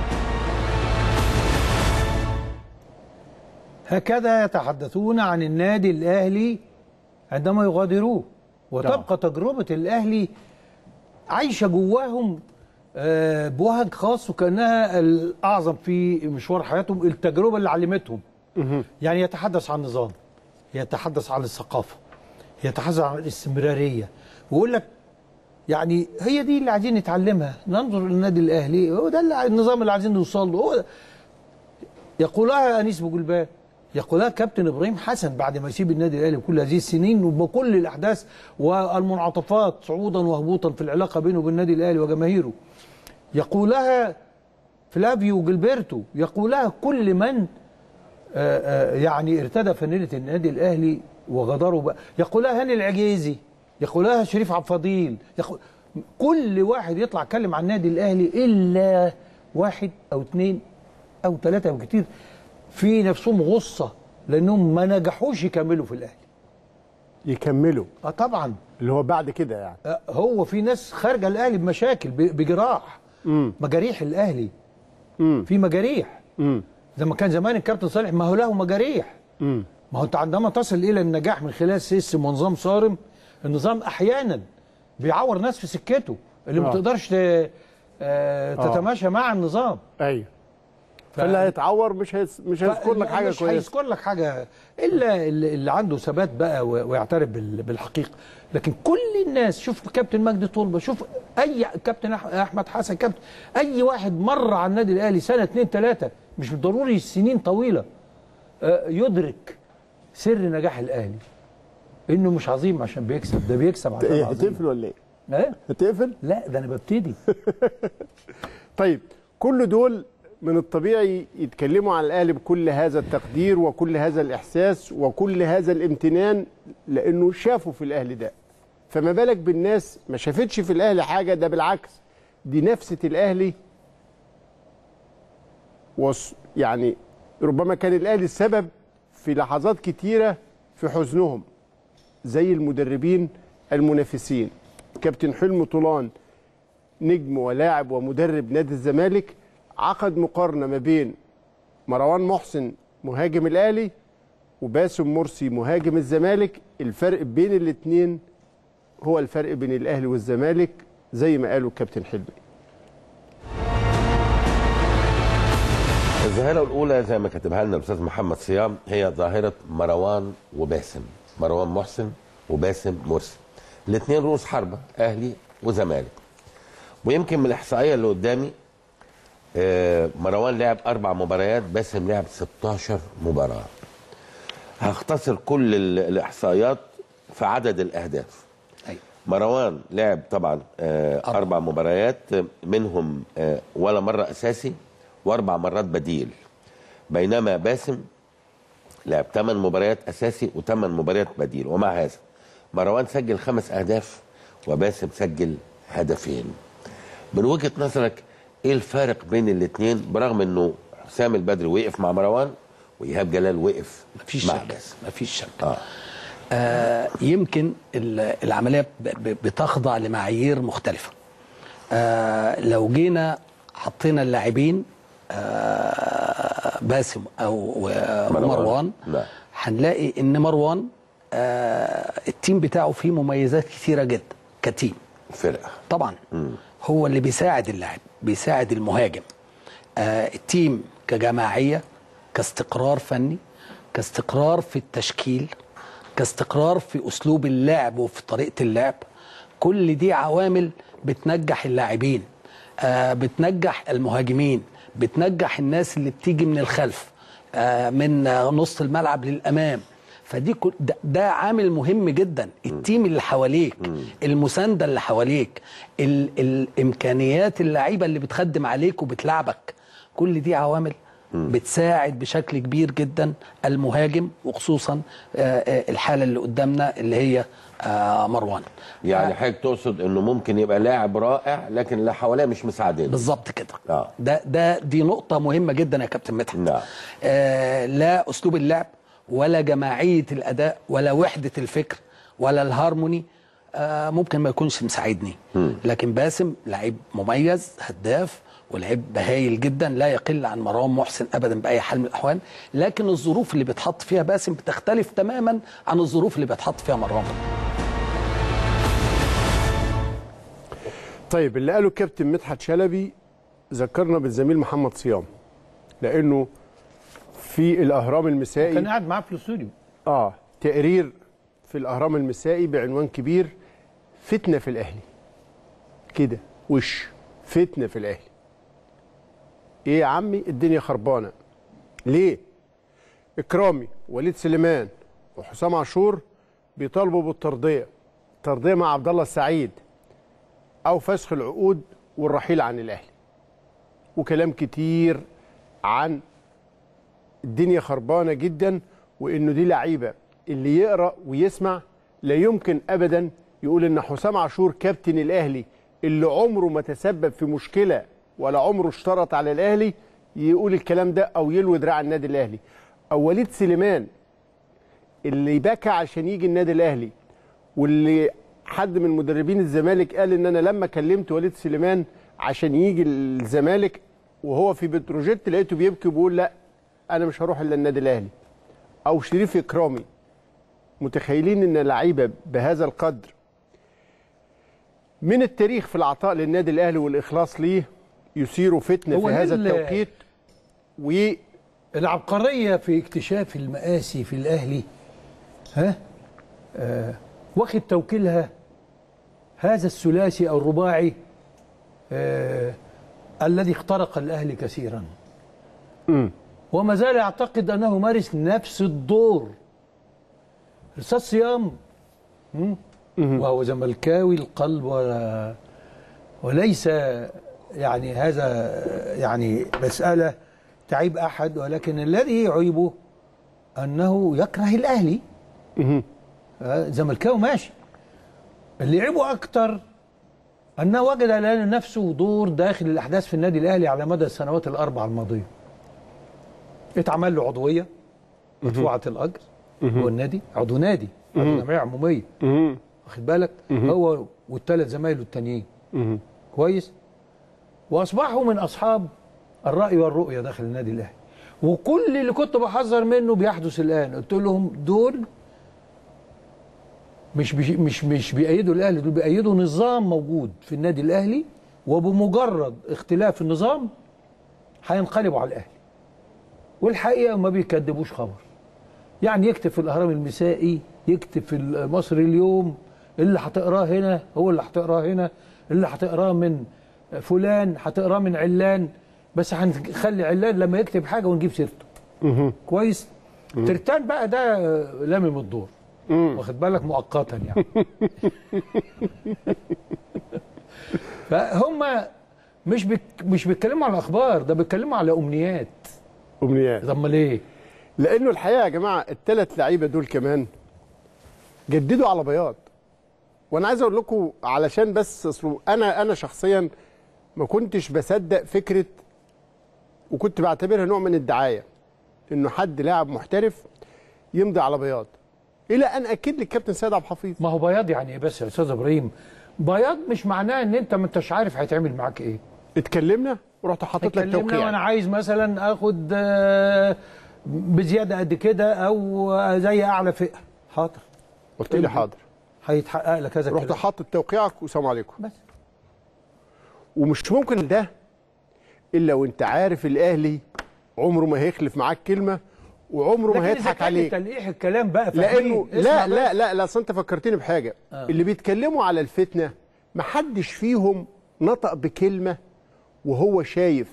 هكذا يتحدثون عن النادي الاهلي عندما يغادروه وتبقى تجربه الاهلي عايشه جواهم آه، بوهج خاص وكانها الاعظم في مشوار حياتهم التجربه اللي علمتهم يعني يتحدث عن النظام يتحدث عن الثقافه يتحدث عن الاستمراريه ويقول لك يعني هي دي اللي عايزين نتعلمها ننظر للنادي الاهلي هو ده اللي النظام اللي عايزين نوصل له هو ده. يقولها انيس بوجلبان يقولها كابتن ابراهيم حسن بعد ما يسيب النادي الاهلي كل هذه السنين وبكل الاحداث والمنعطفات صعودا وهبوطا في العلاقه بينه وبين النادي الاهلي وجماهيره يقولها فلافيو جilberto يقولها كل من آه، آه، يعني ارتدى فانيله النادي الاهلي وغدره بقى يقولها هاني العجيزي يقولها شريف عبد الفضيل يقول كل واحد يطلع يتكلم عن النادي الاهلي الا واحد او اثنين او ثلاثه او كتير في نفسهم غصه لانهم ما نجحوش يكملوا في الاهلي يكملوا اه طبعا اللي هو بعد كده يعني آه هو في ناس خارجه الاهلي بمشاكل ب- بجراح امم مجاريح الاهلي امم في مجاريح امم زي ما كان زمان الكابتن صالح ما هو له مجاريح امم ما هو انت عندما تصل الى النجاح من خلال سيستم ونظام صارم النظام احيانا بيعور ناس في سكته اللي ما آه. تقدرش ت- آه، تتماشى مع النظام ايوه فاللي هيتعور مش هيس... مش هيذكر لك حاجه مش كويسه هيذكر لك حاجه الا اللي اللي عنده ثبات بقى و- ويعترف بال- بالحقيقه لكن كل الناس شوف كابتن مجدي طلبه شوف اي كابتن أح- احمد حسن كابتن اي واحد مر على النادي الاهلي سنه اثنين ثلاثه مش ضروري سنين طويله آه، يدرك سر نجاح الاهلي انه مش عظيم عشان بيكسب ده بيكسب عشان ايه عظيم هتقفل ولا ايه؟ ايه هتقفل؟ لا ده انا ببتدي طيب كل دول من الطبيعي يتكلموا عن الاهلي بكل هذا التقدير وكل هذا الاحساس وكل هذا الامتنان لانه شافوا في الاهلي ده فما بالك بالناس ما شافتش في الاهلي حاجه ده بالعكس دي نفسه الاهلي وص يعني ربما كان الاهلي السبب في لحظات كتيره في حزنهم زي المدربين المنافسين كابتن حلمي طولان نجم ولاعب ومدرب نادي الزمالك عقد مقارنه ما بين مروان محسن مهاجم الاهلي وباسم مرسي مهاجم الزمالك الفرق بين الاثنين هو الفرق بين الاهلي والزمالك زي ما قالوا الكابتن حلمي الظاهرة الأولى زي ما كاتبها لنا الأستاذ محمد صيام هي ظاهرة مروان وباسم مروان محسن وباسم مرسي الاثنين رؤوس حربة أهلي وزمالك ويمكن من الإحصائية اللي قدامي آه، مروان لعب أربع مباريات باسم لعب 16 مباراة هختصر كل ال- الإحصائيات في عدد الأهداف أيوة. مروان لعب طبعا آه، أربع مباريات آه، منهم آه، ولا مرة أساسي وأربع مرات بديل بينما باسم لعب ثمان مباريات أساسي وثمان مباريات بديل ومع هذا مروان سجل خمس أهداف وباسم سجل هدفين من وجهة نظرك إيه الفارق بين الاثنين برغم إنه حسام البدري وقف مع مروان وإيهاب جلال وقف مفيش مع شك باسم مفيش شك آه. آه يمكن ال- العمليه ب- ب- بتخضع لمعايير مختلفه آه لو جينا حطينا اللاعبين آه باسم او آه، مروان. مروان نعم. هنلاقي ان مروان آه التيم بتاعه فيه مميزات كثيره جدا كتيم فرقة طبعا هو اللي بيساعد اللاعب بيساعد المهاجم آه التيم كجماعيه كاستقرار فني كاستقرار في التشكيل كاستقرار في اسلوب اللعب وفي طريقه اللعب كل دي عوامل بتنجح اللاعبين آه بتنجح المهاجمين بتنجح الناس اللي بتيجي من الخلف آه من آه، نص الملعب للامام فدي كل ده, ده عامل مهم جدا التيم اللي حواليك المسانده اللي حواليك ال الامكانيات اللعيبه اللي بتخدم عليك وبتلعبك كل دي عوامل بتساعد بشكل كبير جدا المهاجم وخصوصا آه، آه، الحاله اللي قدامنا اللي هي آه، مروان يعني حضرتك تقصد إنه ممكن يبقى لاعب رائع لكن اللي حواليه مش مساعدين بالظبط كده آه. ده ده دي نقطة مهمة جدا يا كابتن مدحت نعم. آه لا أسلوب اللعب ولا جماعية الأداء ولا وحدة الفكر ولا الهارموني آه ممكن ما يكونش مساعدني لكن باسم لعيب مميز هداف ولعيب هايل جدا لا يقل عن مروان محسن ابدا باي حال من الاحوال لكن الظروف اللي بيتحط فيها باسم بتختلف تماما عن الظروف اللي بيتحط فيها مروان طيب اللي قاله الكابتن مدحت شلبي ذكرنا بالزميل محمد صيام لانه في الاهرام المسائي كان قاعد معاه في الاستوديو اه تقرير في الاهرام المسائي بعنوان كبير فتنه في الاهلي كده وش فتنه في الاهلي ايه يا عمي الدنيا خربانه ليه اكرامي وليد سليمان وحسام عاشور بيطالبوا بالترضيه ترضيه مع عبد الله السعيد او فسخ العقود والرحيل عن الاهلي وكلام كتير عن الدنيا خربانه جدا وانه دي لعيبه اللي يقرا ويسمع لا يمكن ابدا يقول ان حسام عاشور كابتن الاهلي اللي عمره ما تسبب في مشكله ولا عمره اشترط على الاهلي يقول الكلام ده او يلوي دراع النادي الاهلي او وليد سليمان اللي بكى عشان يجي النادي الاهلي واللي حد من مدربين الزمالك قال ان انا لما كلمت وليد سليمان عشان يجي الزمالك وهو في بتروجيت لقيته بيبكي وبيقول لا انا مش هروح الا النادي الاهلي او شريف اكرامي متخيلين ان لعيبه بهذا القدر من التاريخ في العطاء للنادي الاهلي والاخلاص ليه يثيروا فتنه هو في هذا ال- التوقيت و العبقريه في اكتشاف المآسي في الاهلي ها آه واخد توكيلها هذا الثلاثي او الرباعي آه الذي اخترق الاهلي كثيرا وما زال يعتقد انه مارس نفس الدور استاذ صيام مم، وهو زملكاوي القلب ولا وليس يعني هذا يعني مسألة تعيب أحد ولكن الذي يعيبه أنه يكره الأهلي آه، زملكاوي ماشي اللي يعيبه أكتر أنه وجد لنفسه دور داخل الأحداث في النادي الأهلي على مدى السنوات الأربع الماضية اتعمل له عضوية مدفوعة الأجر هو النادي عضو نادي عضو جمعية عمومية واخد بالك هو والثلاث زمايله التانيين كويس واصبحوا من اصحاب الراي والرؤيه داخل النادي الاهلي وكل اللي كنت بحذر منه بيحدث الان قلت لهم دول مش بيش مش مش بيأيدوا الاهلي دول بيأيدوا نظام موجود في النادي الاهلي وبمجرد اختلاف النظام هينقلبوا على الاهلي والحقيقه ما بيكذبوش خبر يعني يكتب في الاهرام المسائي يكتب في المصري اليوم اللي هتقراه هنا هو اللي هتقراه هنا اللي هتقراه من فلان هتقراه من علان بس هنخلي علان لما يكتب حاجه ونجيب سيرته كويس ترتان بقى ده لامم الدور واخد بالك مؤقتا يعني فهم مش بك مش بيتكلموا على اخبار ده بيتكلموا على امنيات امنيات طب امال ايه لانه الحقيقه يا جماعه الثلاث لعيبه دول كمان جددوا على بياض وانا عايز اقول لكم علشان بس أصله انا انا شخصيا ما كنتش بصدق فكره وكنت بعتبرها نوع من الدعايه انه حد لاعب محترف يمضي على بياض الى ان اكد لي كابتن سيد عبد الحفيظ ما هو بياض يعني ايه بس يا استاذ ابراهيم بياض مش معناه ان انت ما انتش عارف هيتعمل معاك ايه اتكلمنا ورحت حاطط لك اتكلمنا توقيع وانا عايز مثلا اخد آه، بزياده قد كده او زي اعلى فئه حاضر قلت لي حاضر هيتحقق لك هذا رحت الكلام حاطط توقيعك والسلام عليكم بس ومش ممكن ده الا وانت عارف الاهلي عمره ما هيخلف معاك كلمه وعمره لكن ما إذا هيضحك كان عليك تلقيح الكلام بقى لانه فاهمين. اسمع لا لا بس. لا لا اصل انت فكرتني بحاجه آه. اللي بيتكلموا على الفتنه ما حدش فيهم نطق بكلمه وهو شايف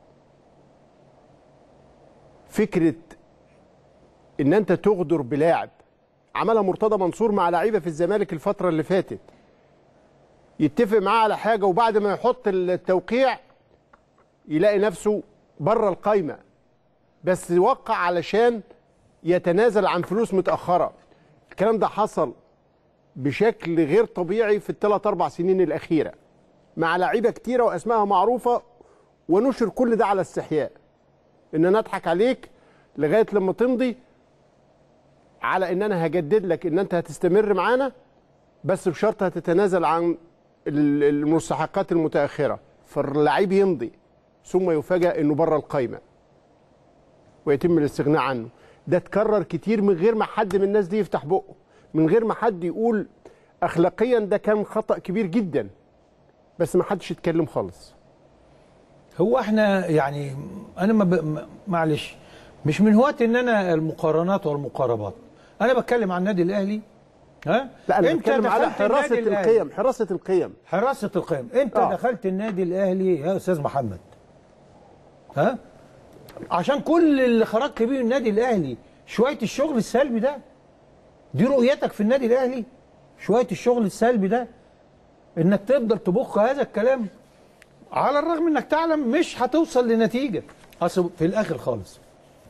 فكره ان انت تغدر بلاعب عملها مرتضى منصور مع لعيبه في الزمالك الفتره اللي فاتت يتفق معاه على حاجه وبعد ما يحط التوقيع يلاقي نفسه بره القايمه بس وقع علشان يتنازل عن فلوس متاخره الكلام ده حصل بشكل غير طبيعي في الثلاث اربع سنين الاخيره مع لعيبه كتيره واسمائها معروفه ونشر كل ده على استحياء ان انا اضحك عليك لغايه لما تمضي على ان انا هجدد لك ان انت هتستمر معانا بس بشرط هتتنازل عن ال- المستحقات المتاخره فاللعيب يمضي ثم يفاجأ انه بره القايمه ويتم الاستغناء عنه ده اتكرر كتير من غير ما حد من الناس دي يفتح بقه من غير ما حد يقول اخلاقيا ده كان خطأ كبير جدا بس ما حدش يتكلم خالص هو احنا يعني انا ما ب... ما- معلش مش من هواة ان انا المقارنات والمقاربات انا بتكلم عن النادي الاهلي ها لا انا انت بتكلم على دخلت حراسه النادي الأهلي. القيم حراسه القيم حراسه القيم انت آه. آه. دخلت النادي الاهلي يا استاذ محمد ها عشان كل اللي خرجت بيه النادي الاهلي شويه الشغل السلبي ده دي رؤيتك في النادي الاهلي شويه الشغل السلبي ده انك تفضل تبخ هذا الكلام على الرغم انك تعلم مش هتوصل لنتيجه اصل في الاخر خالص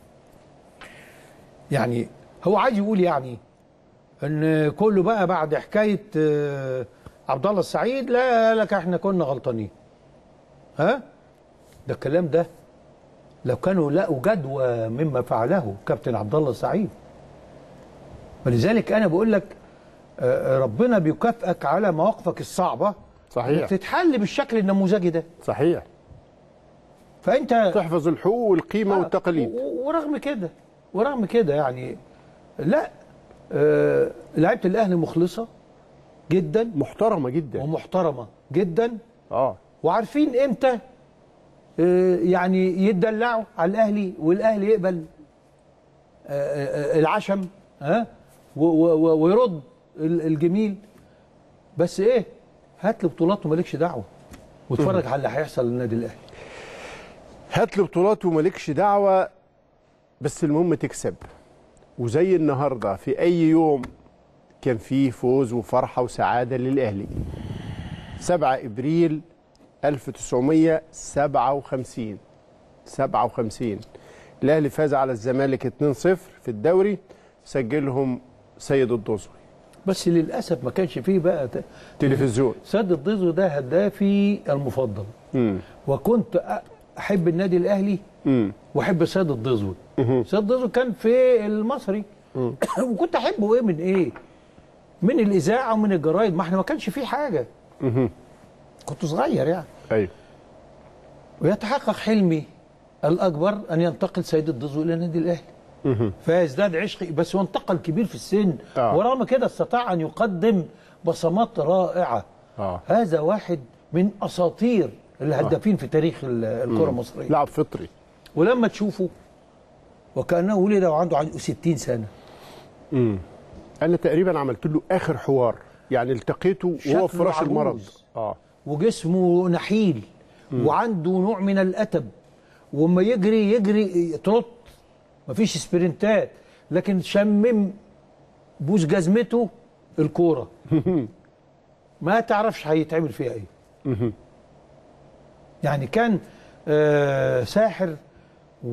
يعني هو عايز يقول يعني ان كله بقى بعد حكايه آه، عبد الله السعيد لا لك احنا كنا غلطانين ها ده الكلام ده لو كانوا لقوا جدوى مما فعله كابتن عبد الله السعيد ولذلك انا بقول لك آه، ربنا بيكافئك على مواقفك الصعبه صحيح. إنك تتحل بالشكل النموذجي ده صحيح فانت تحفظ الحقوق والقيمه آه، والتقاليد و- ورغم كده ورغم كده يعني لا آه لعيبه الاهلي مخلصه جدا محترمه جدا ومحترمه جدا اه وعارفين امتى آه يعني يتدلعوا على الاهلي والاهلي يقبل آه آه العشم ها و- و- و- ويرد ال- الجميل بس ايه هات لي بطولات ومالكش دعوه واتفرج على اللي هيحصل للنادي الاهلي هات لي بطولات ومالكش دعوه بس المهم تكسب وزي النهارده في اي يوم كان فيه فوز وفرحه وسعاده للاهلي 7 ابريل 1957 57 الاهلي فاز على الزمالك 2-0 في الدوري سجلهم سيد الدوسري بس للاسف ما كانش فيه بقى ت- تلفزيون سيد الضيزو ده هدافي المفضل امم وكنت أ- احب النادي الاهلي امم واحب سيد الضيزو سيد الضيزو كان في المصري وكنت احبه ايه من ايه من الاذاعه ومن الجرايد ما احنا ما كانش فيه حاجه كنت صغير يعني ايوه ويتحقق حلمي الاكبر ان ينتقل سيد الضيزو الى النادي الاهلي فيزداد عشقي بس هو انتقل كبير في السن آه. ورغم كده استطاع ان يقدم بصمات رائعه اه هذا واحد من اساطير الهدافين في تاريخ ال- الكره المصريه لاعب فطري ولما تشوفه وكانه ولد وعنده عنده 60 سنه انا تقريبا عملت له اخر حوار يعني التقيته وهو في شكله فراش عجوز. المرض اه وجسمه نحيل وعنده نوع من الأتب وما يجري يجري ترط مفيش سبرنتات لكن شمم بوز جزمته الكوره ما تعرفش هيتعمل فيها ايه يعني كان آه ساحر و...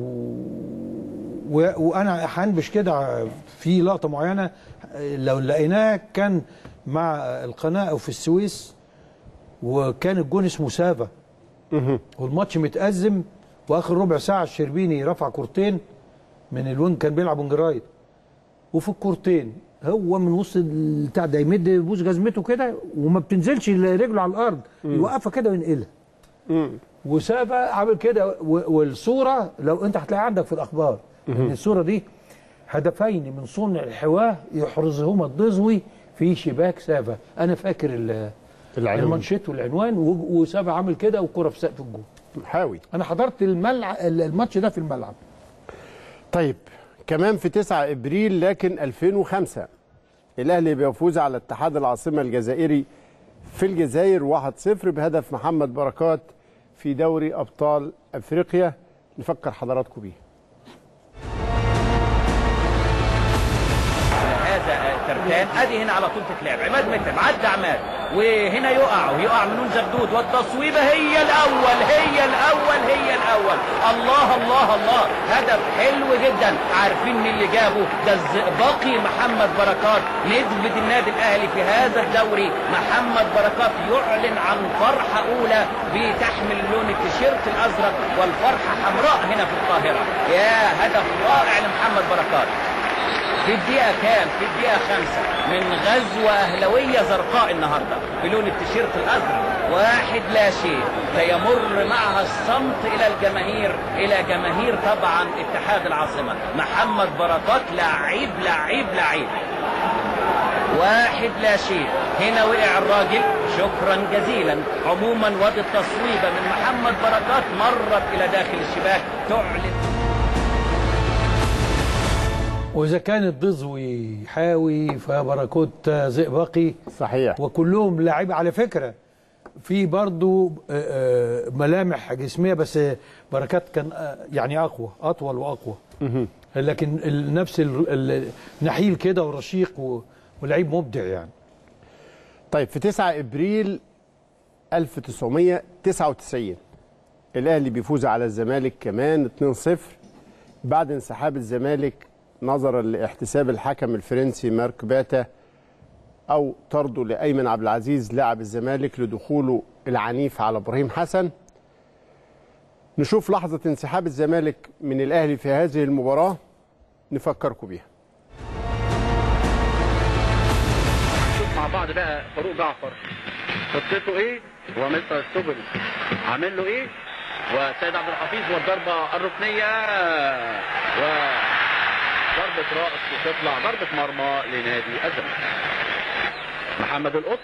و... وانا هنبش كده في لقطه معينه آه، لو لقيناه كان مع القناه او في السويس وكان الجون اسمه سافا والماتش متأزم واخر ربع ساعه الشربيني رفع كورتين من الوينج كان بيلعب وينج رايت وفي الكورتين هو من وسط البتاع ده يمد بوز جزمته كده وما بتنزلش رجله على الارض يوقفها كده وينقلها وسافا عامل كده و- والصوره لو انت هتلاقيها عندك في الاخبار ان الصوره دي هدفين من صنع الحواه يحرزهما الضزوي في شباك سافا انا فاكر ال- العنوان. المانشيت والعنوان و- وسافا عامل كده والكره في سقف الجول حاوي انا حضرت الملع الماتش ده في الملعب طيب كمان في 9 ابريل لكن 2005 الاهلي بيفوز على اتحاد العاصمه الجزائري في الجزائر 1-0 بهدف محمد بركات في دوري ابطال افريقيا نفكر حضراتكم بيه هذا ترتان ادي هنا على طول تتلعب عماد متعب عدى عماد وهنا يقع ويقع منون زغدود والتصويبه هي الاول هي الاول هي الاول الله الله الله هدف حلو جدا عارفين مين اللي جابه ده الزئبقي محمد بركات نسبه النادي الاهلي في هذا الدوري محمد بركات يعلن عن فرحه اولى بتحمل لون التيشيرت الازرق والفرحه حمراء هنا في القاهره يا هدف رائع لمحمد بركات في الدقيقة كام؟ في الدقيقة خمسة من غزوة أهلوية زرقاء النهاردة بلون التيشيرت الأزرق واحد لا شيء سيمر معها الصمت إلى الجماهير إلى جماهير طبعا اتحاد العاصمة محمد بركات لعيب لعيب لعيب واحد لا شيء هنا وقع الراجل شكرا جزيلا عموما وادي التصويبة من محمد بركات مرت إلى داخل الشباك تعلن واذا كان الضزوي حاوي فبركوت زئبقي صحيح وكلهم لاعيبه على فكره في برضو آه، آه، ملامح جسميه بس بركات كان آه، يعني اقوى اطول واقوى لكن ال- نفس ال- النحيل كده ورشيق و- ولعيب مبدع يعني طيب في 9 ابريل 1999 الاهلي بيفوز على الزمالك كمان 2-0 بعد انسحاب الزمالك نظرا لاحتساب الحكم الفرنسي مارك باتا او طرده لايمن عبد العزيز لاعب الزمالك لدخوله العنيف على ابراهيم حسن نشوف لحظه انسحاب الزمالك من الاهلي في هذه المباراه نفكركم بيها نشوف مع بعض بقى فاروق جعفر خطته ايه ومستر السبل عامل له ايه وسيد عبد الحفيظ والضربه الركنيه و ضربة رأس وتطلع ضربة مرمى لنادي الزمالك. محمد القط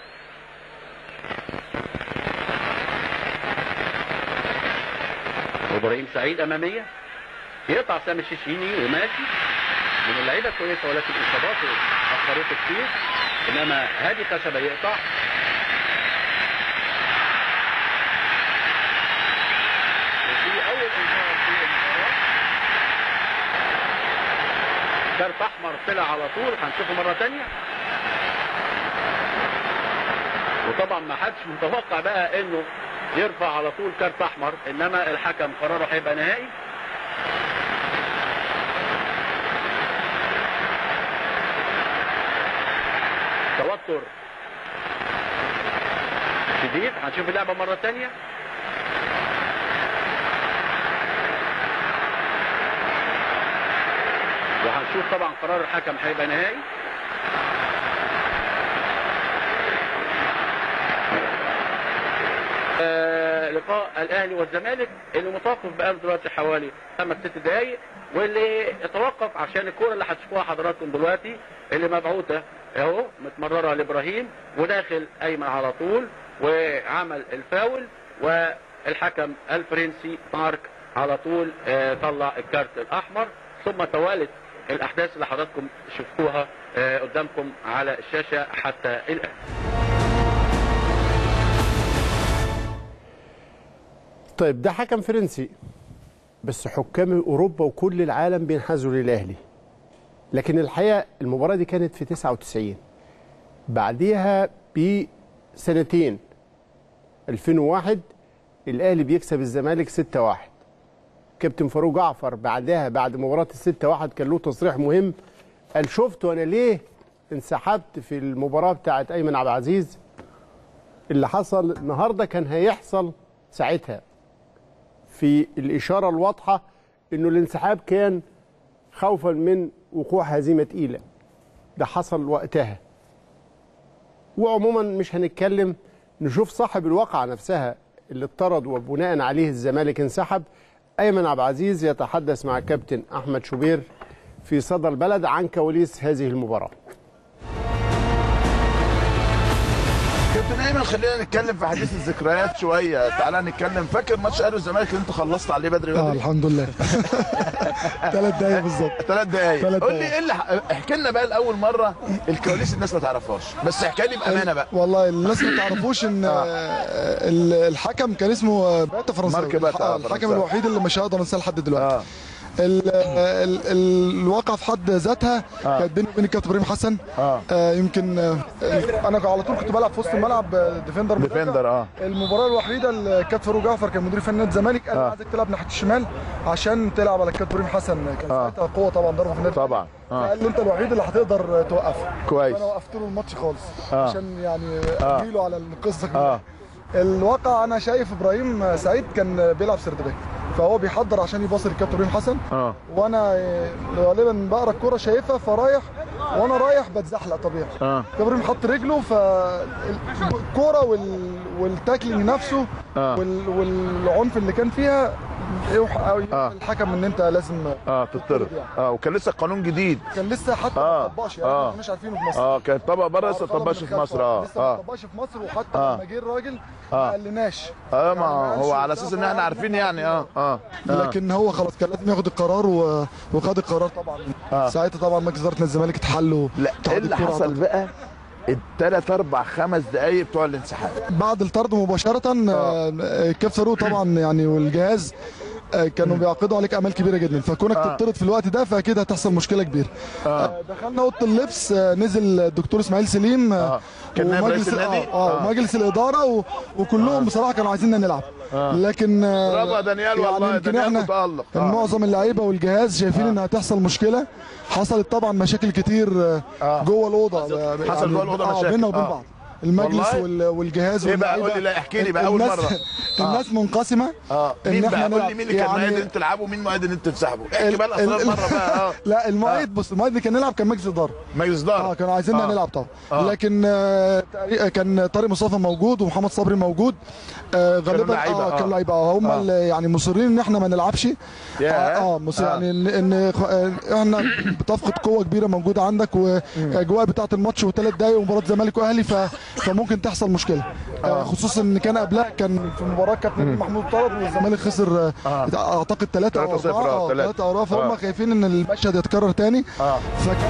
وابراهيم سعيد اماميه يقطع سامي الشيشيني وماشي من اللعيبه كويسه ولكن اصاباته اخرته كتير انما هادي خشبه يقطع وفي اول انذار في المباراه كارت احمر طلع على طول هنشوفه مره تانية وطبعا ما حدش متوقع بقى انه يرفع على طول كارت احمر انما الحكم قراره هيبقى نهائي توتر شديد هنشوف اللعبه مره ثانيه وهنشوف طبعا قرار الحكم هيبقى نهائي آه، لقاء الاهلي والزمالك اللي متوقف بقاله دلوقتي حوالي خمس ست دقايق واللي يتوقف عشان الكوره اللي هتشوفوها حضراتكم دلوقتي اللي مبعوثه اهو متمرره لابراهيم وداخل ايمن على طول وعمل الفاول والحكم الفرنسي مارك على طول آه، طلع الكارت الاحمر ثم توالت الاحداث اللي حضراتكم شفتوها آه، قدامكم على الشاشه حتى الان طيب ده حكم فرنسي بس حكام اوروبا وكل العالم بينحازوا للاهلي لكن الحقيقه المباراه دي كانت في 99 بعديها بسنتين 2001 الاهلي بيكسب الزمالك 6-1 كابتن فاروق جعفر بعدها بعد مباراه ال 6-1 كان له تصريح مهم قال شفت وانا ليه انسحبت في المباراه بتاعت ايمن عبد العزيز اللي حصل النهارده كان هيحصل ساعتها في الإشارة الواضحة إنه الانسحاب كان خوفا من وقوع هزيمة تقيلة ده حصل وقتها وعموما مش هنتكلم نشوف صاحب الواقعة نفسها اللي اطرد وبناء عليه الزمالك انسحب أيمن عبد العزيز يتحدث مع كابتن أحمد شوبير في صدى البلد عن كواليس هذه المباراة كابتن ايمن خلينا نتكلم في حديث الذكريات شويه تعالى نتكلم فاكر ماتش اهلي والزمالك اللي انت خلصت عليه بدري بدري اه الحمد لله ثلاث دقايق بالظبط ثلاث دقايق ثلاث قول لي دقايق. ايه اللي ح- احكي لنا بقى لاول مره الكواليس الناس ما تعرفهاش بس احكي لي بامانه بقى والله الناس ما تعرفوش ان آه. ال- الحكم كان اسمه آه، باتا فرنساوي مارك باتا، الح- آه، الحكم فرنساوي. الوحيد اللي مش هقدر انساه لحد دلوقتي ال ال ال الواقعه في حد ذاتها آه. كانت بيني وبين الكابتن ابراهيم حسن اه آه يمكن آه انا على طول كنت بلعب في وسط الملعب آه، ديفندر مدافع. ديفندر اه المباراه الوحيده اللي الكابتن فاروق جعفر كان مدير فني نادي الزمالك قال آه. آه. عايزك تلعب ناحيه الشمال عشان تلعب على الكابتن ابراهيم حسن كان آه. ساعتها قوه طبعا ضربه في النادي طبعا اه قال لي انت الوحيد اللي هتقدر توقفه كويس. فانا وقفت له الماتش خالص آه. عشان يعني آه. اجيله على القصه كلها اه الواقع انا شايف ابراهيم سعيد كان بيلعب سرد باك فهو بيحضر عشان يباصي للكابتن ابراهيم حسن اه وانا غالبا بقرا الكوره شايفها فرايح وانا رايح بتزحلق طبيعي اه كابتن ابراهيم حط رجله فالكوره وال... والتاكلينج نفسه آه. وال... والعنف اللي كان فيها يوحى أو آه. الحكم ان انت لازم اه تطرد اه وكان لسه القانون جديد كان لسه حتى آه. ما طبقش يعني آه. ما كناش عارفينه في مصر اه كان طبق بره لسه طلب طبقش من في الخلف، مصر اه لسه ما اه طبقش في مصر وحتى آه. لما جه الراجل آه. ما قالناش اه ما يعني هو قالش على وبتاع، اساس ان احنا فقال عارفين إحنا يعني اه اه آه. لكن هو خلاص كان لازم ياخد القرار و... وخد القرار طبعا آه. ساعتها طبعا مجلس اداره نادي الزمالك اتحل لا ايه اتحاد اللي الكرة حصل أعتقد. بقى الثلاث اربع خمس دقايق بتوع الانسحاب بعد الطرد مباشره آه. كابتن فاروق طبعا يعني والجهاز آه، كانوا بيعقدوا عليك امال كبيره جدا فكونك آه. تطرد في الوقت ده فاكيد هتحصل مشكله كبيره آه. آه، دخلنا اوضه اللبس آه، نزل الدكتور اسماعيل سليم آه، آه. كان نائب رئيس ومجلس النادي؟ اه, آه. آه. ومجلس الاداره و... وكلهم بصراحه كانوا عايزيننا نلعب لكن آه، برافو يا دانيال والله يمكن دانيال احنا متالق كان آه. معظم اللعيبه والجهاز شايفين انها هتحصل مشكله حصلت طبعا مشاكل كتير آه، آه. جوه الاوضه حصل جوه الأوضة آه، مشاكل. بيننا وبين آه. بعض المجلس والله؟ وال- والجهاز ايه بقى واللعيبة. قول لي لا احكي لي بقى اول الناس- مره الناس منقسمه اه إن مين إحنا بقى قول نلعب. لي مين اللي كان يعني- مؤيد ان تلعبوا ومين مؤيد ان انتوا تنسحبوا احكي بقى ال- الاسرار ال- مره بقى اه لا المؤيد بص المؤيد اللي كان نلعب كان مجلس اداره مجلس اه اداره كانوا عايزيننا آه. نلعب طبعا آه. لكن آه تقريبا كان طارق مصطفى موجود ومحمد صبري موجود آه غالبا لعيبة، اه آه. كانوا لعيبه آه هم آه. اللي يعني مصرين ان احنا ما نلعبش ياه. اه, آه مص- آه. يعني ان, إن خ- آه، احنا بتفقد قوه كبيره موجوده عندك واجواء بتاعه الماتش وثلاث دقايق ومباراه زمالك واهلي ف... فممكن تحصل مشكله آه خصوصا ان كان قبلها كان في مباراه كابتن محمود طرد والزمالك خسر آه. اعتقد ثلاثه او 3-0 اربعه آه، اه تلاتة. ثلاثه او اربعه فهم آه. خايفين ان المشهد يتكرر تاني اه فكان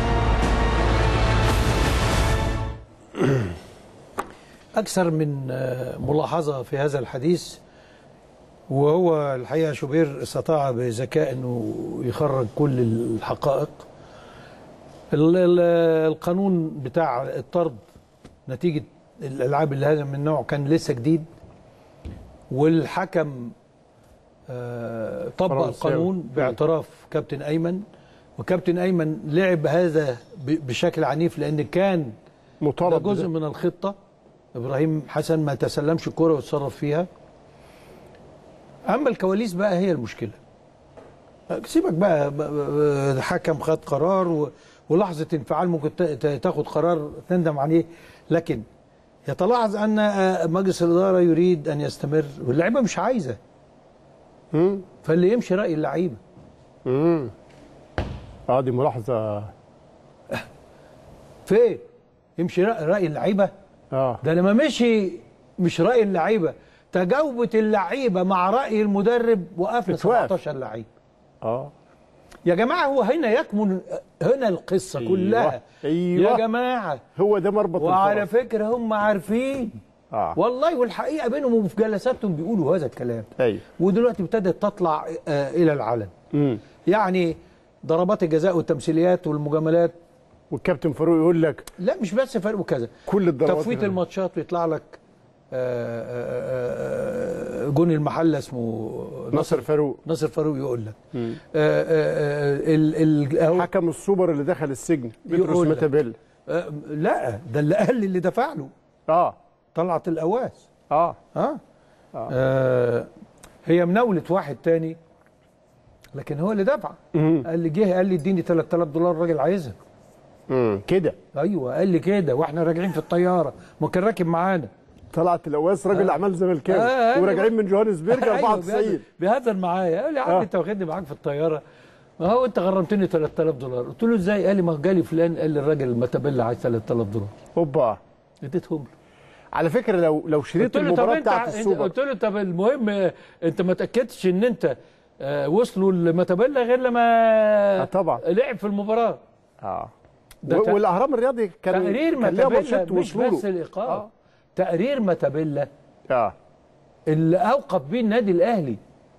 أكثر من آه، ملاحظة في هذا الحديث وهو الحقيقة شوبير استطاع بذكاء أنه يخرج كل الحقائق ال- ال- القانون بتاع الطرد نتيجة الألعاب اللي هذا من النوع كان لسه جديد والحكم آه، طبق فرنساوي. القانون باعتراف كابتن ايمن وكابتن ايمن لعب هذا ب- بشكل عنيف لان كان ده مطالب جزء بده. من الخطه ابراهيم حسن ما تسلمش الكره وتصرف فيها اما الكواليس بقى هي المشكله سيبك بقى ب- ب- حكم خد قرار و- ولحظه انفعال ممكن ت- ت- تاخد قرار تندم عليه لكن يتلاحظ ان آه، مجلس الاداره يريد ان يستمر واللعيبه مش عايزه مم. فاللي يمشي راي اللعيبه مم. اه دي ملاحظه فين يمشي رأي, راي اللعيبه اه ده لما مشي مش راي اللعيبه تجاوبت اللعيبه مع راي المدرب وقفنا بتوقف. 17 لعيب اه يا جماعه هو هنا يكمن هنا القصه أيوة. كلها أيوة. يا جماعه هو ده مربط وعلى الفرس فكره هم عارفين اه والله والحقيقه بينهم وفي جلساتهم بيقولوا هذا الكلام ايوه ودلوقتي ابتدت تطلع آه الى العلن مم. يعني ضربات الجزاء والتمثيليات والمجاملات والكابتن فاروق يقول لك لا مش بس فرق وكذا كل الضربات تفويت اللي- الماتشات ويطلع لك آه، آه، آه، جون المحله اسمه ناصر فاروق ناصر فاروق يقول لك مم. آه، آه، آه، ال ال أهو. حكم السوبر اللي دخل السجن بيتروس يقول لك. ماتابيل آه، لا ده اللي قال اللي دفع له اه طلعت الاواس اه اه, آه. آه. هي مناولة واحد تاني لكن هو اللي دفع مم. قال لي جه قال لي اديني 3000 دولار الراجل عايزها مم. كده ايوه قال لي كده واحنا راجعين في الطياره ما كان راكب معانا طلعت الاواس راجل اعمال زملكاوي آه، وراجعين من جوهانسبرج أيوة، 94 بيهزر- بيهزر معايا قال لي يا عم آه. انت واخدني معاك في الطياره ما هو انت غرمتني 3000 دولار قلت له ازاي قال لي ما جالي فلان قال لي الراجل المتبلة عايز 3000 دولار اوبا اديتهم له على فكره لو لو شريط قلت له طب المباراه انت بتاعت انت- السوبر قلت له طب المهم آه، انت ما تاكدتش ان انت آه، وصلوا لمتبلة غير لما آه، طبعا لعب في المباراه اه ده و- ت- والاهرام الرياضي كان تقرير كان ليها متبلة ماتشات مش وصلوا بس له. الايقاف آه. تقرير متبلة اه اللي اوقف بيه النادي الاهلي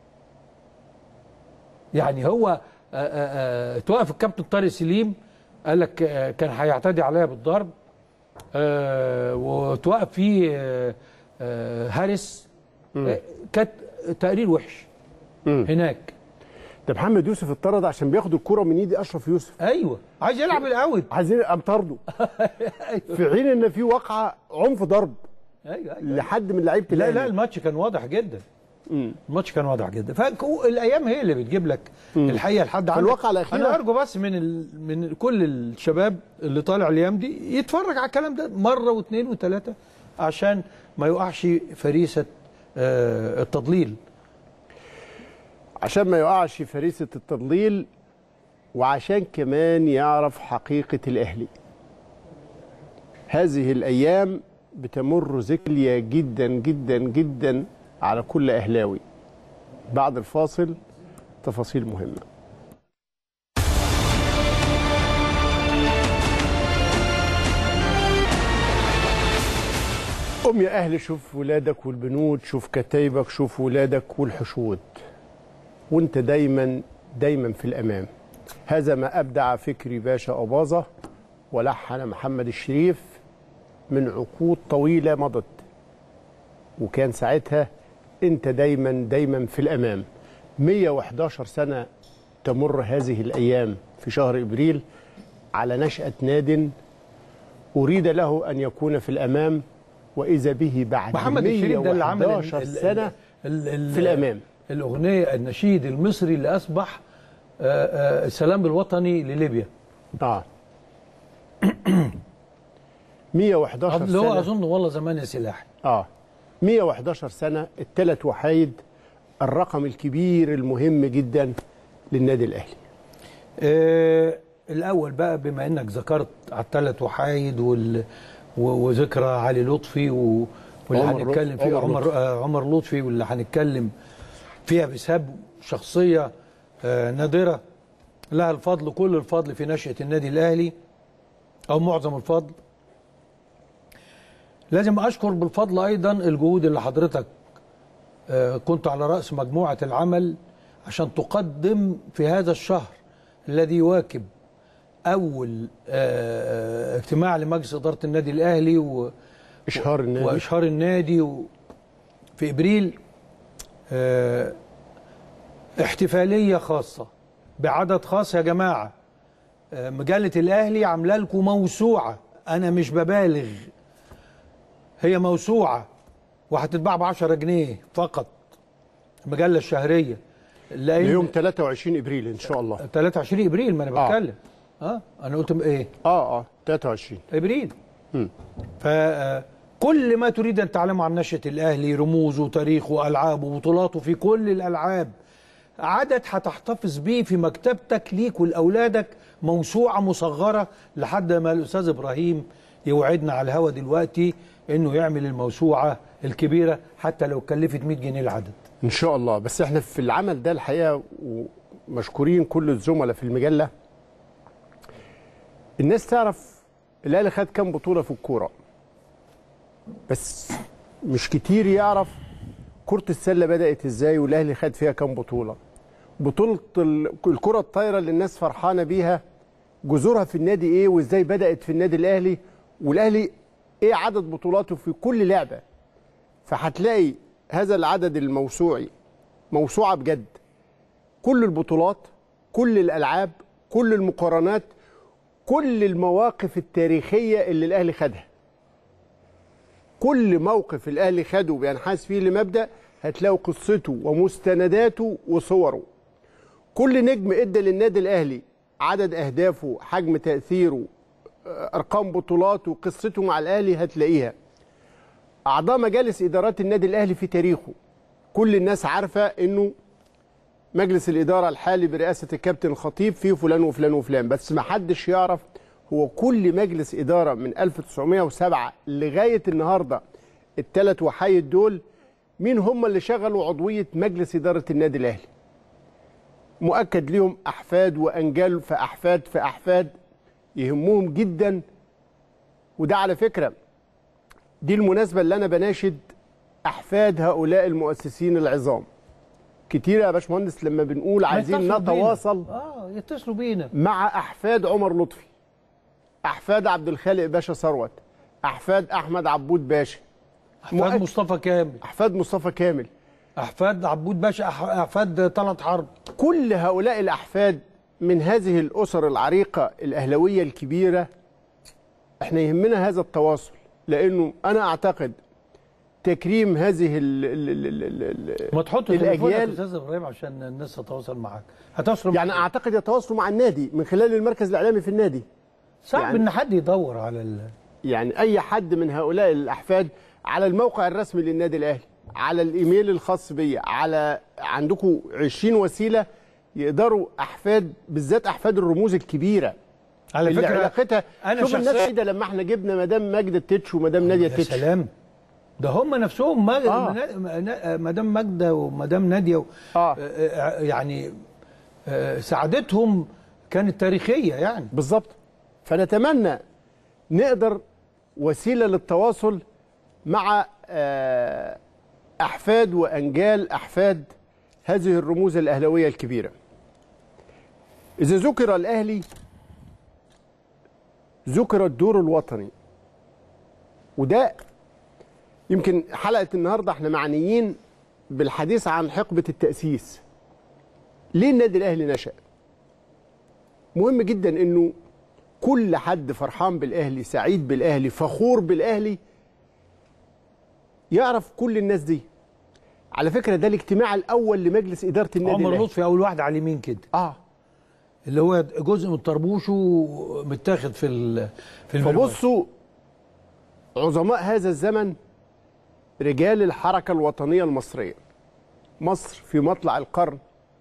يعني هو آه، آه، آه، توقف الكابتن طارق سليم قال لك آه، كان هيعتدي عليا بالضرب آه، وتوقف فيه آه، آه، هارس آه، كانت تقرير وحش مم. هناك ده محمد يوسف اتطرد عشان بياخد الكرة من ايد اشرف يوسف ايوه عايز يلعب الاوت عايزين قام طرده في حين ان في واقعه عنف ضرب ايوه ايوه لحد من لعيبه لا لا الأهلي. الماتش كان واضح جدا مم. الماتش كان واضح جدا فالايام هي اللي بتجيب لك الحقيقه لحد عندك فالواقعة الأخيرة- انا ارجو بس من ال... من كل الشباب اللي طالع الايام دي يتفرج على الكلام ده مره واثنين وثلاثه عشان ما يقعش فريسه آه التضليل عشان ما يقعش في فريسه التضليل وعشان كمان يعرف حقيقه الاهلي هذه الايام بتمر ذكليه جدا جدا جدا على كل اهلاوي بعد الفاصل تفاصيل مهمه قوم يا اهل شوف ولادك والبنود شوف كتايبك شوف ولادك والحشود وانت دايما دايما في الامام هذا ما ابدع فكري باشا اباظه ولحن محمد الشريف من عقود طويله مضت وكان ساعتها انت دايما دايما في الامام 111 سنه تمر هذه الايام في شهر ابريل على نشاه ناد اريد له ان يكون في الامام واذا به بعد محمد الشريف ده اللي عمل ال- 111 ال- سنه ال- ال- في الامام الاغنيه النشيد المصري اللي اصبح آه، آه، السلام الوطني لليبيا اه 111 اللي هو سنه اظن والله زمان يا سلاحي اه 111 سنه الثلاث وحايد الرقم الكبير المهم جدا للنادي الاهلي آه الاول بقى بما انك ذكرت على الثلاث وحايد وال و- وذكرى علي لطفي و... واللي عمر هنتكلم لطفي- فيه عمر عمر لطفي. آه عمر لطفي واللي هنتكلم فيها بسبب شخصيه آه نادره لها الفضل كل الفضل في نشأة النادي الأهلي أو معظم الفضل لازم أشكر بالفضل أيضا الجهود اللي حضرتك آه، كنت على رأس مجموعة العمل عشان تقدم في هذا الشهر الذي يواكب أول آه، اجتماع لمجلس إدارة النادي الأهلي و اشهار النادي وإشهار النادي و في إبريل آه، احتفاليه خاصه بعدد خاص يا جماعه آه، مجله الاهلي عامله لكم موسوعه انا مش ببالغ هي موسوعه وهتتباع ب 10 جنيه فقط المجله الشهريه لأن يوم 23 ابريل ان شاء الله 23 ابريل ما انا آه. بتكلم اه انا قلت ايه اه اه 23 ابريل مم. فكل ما تريد ان تعلمه عن نشأة الاهلي رموزه تاريخه العابه بطولاته في كل الالعاب عدد هتحتفظ بيه في مكتبتك ليك ولاولادك موسوعه مصغره لحد ما الاستاذ ابراهيم يوعدنا على الهوا دلوقتي انه يعمل الموسوعه الكبيره حتى لو كلفت 100 جنيه العدد ان شاء الله بس احنا في العمل ده الحقيقه ومشكورين كل الزملاء في المجله الناس تعرف الاهلي خد كام بطوله في الكوره بس مش كتير يعرف كرة السلة بدأت ازاي والاهلي خد فيها كام بطولة بطولة ال- الكرة الطايرة اللي الناس فرحانة بيها جذورها في النادي ايه وازاي بدأت في النادي الاهلي والاهلي ايه عدد بطولاته في كل لعبة فهتلاقي هذا العدد الموسوعي موسوعة بجد كل البطولات كل الألعاب كل المقارنات كل المواقف التاريخية اللي الأهلي خدها كل موقف الأهلي خده بينحاز فيه لمبدأ هتلاقوا قصته ومستنداته وصوره كل نجم ادى للنادي الأهلي عدد أهدافه حجم تأثيره أرقام بطولاته قصته مع الأهلي هتلاقيها أعضاء مجالس إدارات النادي الأهلي في تاريخه كل الناس عارفة إنه مجلس الإدارة الحالي برئاسة الكابتن الخطيب فيه فلان وفلان وفلان بس ما حدش يعرف هو كل مجلس إدارة من 1907 لغاية النهاردة الثلاث وحايد دول مين هم اللي شغلوا عضوية مجلس إدارة النادي الأهلي مؤكد ليهم أحفاد وأنجال في أحفاد في أحفاد يهمهم جدا وده على فكرة دي المناسبة اللي أنا بناشد أحفاد هؤلاء المؤسسين العظام كتير يا باشمهندس لما بنقول ما عايزين يتصلوا بينا. نتواصل اه يتصلوا بينا مع احفاد عمر لطفي احفاد عبد الخالق باشا ثروت احفاد احمد عبود باشا احفاد مصطفى كامل احفاد مصطفى كامل احفاد عبود باشا أح- احفاد طلعت حرب كل هؤلاء الاحفاد من هذه الاسر العريقه الاهلاويه الكبيره احنا يهمنا هذا التواصل لانه انا اعتقد تكريم هذه ال ال ال ال ال ما تحط تليفونك يا الاجيال استاذ ابراهيم عشان الناس تتواصل معاك هتواصلوا يعني اعتقد يتواصلوا مع النادي من خلال المركز الاعلامي في النادي صعب يعني- ان حد يدور على ال... يعني اي حد من هؤلاء الاحفاد على الموقع الرسمي للنادي الاهلي على الايميل الخاص بيا على عندكم 20 وسيله يقدروا احفاد بالذات احفاد الرموز الكبيره على اللي فكرة علاقتها أنا شوف الناس شخصياً- ايه ده لما احنا جبنا مدام ماجده التتش ومدام ناديه يا التتش سلام ده هم نفسهم مج... آه. آه. مدام ماجده ومدام ناديه و... آه. آه يعني آه سعادتهم كانت تاريخيه يعني بالظبط فنتمنى نقدر وسيله للتواصل مع آه، احفاد وانجال احفاد هذه الرموز الاهلاويه الكبيره اذا ذكر الاهلي ذكر الدور الوطني وده يمكن حلقه النهارده احنا معنيين بالحديث عن حقبه التاسيس ليه النادي الاهلي نشأ مهم جدا انه كل حد فرحان بالاهلي سعيد بالاهلي فخور بالاهلي يعرف كل الناس دي على فكره ده الاجتماع الاول لمجلس اداره النادي عمر الاهلي لطفي اول واحد على اليمين كده اه اللي هو جزء من طربوشه متاخد في ال... في الملوان. فبصوا عظماء هذا الزمن رجال الحركه الوطنيه المصريه مصر في مطلع القرن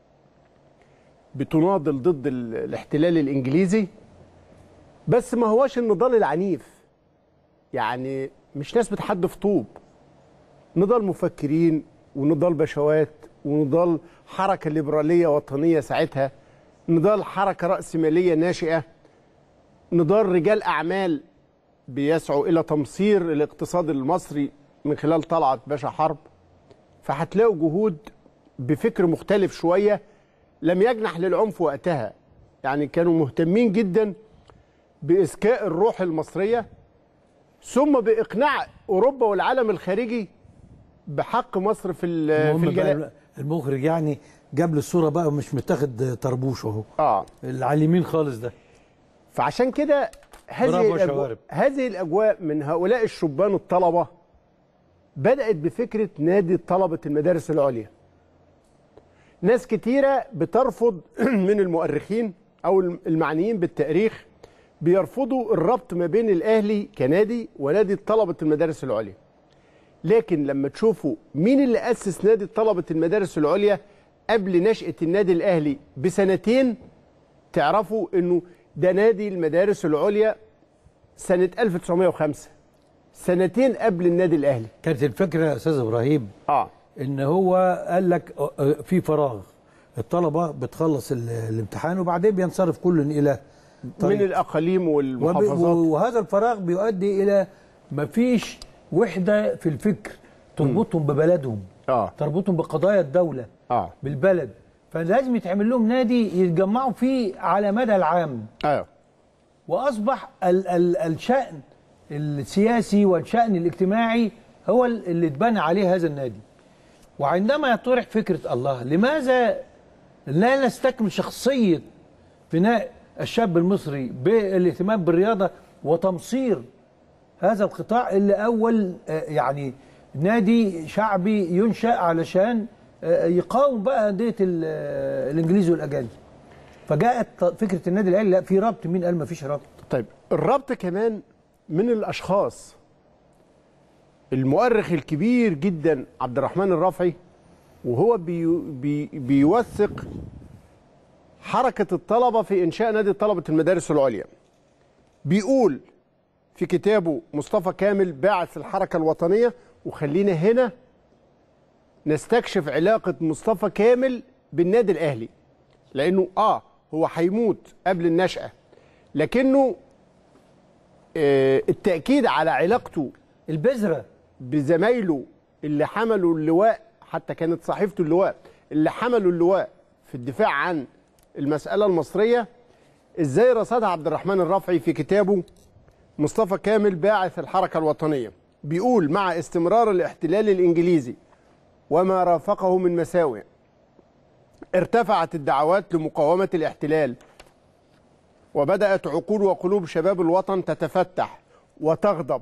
بتناضل ضد ال- الاحتلال الانجليزي بس ما هواش النضال العنيف يعني مش ناس بتحدف طوب نضال مفكرين ونضال بشوات ونضال حركه ليبراليه وطنيه ساعتها نضال حركه راسماليه ناشئه نضال رجال اعمال بيسعوا الى تمصير الاقتصاد المصري من خلال طلعت باشا حرب فهتلاقوا جهود بفكر مختلف شويه لم يجنح للعنف وقتها يعني كانوا مهتمين جدا بإذكاء الروح المصرية ثم بإقناع أوروبا والعالم الخارجي بحق مصر في ال- في المهم الجلاء بقى المخرج يعني جاب لي الصوره بقى ومش متاخد طربوش اهو اه اللي على اليمين خالص ده فعشان كده هذه برافو يا الأجواء شوارب. هذه الاجواء من هؤلاء الشبان الطلبه بدات بفكره نادي طلبه المدارس العليا ناس كتيره بترفض من المؤرخين او المعنيين بالتاريخ بيرفضوا الربط ما بين الاهلي كنادي ونادي طلبه المدارس العليا لكن لما تشوفوا مين اللي اسس نادي طلبه المدارس العليا قبل نشاه النادي الاهلي بسنتين تعرفوا انه ده نادي المدارس العليا سنه 1905 سنتين قبل النادي الاهلي كانت الفكره يا استاذ ابراهيم اه ان هو قال لك آه، آه، في فراغ الطلبه بتخلص ال- الامتحان وبعدين بينصرف كل الى من الاقاليم وب- والمحافظات وهذا الفراغ بيؤدي الى ما فيش وحده في الفكر تربطهم ببلدهم اه تربطهم بقضايا الدوله اه بالبلد فلازم يتعمل لهم نادي يتجمعوا فيه على مدى العام ايوه واصبح ال ال الشان السياسي والشان الاجتماعي هو ال- اللي اتبنى عليه هذا النادي وعندما يطرح فكره الله لماذا لا نستكمل شخصيه بناء الشاب المصري بالاهتمام بالرياضه وتمصير هذا القطاع اللي اول آه، يعني نادي شعبي ينشا علشان آه، يقاوم بقى انديه ال- آه، الانجليز والاجانب فجاءت فكره النادي الاهلي لا في ربط مين قال ما فيش ربط طيب الربط كمان من الاشخاص المؤرخ الكبير جدا عبد الرحمن الرافعي وهو بي بي بيوثق حركه الطلبه في انشاء نادي طلبه المدارس العليا بيقول في كتابه مصطفى كامل باعث الحركه الوطنيه وخلينا هنا نستكشف علاقه مصطفى كامل بالنادي الاهلي لانه اه هو هيموت قبل النشاه لكنه آه التاكيد على علاقته البذره بزمايله اللي حملوا اللواء حتى كانت صحيفته اللواء اللي حملوا اللواء في الدفاع عن المساله المصريه ازاي رصدها عبد الرحمن الرافعي في كتابه مصطفى كامل باعث الحركه الوطنيه بيقول مع استمرار الاحتلال الانجليزي وما رافقه من مساوئ ارتفعت الدعوات لمقاومه الاحتلال وبدات عقول وقلوب شباب الوطن تتفتح وتغضب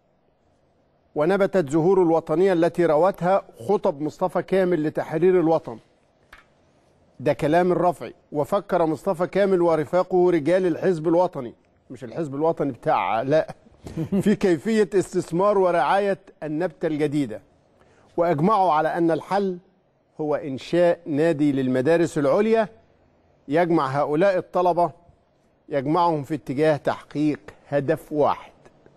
ونبتت زهور الوطنيه التي روتها خطب مصطفى كامل لتحرير الوطن ده كلام الرفعي وفكر مصطفى كامل ورفاقه رجال الحزب الوطني مش الحزب الوطني بتاع لا في كيفيه استثمار ورعايه النبته الجديده واجمعوا على ان الحل هو انشاء نادي للمدارس العليا يجمع هؤلاء الطلبه يجمعهم في اتجاه تحقيق هدف واحد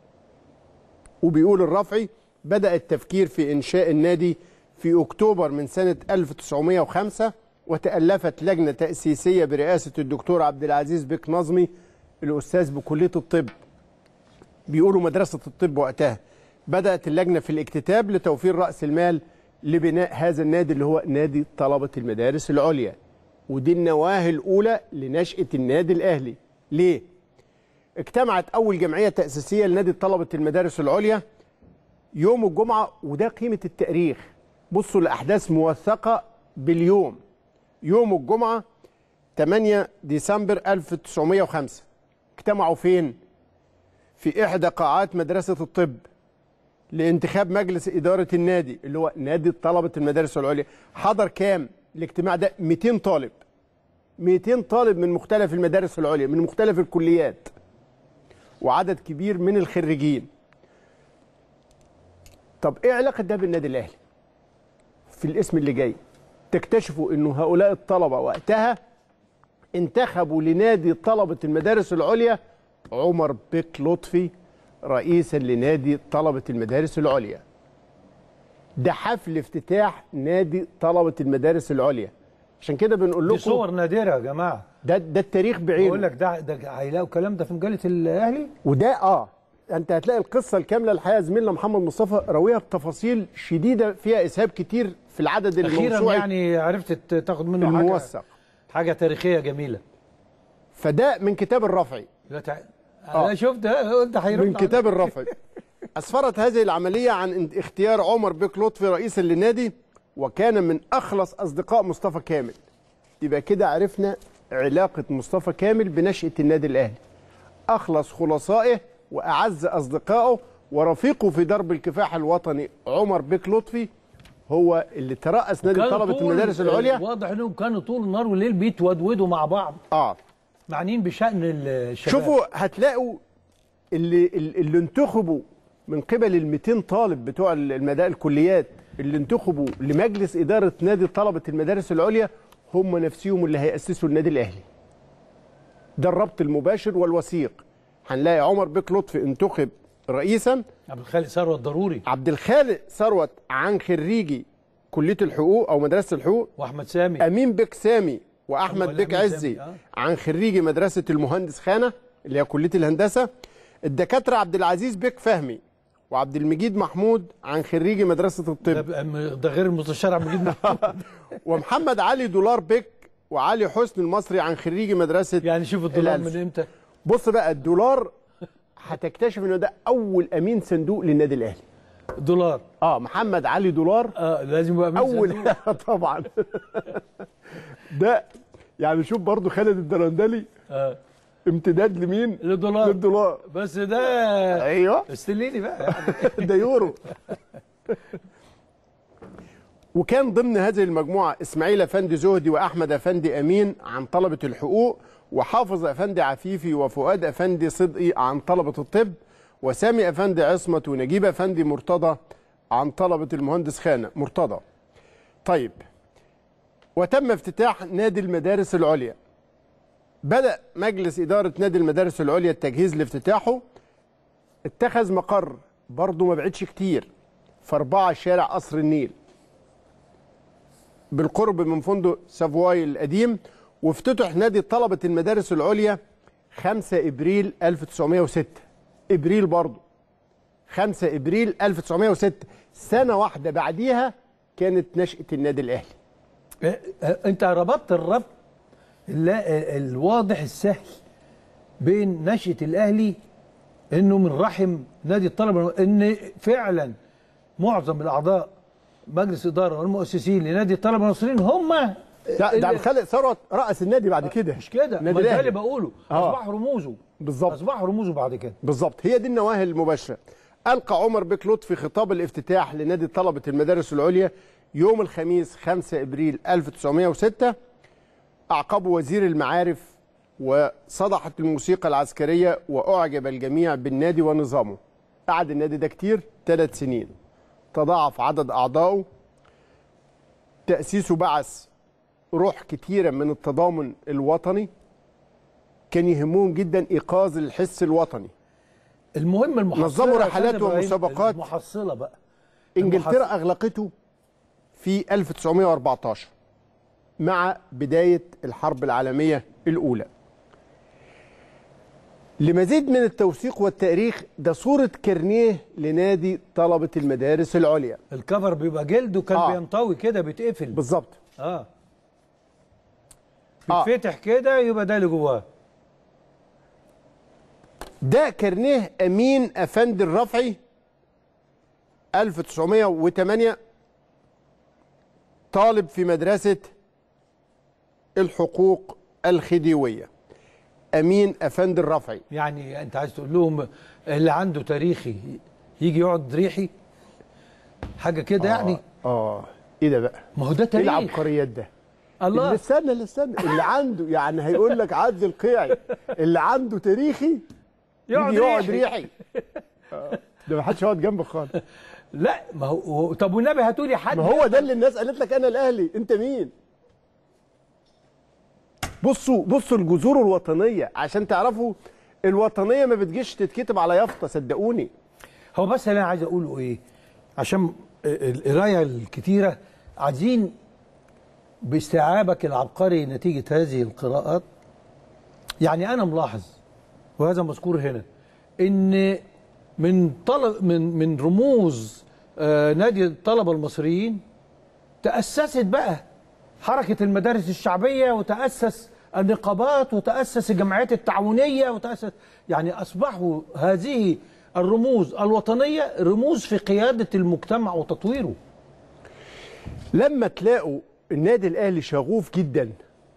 وبيقول الرفعي بدأ التفكير في إنشاء النادي في أكتوبر من سنة 1905 وتألفت لجنة تأسيسية برئاسة الدكتور عبد العزيز بك نظمي الأستاذ بكلية الطب بيقولوا مدرسة الطب وقتها بدأت اللجنة في الاكتتاب لتوفير رأس المال لبناء هذا النادي اللي هو نادي طلبة المدارس العليا ودي النواة الأولى لنشأة النادي الأهلي ليه؟ اجتمعت أول جمعية تأسيسية لنادي طلبة المدارس العليا يوم الجمعة وده قيمة التاريخ بصوا الأحداث موثقة باليوم يوم الجمعة 8 ديسمبر 1905 اجتمعوا فين؟ في إحدى قاعات مدرسة الطب لانتخاب مجلس إدارة النادي اللي هو نادي طلبة المدارس العليا حضر كام الاجتماع ده 200 طالب 200 طالب من مختلف المدارس العليا من مختلف الكليات وعدد كبير من الخريجين طب ايه علاقه ده بالنادي الاهلي في الاسم اللي جاي تكتشفوا انه هؤلاء الطلبه وقتها انتخبوا لنادي طلبه المدارس العليا عمر بك لطفي رئيسا لنادي طلبه المدارس العليا ده حفل افتتاح نادي طلبه المدارس العليا عشان كده بنقول لكم دي صور نادره يا جماعه ده ده التاريخ بعينه بقول لك ده ده هيلاقوا الكلام ده في مجله الاهلي وده اه انت هتلاقي القصه الكامله الحقيقه زميلنا محمد مصطفى راويها بتفاصيل شديده فيها اسهاب كتير في العدد اخيرا الموسوعي يعني عرفت تاخد منه الموثق حاجه حاجه تاريخيه جميله فده من كتاب الرفعي لا تع... آه. انا شفت ها، انت هيروح من كتاب الرفعي اسفرت هذه العمليه عن اختيار عمر بيك لطفي رئيسا للنادي وكان من اخلص اصدقاء مصطفى كامل يبقى كده عرفنا علاقه مصطفى كامل بنشاه النادي الاهلي اخلص خلصائه واعز اصدقائه ورفيقه في درب الكفاح الوطني عمر بيك لطفي هو اللي ترأس نادي كانوا طلبه طول- المدارس العليا واضح انهم كانوا طول النهار والليل بيتودودوا مع بعض اه معنيين بشأن الشباب شوفوا هتلاقوا اللي اللي انتخبوا من قبل ال 200 طالب بتوع المدارس الكليات اللي انتخبوا لمجلس اداره نادي طلبه المدارس العليا هم نفسهم اللي هيأسسوا النادي الاهلي. ده الربط المباشر والوثيق. هنلاقي عمر بيك لطفي انتخب رئيسا عبد الخالق ثروت ضروري عبد الخالق ثروت عن خريجي كليه الحقوق او مدرسه الحقوق واحمد سامي امين بك سامي أبو واحمد بك الأمين عزي سامي، آه. عن خريجي مدرسه المهندس خانه اللي هي كليه الهندسه الدكاتره عبد العزيز بك فهمي وعبد المجيد محمود عن خريجي مدرسه ده, الطب بقى- ده غير المستشار عبد المجيد محمود. ومحمد علي دولار بك وعلي حسني المصري عن خريجي مدرسه يعني شوف الدولار الألف. من امتى بص بقى الدولار هتكتشف انه ده اول امين صندوق للنادي الاهلي دولار اه محمد علي دولار اه لازم يبقى أمين اول صندوق. طبعا ده يعني شوف برضو خالد الدرندلي آه. امتداد لمين للدولار للدولار بس ده ايوه استليني بقى ده يورو وكان ضمن هذه المجموعة إسماعيل أفندي زهدي وأحمد أفندي أمين عن طلبة الحقوق وحافظ أفندي عفيفي وفؤاد أفندي صدقي عن طلبة الطب وسامي أفندي عصمت ونجيب أفندي مرتضى عن طلبة المهندس خانة مرتضى طيب وتم افتتاح نادي المدارس العليا بدأ مجلس إدارة نادي المدارس العليا التجهيز لافتتاحه اتخذ مقر برضه ما بعدش كتير في أربعة شارع قصر النيل بالقرب من فندق سافواي القديم وافتتح نادي طلبة المدارس العليا 5 إبريل 1906 إبريل برضه 5 إبريل 1906 سنة واحدة بعديها كانت نشأة النادي الأهلي آه، آه، انت ربطت الربط اللا- آه، الواضح السهل بين نشأة الأهلي انه من رحم نادي الطلبة ان فعلا معظم الأعضاء مجلس إدارة والمؤسسين لنادي الطلبة المصريين هم لا ده اللي- عبد الخالق ثروت رأس النادي بعد كده مش كده النادي ما ده الأهلي. اللي بقوله آه. أصبح رموزه بالظبط أصبح رموزه بعد كده بالظبط هي دي النواهي المباشرة ألقى عمر بك لطفي خطاب الافتتاح لنادي طلبة المدارس العليا يوم الخميس 5 إبريل 1906 أعقبه وزير المعارف وصدحت الموسيقى العسكرية وأعجب الجميع بالنادي ونظامه قعد النادي ده كتير ثلاث سنين تضاعف عدد أعضائه تأسيسه بعث روح كتيرة من التضامن الوطني كان يهمهم جدا إيقاظ الحس الوطني المهم المحصلة نظموا يا رحلات أستاذ إبراهيم، ومسابقات. المحصلة بقى انجلترا اغلقته في 1914 مع بدايه الحرب العالميه الاولى لمزيد من التوثيق والتاريخ ده صوره كارنيه لنادي طلبه المدارس العليا الكفر بيبقى جلد وكان آه. بينطوي كده بيتقفل بالظبط اه آه. بيتفتح كده يبقى ده اللي جواه ده كارنيه امين افندي الرفعي 1908 طالب في مدرسه الحقوق الخديويه امين افندي الرفعي يعني انت عايز تقول لهم اللي عنده تاريخي يجي يقعد ريحي حاجه كده يعني اه ايه ده بقى ما هو ده ايه تاريخ العبقريات ده الله اللي استنى اللي استنى اللي عنده يعني هيقول لك عدل القيعي اللي عنده تاريخي يقعد يجي يقعد ريحي. ريحي آه. ده ما حدش يقعد جنبك خالص لا ما هو هو- طب والنبي هاتوا لي حد ما هو ده اللي الناس قالت لك انا الاهلي انت مين بصوا بصوا الجذور الوطنيه عشان تعرفوا الوطنيه ما بتجيش تتكتب على يافطه صدقوني هو بس اللي انا عايز اقوله ايه عشان القرايه الكتيره عايزين باستيعابك العبقري نتيجه هذه القراءات يعني انا ملاحظ وهذا مذكور هنا ان من طلب من من رموز آه، نادي الطلبه المصريين تاسست بقى حركه المدارس الشعبيه وتاسس النقابات وتاسس الجمعيات التعاونيه وتاسس يعني اصبحوا هذه الرموز الوطنيه رموز في قياده المجتمع وتطويره لما تلاقوا النادي الاهلي شغوف جدا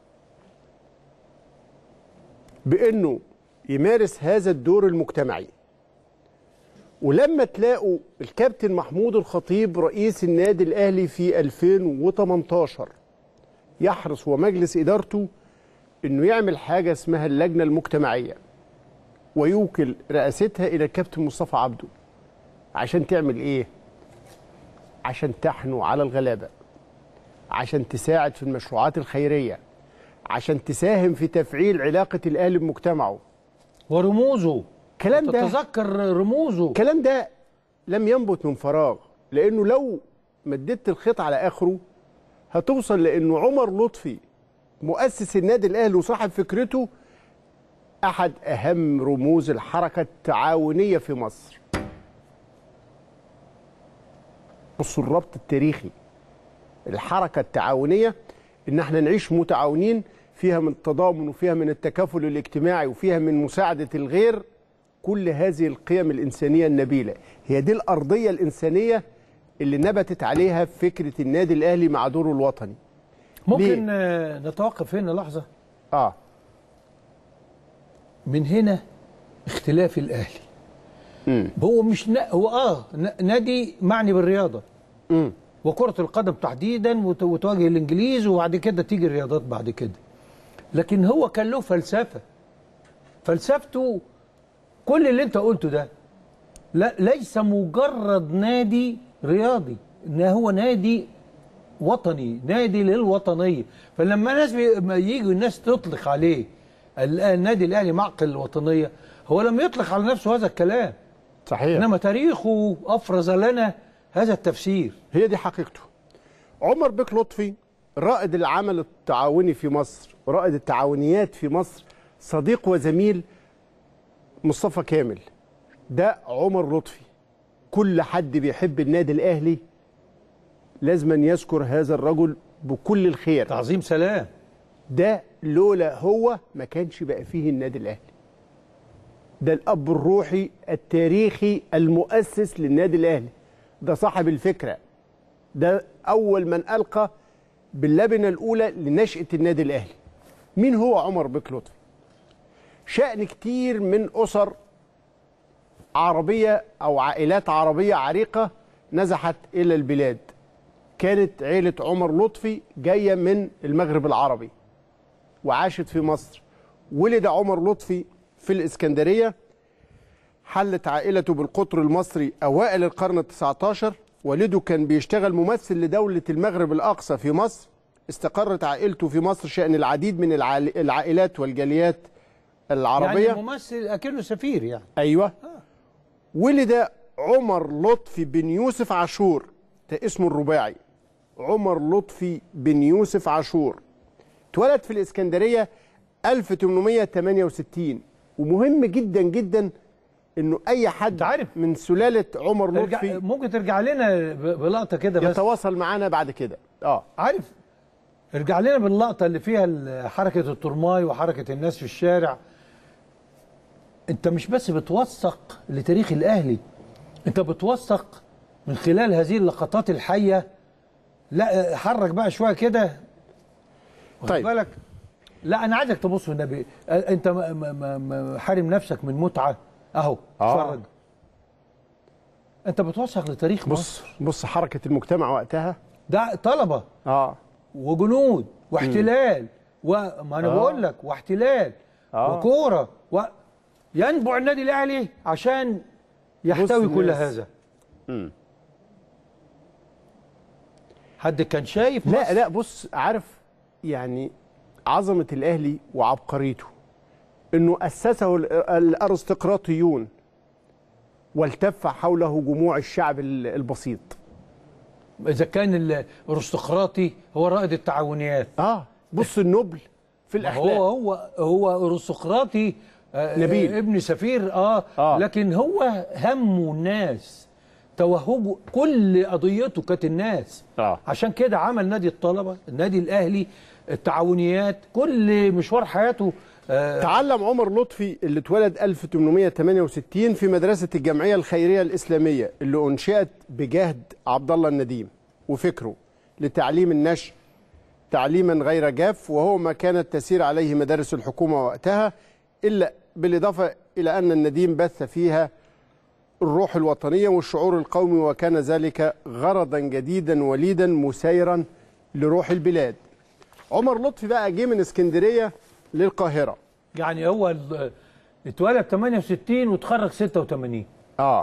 بانه يمارس هذا الدور المجتمعي ولما تلاقوا الكابتن محمود الخطيب رئيس النادي الاهلي في 2018 يحرص ومجلس ادارته انه يعمل حاجه اسمها اللجنه المجتمعيه ويوكل رئاستها الى الكابتن مصطفى عبده عشان تعمل ايه عشان تحنو على الغلابه عشان تساعد في المشروعات الخيريه عشان تساهم في تفعيل علاقه الاهلي بمجتمعه ورموزه الكلام ده تتذكر رموزه الكلام ده لم ينبت من فراغ لانه لو مددت الخيط على اخره هتوصل لانه عمر لطفي مؤسس النادي الاهلي وصاحب فكرته احد اهم رموز الحركه التعاونيه في مصر بصوا الربط التاريخي الحركه التعاونيه ان احنا نعيش متعاونين فيها من التضامن وفيها من التكافل الاجتماعي وفيها من مساعده الغير كل هذه القيم الانسانيه النبيله هي دي الارضيه الانسانيه اللي نبتت عليها فكره النادي الاهلي مع دوره الوطني ممكن آه، نتوقف هنا لحظه اه من هنا اختلاف الاهلي هو مش نا... هو اه ن- نادي معني بالرياضه امم وكره القدم تحديدا وت- وتواجه الانجليز وبعد كده تيجي الرياضات بعد كده لكن هو كان له فلسفه فلسفته كل اللي انت قلته ده لا ليس مجرد نادي رياضي ان هو نادي وطني نادي للوطنيه فلما ناس بي... ما يجوا الناس تطلق عليه ال- النادي الاهلي معقل الوطنيه هو لم يطلق على نفسه هذا الكلام صحيح انما تاريخه افرز لنا هذا التفسير هي دي حقيقته عمر بيك لطفي رائد العمل التعاوني في مصر رائد التعاونيات في مصر صديق وزميل مصطفى كامل ده عمر لطفي كل حد بيحب النادي الاهلي لازم يذكر هذا الرجل بكل الخير تعظيم سلام ده لولا هو ما كانش بقى فيه النادي الاهلي ده الاب الروحي التاريخي المؤسس للنادي الاهلي ده صاحب الفكره ده اول من القى باللبنه الاولى لنشاه النادي الاهلي مين هو عمر بيك لطفي شأن كتير من اسر عربيه او عائلات عربيه عريقه نزحت الى البلاد كانت عيله عمر لطفي جايه من المغرب العربي وعاشت في مصر ولد عمر لطفي في الإسكندرية حلت عائلته بالقطر المصري أوائل القرن التسعة عشر والده كان بيشتغل ممثل لدولة المغرب الأقصى في مصر استقرت عائلته في مصر شأن العديد من العائل- العائلات والجاليات العربية يعني ممثل اكنه سفير يعني أيوة ولد عمر لطفي بن يوسف عاشور ده اسمه الرباعي عمر لطفي بن يوسف عاشور اتولد في الإسكندرية 1868 ومهم جدا جدا انه اي حد عارف من سلاله عمر ترجع لطفي ممكن ترجع لنا ب- بلقطه كده بس يتواصل معانا بعد كده اه عارف ارجع لنا باللقطه اللي فيها ال- حركه الترماي وحركه الناس في الشارع انت مش بس بتوثق لتاريخ الاهلي انت بتوثق من خلال هذه اللقطات الحيه لا حرك بقى شويه كده واخد طيب. بالك لا انا عايزك تبص في النبي اه، انت ما- ما- ما- ما- حارم نفسك من متعه اهو آه. اتفرج انت بتوثق لتاريخ بص مصر بص حركه المجتمع وقتها ده طلبه اه وجنود واحتلال وما انا آه. بقول لك واحتلال آه. وكوره و... ينبع النادي الاهلي عشان يحتوي بص كل الناس. هذا مم. حد كان شايف لا مصر؟ لا بص عارف يعني عظمه الاهلي وعبقريته انه اسسه ال- الارستقراطيون والتف حوله جموع الشعب ال- البسيط اذا كان الارستقراطي هو رائد التعاونيات اه بص النبل في هو الاخلاق هو هو ارستقراطي آه، نبيل. آه، ابن سفير آه, آه. لكن هو همه الناس توهجه كل قضيته كانت الناس آه. عشان كده عمل نادي الطلبه النادي الاهلي التعاونيات كل مشوار حياته تعلم عمر لطفي اللي اتولد 1868 في مدرسة الجمعية الخيرية الإسلامية اللي أنشئت بجهد عبد الله النديم وفكره لتعليم النشء تعليما غير جاف وهو ما كانت تسير عليه مدارس الحكومة وقتها إلا بالإضافة إلى أن النديم بث فيها الروح الوطنية والشعور القومي وكان ذلك غرضا جديدا وليدا مسيرا لروح البلاد عمر لطفي بقى جه من اسكندرية للقاهرة يعني هو ال- اتولد 68 وتخرج 86 اه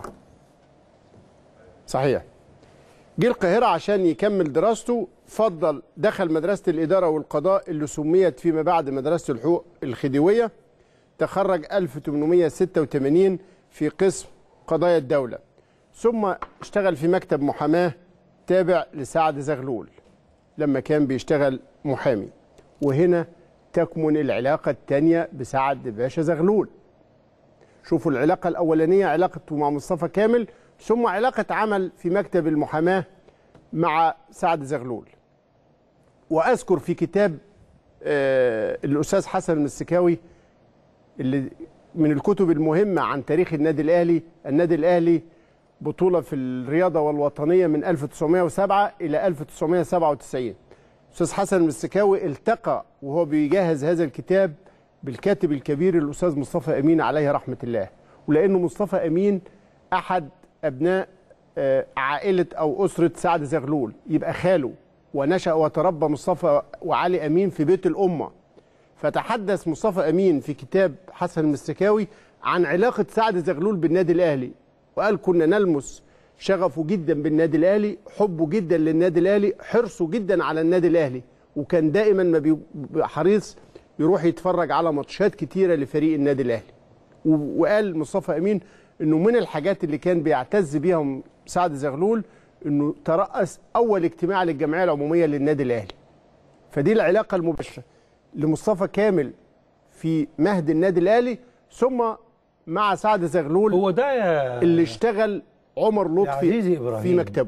صحيح جه القاهرة عشان يكمل دراسته فضل دخل مدرسة الإدارة والقضاء اللي سميت فيما بعد مدرسة الحقوق الخديوية تخرج 1886 في قسم قضايا الدولة ثم اشتغل في مكتب محاماة تابع لسعد زغلول لما كان بيشتغل محامي وهنا تكمن العلاقة الثانية بسعد باشا زغلول شوفوا العلاقة الأولانية علاقته مع مصطفى كامل ثم علاقة عمل في مكتب المحاماة مع سعد زغلول وأذكر في كتاب آه، الأستاذ حسن المسكاوي اللي من الكتب المهمة عن تاريخ النادي الأهلي النادي الأهلي بطولة في الرياضة والوطنية من 1907 إلى 1997 أستاذ حسن المسكاوي التقى وهو بيجهز هذا الكتاب بالكاتب الكبير الأستاذ مصطفى أمين عليه رحمة الله ولأنه مصطفى أمين أحد أبناء آه، عائلة أو أسرة سعد زغلول يبقى خاله ونشأ وتربى مصطفى وعلي أمين في بيت الأمة فتحدث مصطفى أمين في كتاب حسن المستكاوي عن علاقة سعد زغلول بالنادي الأهلي وقال كنا نلمس شغفه جدا بالنادي الأهلي حبه جدا للنادي الأهلي حرصه جدا على النادي الأهلي وكان دائما ما بيبقى حريص يروح يتفرج على ماتشات كتيرة لفريق النادي الأهلي و- وقال مصطفى أمين انه من الحاجات اللي كان بيعتز بيها سعد زغلول انه ترأس اول اجتماع للجمعيه العموميه للنادي الاهلي فدي العلاقه المباشره لمصطفى كامل في مهد النادي الاهلي ثم مع سعد زغلول هو ده يا اللي اشتغل عمر يا عزيزي لطفي إبراهيم. في مكتبه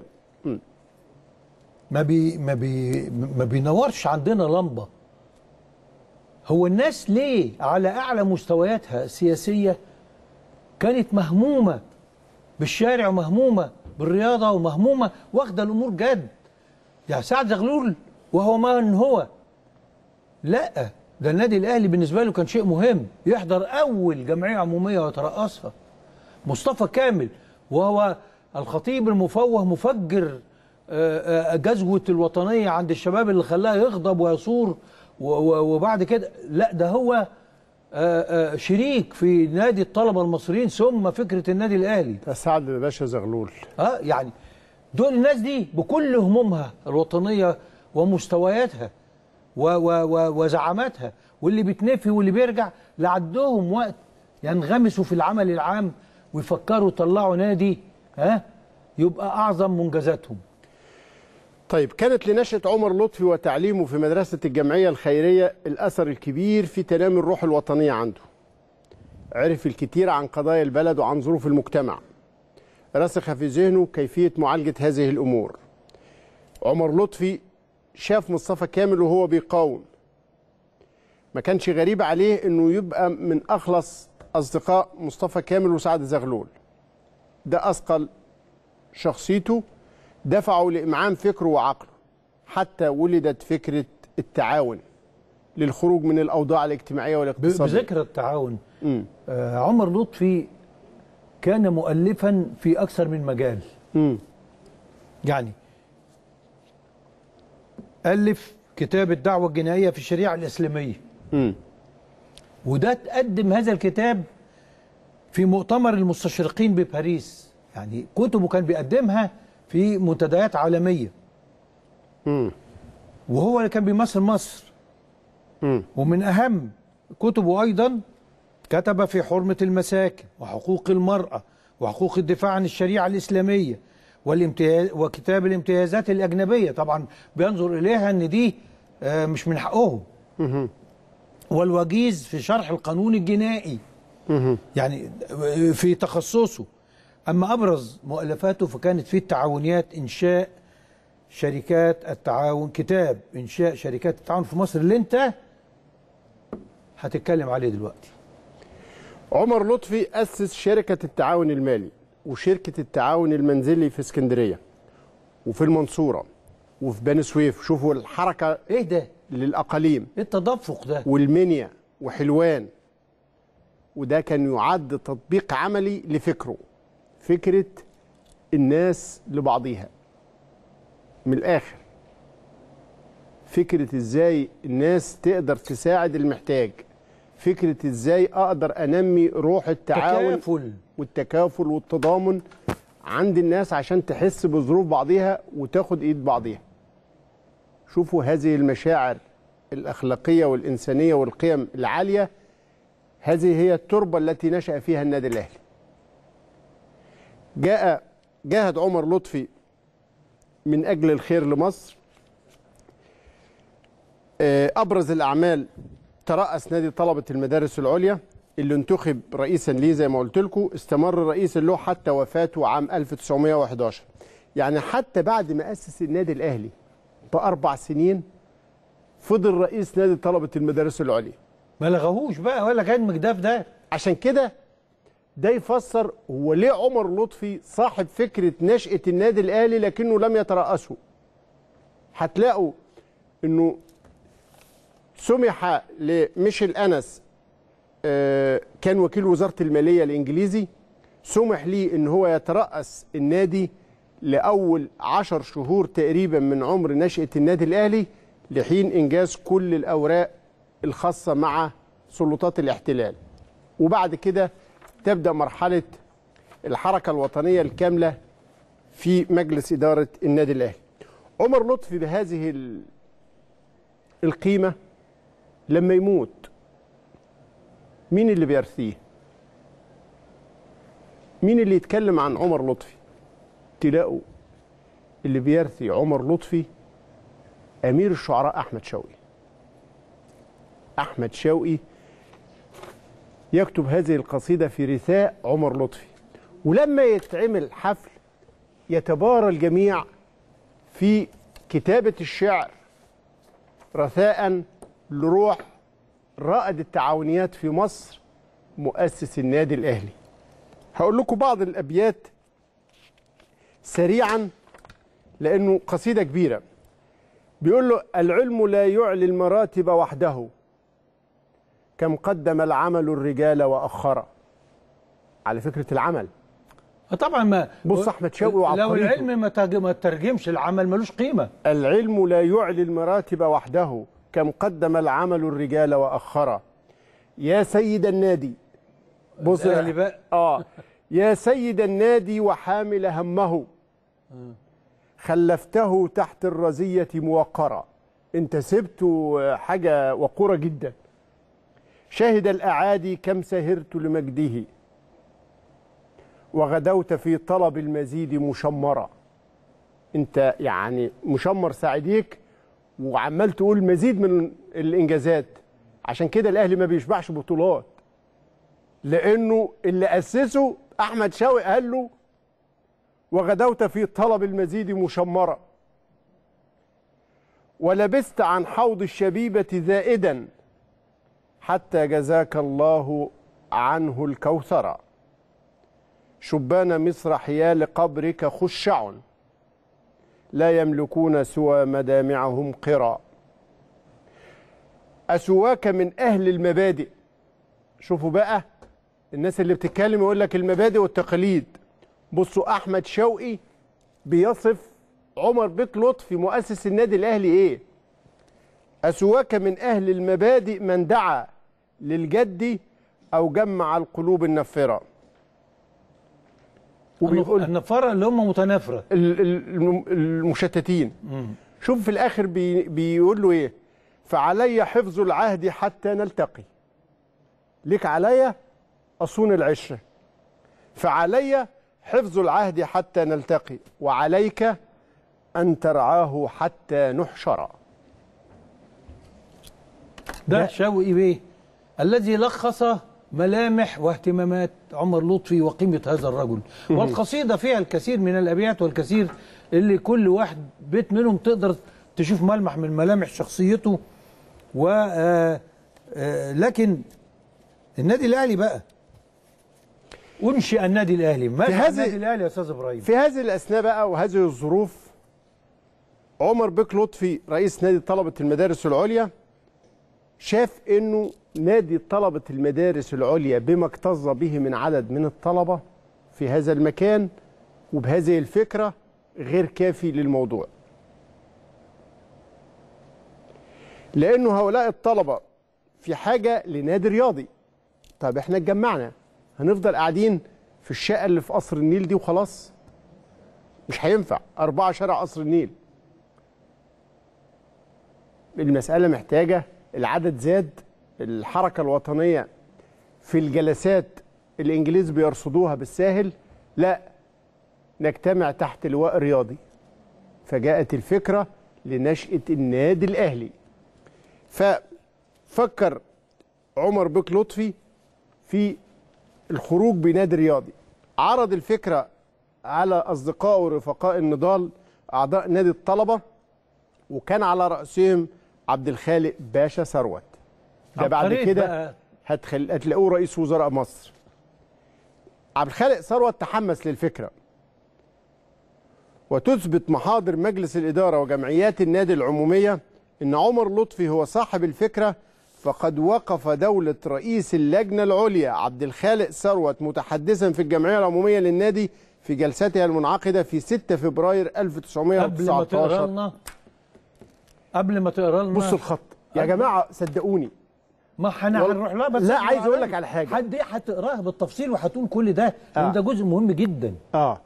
ما بي ما بي ما بينورش عندنا لمبه هو الناس ليه على اعلى مستوياتها السياسيه كانت مهمومه بالشارع ومهمومه بالرياضه ومهمومه واخده الامور جد يعني سعد زغلول وهو من هو لا ده النادي الاهلي بالنسبه له كان شيء مهم يحضر اول جمعيه عموميه ويترأسها مصطفى كامل وهو الخطيب المفوه مفجر آه، آه، جذوة الوطنية عند الشباب اللي خلاه يغضب ويصور و- و- وبعد كده لا ده هو آه، آه، شريك في نادي الطلبة المصريين ثم فكرة النادي الأهلي سعد باشا زغلول اه يعني دول الناس دي بكل همومها الوطنية ومستوياتها و و و وزعاماتها واللي بتنفي واللي بيرجع لا عندهم وقت ينغمسوا في العمل العام ويفكروا يطلعوا نادي ها يبقى أعظم منجزاتهم طيب كانت لنشأة عمر لطفي وتعليمه في مدرسة الجمعية الخيرية الأثر الكبير في تنامي الروح الوطنية عنده عرف الكثير عن قضايا البلد وعن ظروف المجتمع رسخ في ذهنه كيفية معالجة هذه الأمور عمر لطفي شاف مصطفى كامل وهو بيقاوم ما كانش غريب عليه انه يبقى من اخلص اصدقاء مصطفى كامل وسعد زغلول ده اثقل شخصيته دفعه لامعان فكره وعقله حتى ولدت فكره التعاون للخروج من الاوضاع الاجتماعيه ب- والاقتصاديه بذكر التعاون آه عمر لطفي كان مؤلفا في أكثر من مجال يعني ألف كتاب الدعوة الجنائية في الشريعة الإسلامية وده تقدم هذا الكتاب في مؤتمر المستشرقين بباريس يعني كتبه كان بيقدمها في منتديات عالمية وهو اللي كان بيمثل مصر ومن أهم كتبه أيضا كتب في حرمة المساكن وحقوق المرأة وحقوق الدفاع عن الشريعة الإسلامية والامتياز وكتاب الامتيازات الأجنبية طبعا بينظر إليها أن دي آه، مش من حقهم والوجيز في شرح القانون الجنائي يعني في تخصصه أما أبرز مؤلفاته فكانت في التعاونيات إنشاء شركات التعاون كتاب إنشاء شركات التعاون في مصر اللي أنت هتتكلم عليه دلوقتي عمر لطفي أسس شركة التعاون المالي وشركة التعاون المنزلي في اسكندرية وفي المنصورة وفي بني سويف شوفوا الحركة ايه ده للأقاليم ايه التدفق ده والمنيا وحلوان وده كان يعد تطبيق عملي لفكره فكرة الناس لبعضيها من الآخر فكرة ازاي الناس تقدر تساعد المحتاج فكرة ازاي اقدر انمي روح التعاون تكافل. والتكافل والتضامن عند الناس عشان تحس بظروف بعضيها وتاخد ايد بعضيها شوفوا هذه المشاعر الاخلاقيه والانسانيه والقيم العاليه هذه هي التربه التي نشا فيها النادي الاهلي جاء جاهد عمر لطفي من اجل الخير لمصر آه، ابرز الاعمال ترأس نادي طلبه المدارس العليا اللي انتخب رئيسا ليه زي ما قلت لكم استمر رئيسا له حتى وفاته عام 1911 يعني حتى بعد ما اسس النادي الاهلي باربع سنين فضل رئيس نادي طلبه المدارس العليا ما لغوهوش بقى ولا كان مجداف ده عشان كده ده يفسر هو ليه عمر لطفي صاحب فكره نشاه النادي الاهلي لكنه لم يترأسه هتلاقوا انه سمح لميشيل انس آه، كان وكيل وزاره الماليه الانجليزي سمح ليه ان هو يترأس النادي لاول عشر شهور تقريبا من عمر نشأة النادي الاهلي لحين انجاز كل الاوراق الخاصه مع سلطات الاحتلال وبعد كده تبدا مرحله الحركه الوطنيه الكامله في مجلس اداره النادي الاهلي عمر لطفي بهذه ال- القيمه لما يموت مين اللي بيرثيه مين اللي يتكلم عن عمر لطفي تلاقوا اللي بيرثي عمر لطفي امير الشعراء احمد شوقي احمد شوقي يكتب هذه القصيده في رثاء عمر لطفي ولما يتعمل حفل يتبارى الجميع في كتابه الشعر رثاء لروح رائد التعاونيات في مصر مؤسس النادي الاهلي هقول لكم بعض الابيات سريعا لانه قصيده كبيره بيقول له العلم لا يعلي المراتب وحده كم قدم العمل الرجال واخر على فكره العمل طبعا ما بص احمد شوقي لو وعبقريته العلم ما ترج- ما ترجمش العمل ملوش قيمه العلم لا يعلي المراتب وحده كم قدم العمل الرجال واخر يا سيد النادي بص الأهلي بقى. اه يا سيد النادي وحامل همه خلفته تحت الرزية موقرا انت سبته حاجة وقورة جدا شهد الأعادي كم سهرت لمجده وغدوت في طلب المزيد مشمرا انت يعني مشمر سعيديك وعمال تقول مزيد من الانجازات عشان كده الاهلي ما بيشبعش بطولات لانه اللي اسسه احمد شوقي قال له وغدوت في طلب المزيد مشمرا ولبست عن حوض الشبيبة زائدا حتى جزاك الله عنه الكوثر شبان مصر حيال قبرك خشع لا يملكون سوى مدامعهم قرى أسواك من أهل المبادئ شوفوا بقى الناس اللي بتتكلم يقول لك المبادئ والتقاليد بصوا أحمد شوقي بيصف عمر بيك لطفي مؤسس النادي الأهلي إيه أسواك من أهل المبادئ من دعا للجد أو جمع القلوب النفرة وبيقول النفاره اللي هم متنافره ال- ال- المشتتين شوف في الاخر بي بيقول له ايه فعلي حفظ العهد حتى نلتقي ليك عليا اصون العشره فعلي حفظ العهد حتى نلتقي وعليك ان ترعاه حتى نحشر ده شوقي بيه الذي لخص ملامح واهتمامات عمر لطفي وقيمة هذا الرجل والقصيدة فيها الكثير من الأبيات والكثير اللي كل واحد بيت منهم تقدر تشوف ملمح من ملامح شخصيته آه، لكن النادي الاهلي بقى انشئ النادي الاهلي ماذا في عن هذه- النادي الاهلي يا استاذ ابراهيم في هذه الاثناء بقى وهذه الظروف عمر بك لطفي رئيس نادي طلبه المدارس العليا شاف انه نادي طلبه المدارس العليا بما اكتظ به من عدد من الطلبه في هذا المكان وبهذه الفكره غير كافي للموضوع لانه هؤلاء الطلبه في حاجه لنادي رياضي طب احنا اتجمعنا هنفضل قاعدين في الشقه اللي في قصر النيل دي وخلاص مش هينفع أربعة شارع قصر النيل المسألة محتاجة العدد زاد الحركة الوطنية في الجلسات الإنجليز بيرصدوها بالساهل لا نجتمع تحت لواء رياضي فجاءت الفكرة لنشأة النادي الأهلي ففكر عمر بك لطفي في الخروج بنادي رياضي عرض الفكرة على أصدقائه ورفقاء النضال أعضاء نادي الطلبة وكان على رأسهم عبد الخالق باشا ثروت ده بعد عبقرية كده بقى. هتخل... هتلاقوه رئيس وزراء مصر عبد الخالق ثروت تحمس للفكرة وتثبت محاضر مجلس الإدارة وجمعيات النادي العمومية إن عمر لطفي هو صاحب الفكرة فقد وقف دولة رئيس اللجنة العليا عبد الخالق ثروت متحدثا في الجمعية العمومية للنادي في جلستها المنعقدة في 6 فبراير قبل ما تقرا 1919 لنا قبل ما تقرا لنا بص الخط يا جماعة صدقوني ما احنا والله- هنروح لها بس لا، احنا عايز أقول على- لك على حاجة. حد ايه هتقراها بالتفصيل وهتقول كل ده لان آه. ده جزء مهم جدا اه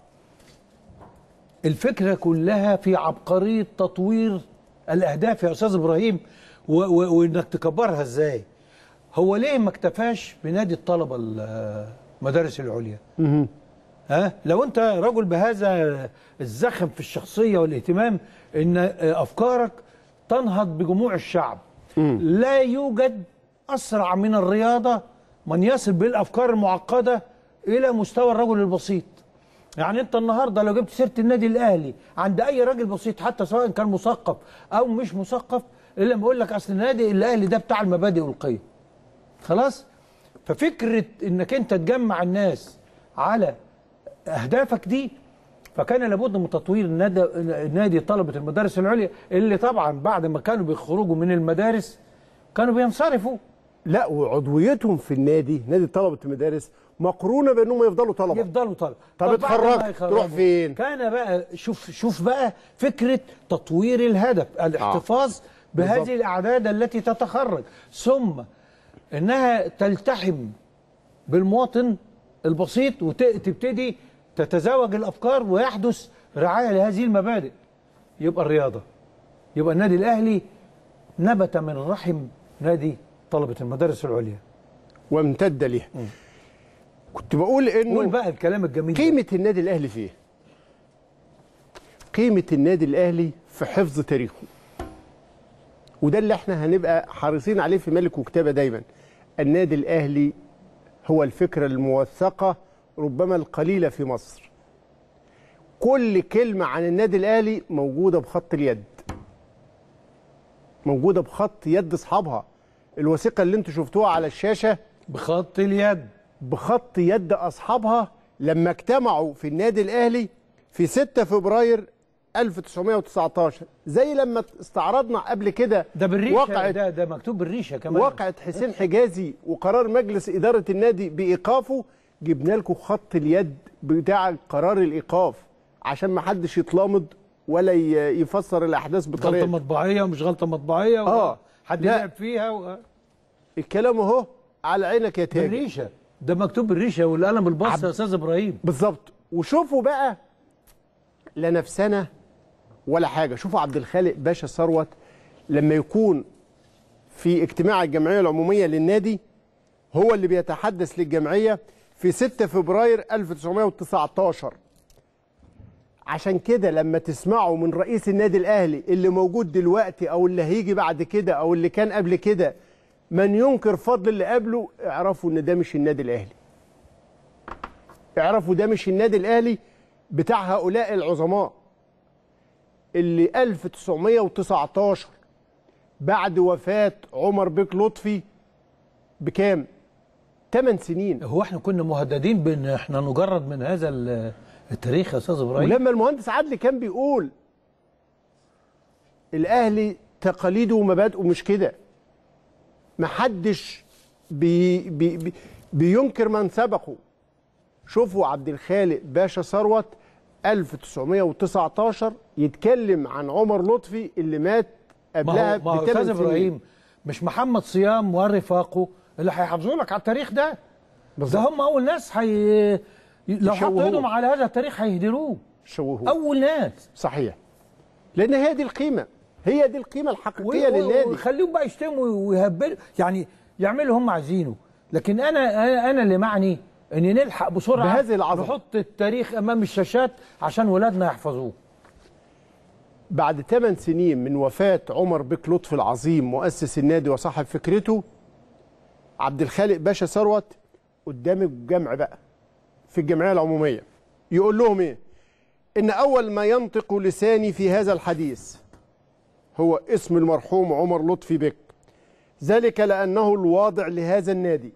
الفكره كلها في عبقريه تطوير الاهداف يا استاذ ابراهيم و- و- وانك تكبرها ازاي هو ليه ما اكتفاش بنادي الطلبه المدارس العليا ها لو انت رجل بهذا الزخم في الشخصيه والاهتمام ان افكارك تنهض بجموع الشعب لا يوجد اسرع من الرياضه من يصل بالافكار المعقده الى مستوى الرجل البسيط يعني انت النهارده لو جبت سيره النادي الاهلي عند اي راجل بسيط حتى سواء كان مثقف او مش مثقف الا لما يقول لك اصل النادي الاهلي ده بتاع المبادئ والقيم خلاص ففكره انك انت تجمع الناس على اهدافك دي فكان لابد من تطوير نادي, نادي طلبه المدارس العليا اللي طبعا بعد ما كانوا بيخرجوا من المدارس كانوا بينصرفوا لا وعضويتهم في النادي نادي طلبة المدارس مقرونة بأنهم يفضلوا طلبة يفضلوا طلبه طب بعد ما اتخرجت يخرجوا، تروح فين؟ كان بقى شوف شوف بقى فكره تطوير الهدف الاحتفاظ بهذه بالظبط. الاعداد التي تتخرج ثم انها تلتحم بالمواطن البسيط وتبتدي تتزاوج الافكار ويحدث رعايه لهذه المبادئ يبقى الرياضه يبقى النادي الاهلي نبت من رحم نادي طلبه المدارس العليا وامتد ليها كنت بقول انه قول بقى الكلام الجميل ده. قيمة النادي الأهلي فيه قيمة النادي الأهلي في حفظ تاريخه وده اللي احنا هنبقى حريصين عليه في ملك وكتابة دايما النادي الأهلي هو الفكرة الموثقة ربما القليلة في مصر كل كلمة عن النادي الأهلي موجودة بخط اليد موجودة بخط يد أصحابها الوثيقة اللي انتوا شفتوها على الشاشة بخط اليد بخط يد أصحابها لما اجتمعوا في النادي الأهلي في 6 فبراير 1919 زي لما استعرضنا قبل كده ده بالريشه وقعت ده ده مكتوب بالريشه كمان وقعت حسين حجازي وقرار مجلس إدارة النادي بإيقافه جبنا لكم خط اليد بتاع قرار الإيقاف عشان ما حدش يتلامض ولا ي- يفسر الأحداث غلطه بطريقة مطبعيه ومش غلطه مطبعيه آه. حد لا. لعب فيها و... الكلام اهو على عينك يا تاجر بالريشه ده مكتوب بالريشه والقلم البص يا استاذ ابراهيم بالظبط وشوفوا بقى لا نفسنا ولا حاجه شوفوا عبد الخالق باشا ثروت لما يكون في اجتماع الجمعيه العموميه للنادي هو اللي بيتحدث للجمعيه في 6 فبراير 1919 عشان كده لما تسمعوا من رئيس النادي الاهلي اللي موجود دلوقتي او اللي هيجي بعد كده او اللي كان قبل كده من ينكر فضل اللي قبله اعرفوا ان ده مش النادي الاهلي اعرفوا ده مش النادي الاهلي بتاع هؤلاء العظماء اللي 1919 بعد وفاة عمر بيك لطفي بكام 8 سنين هو احنا كنا مهددين بان احنا نجرد من هذا ال- التاريخ يا استاذ ابراهيم ولما المهندس عدلي كان بيقول الاهلي تقاليده ومبادئه مش كده محدش بي بي بي بينكر من سبقه شوفوا عبد الخالق باشا ثروت 1919 يتكلم عن عمر لطفي اللي مات ما قبلها هو ما هو بثمان استاذ سنين. ابراهيم مش محمد صيام ورفاقه اللي هيحافظوا لك على التاريخ ده ده هم اول ناس هي لو حطوا يشوهوه. ايدهم على هذا التاريخ هيهدروه شوهوه اول ناس صحيح لان هي دي القيمه هي دي القيمه الحقيقيه للنادي ويخليهم بقى يشتموا ويهبلوا يعني يعملوا اللي هم عايزينه لكن انا انا أنا اللي معني ان نلحق بسرعه بهذه العظمة. نحط التاريخ امام الشاشات عشان ولادنا يحفظوه بعد 8 سنين من وفاة عمر بك لطفي العظيم مؤسس النادي وصاحب فكرته عبد الخالق باشا ثروت قدام الجمع بقى في الجمعية العمومية يقول لهم ايه ان اول ما ينطق لساني في هذا الحديث هو اسم المرحوم عمر لطفي بك ذلك لانه الواضع لهذا النادي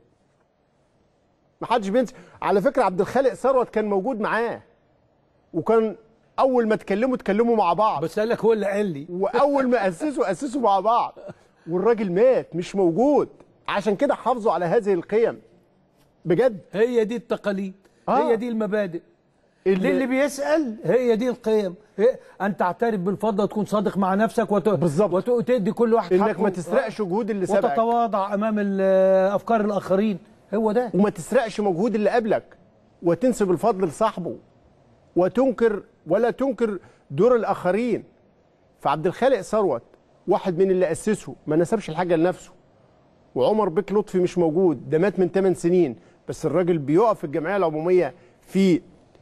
محدش بينسى على فكرة عبد الخالق ثروت كان موجود معاه وكان اول ما اتكلموا اتكلموا مع بعض بس قال لك هو اللي قال لي واول ما اسسوا اسسوا مع بعض والراجل مات مش موجود عشان كده حافظوا على هذه القيم بجد هي دي التقاليد آه. هي دي المبادئ اللي- للي بيسأل هي دي القيم هي أن تعترف بالفضل وتكون صادق مع نفسك وت... بالظبط وتدي كل واحد انك حقه. ما تسرقش جهود اللي سبقك وتتواضع أمام ال- أفكار الآخرين هو ده وما تسرقش مجهود اللي قبلك وتنسب الفضل لصاحبه وتنكر ولا تنكر دور الاخرين فعبد الخالق ثروت واحد من اللي اسسه ما نسبش الحاجه لنفسه وعمر بك لطفي مش موجود ده مات من 8 سنين بس الراجل بيقف في الجمعيه العموميه في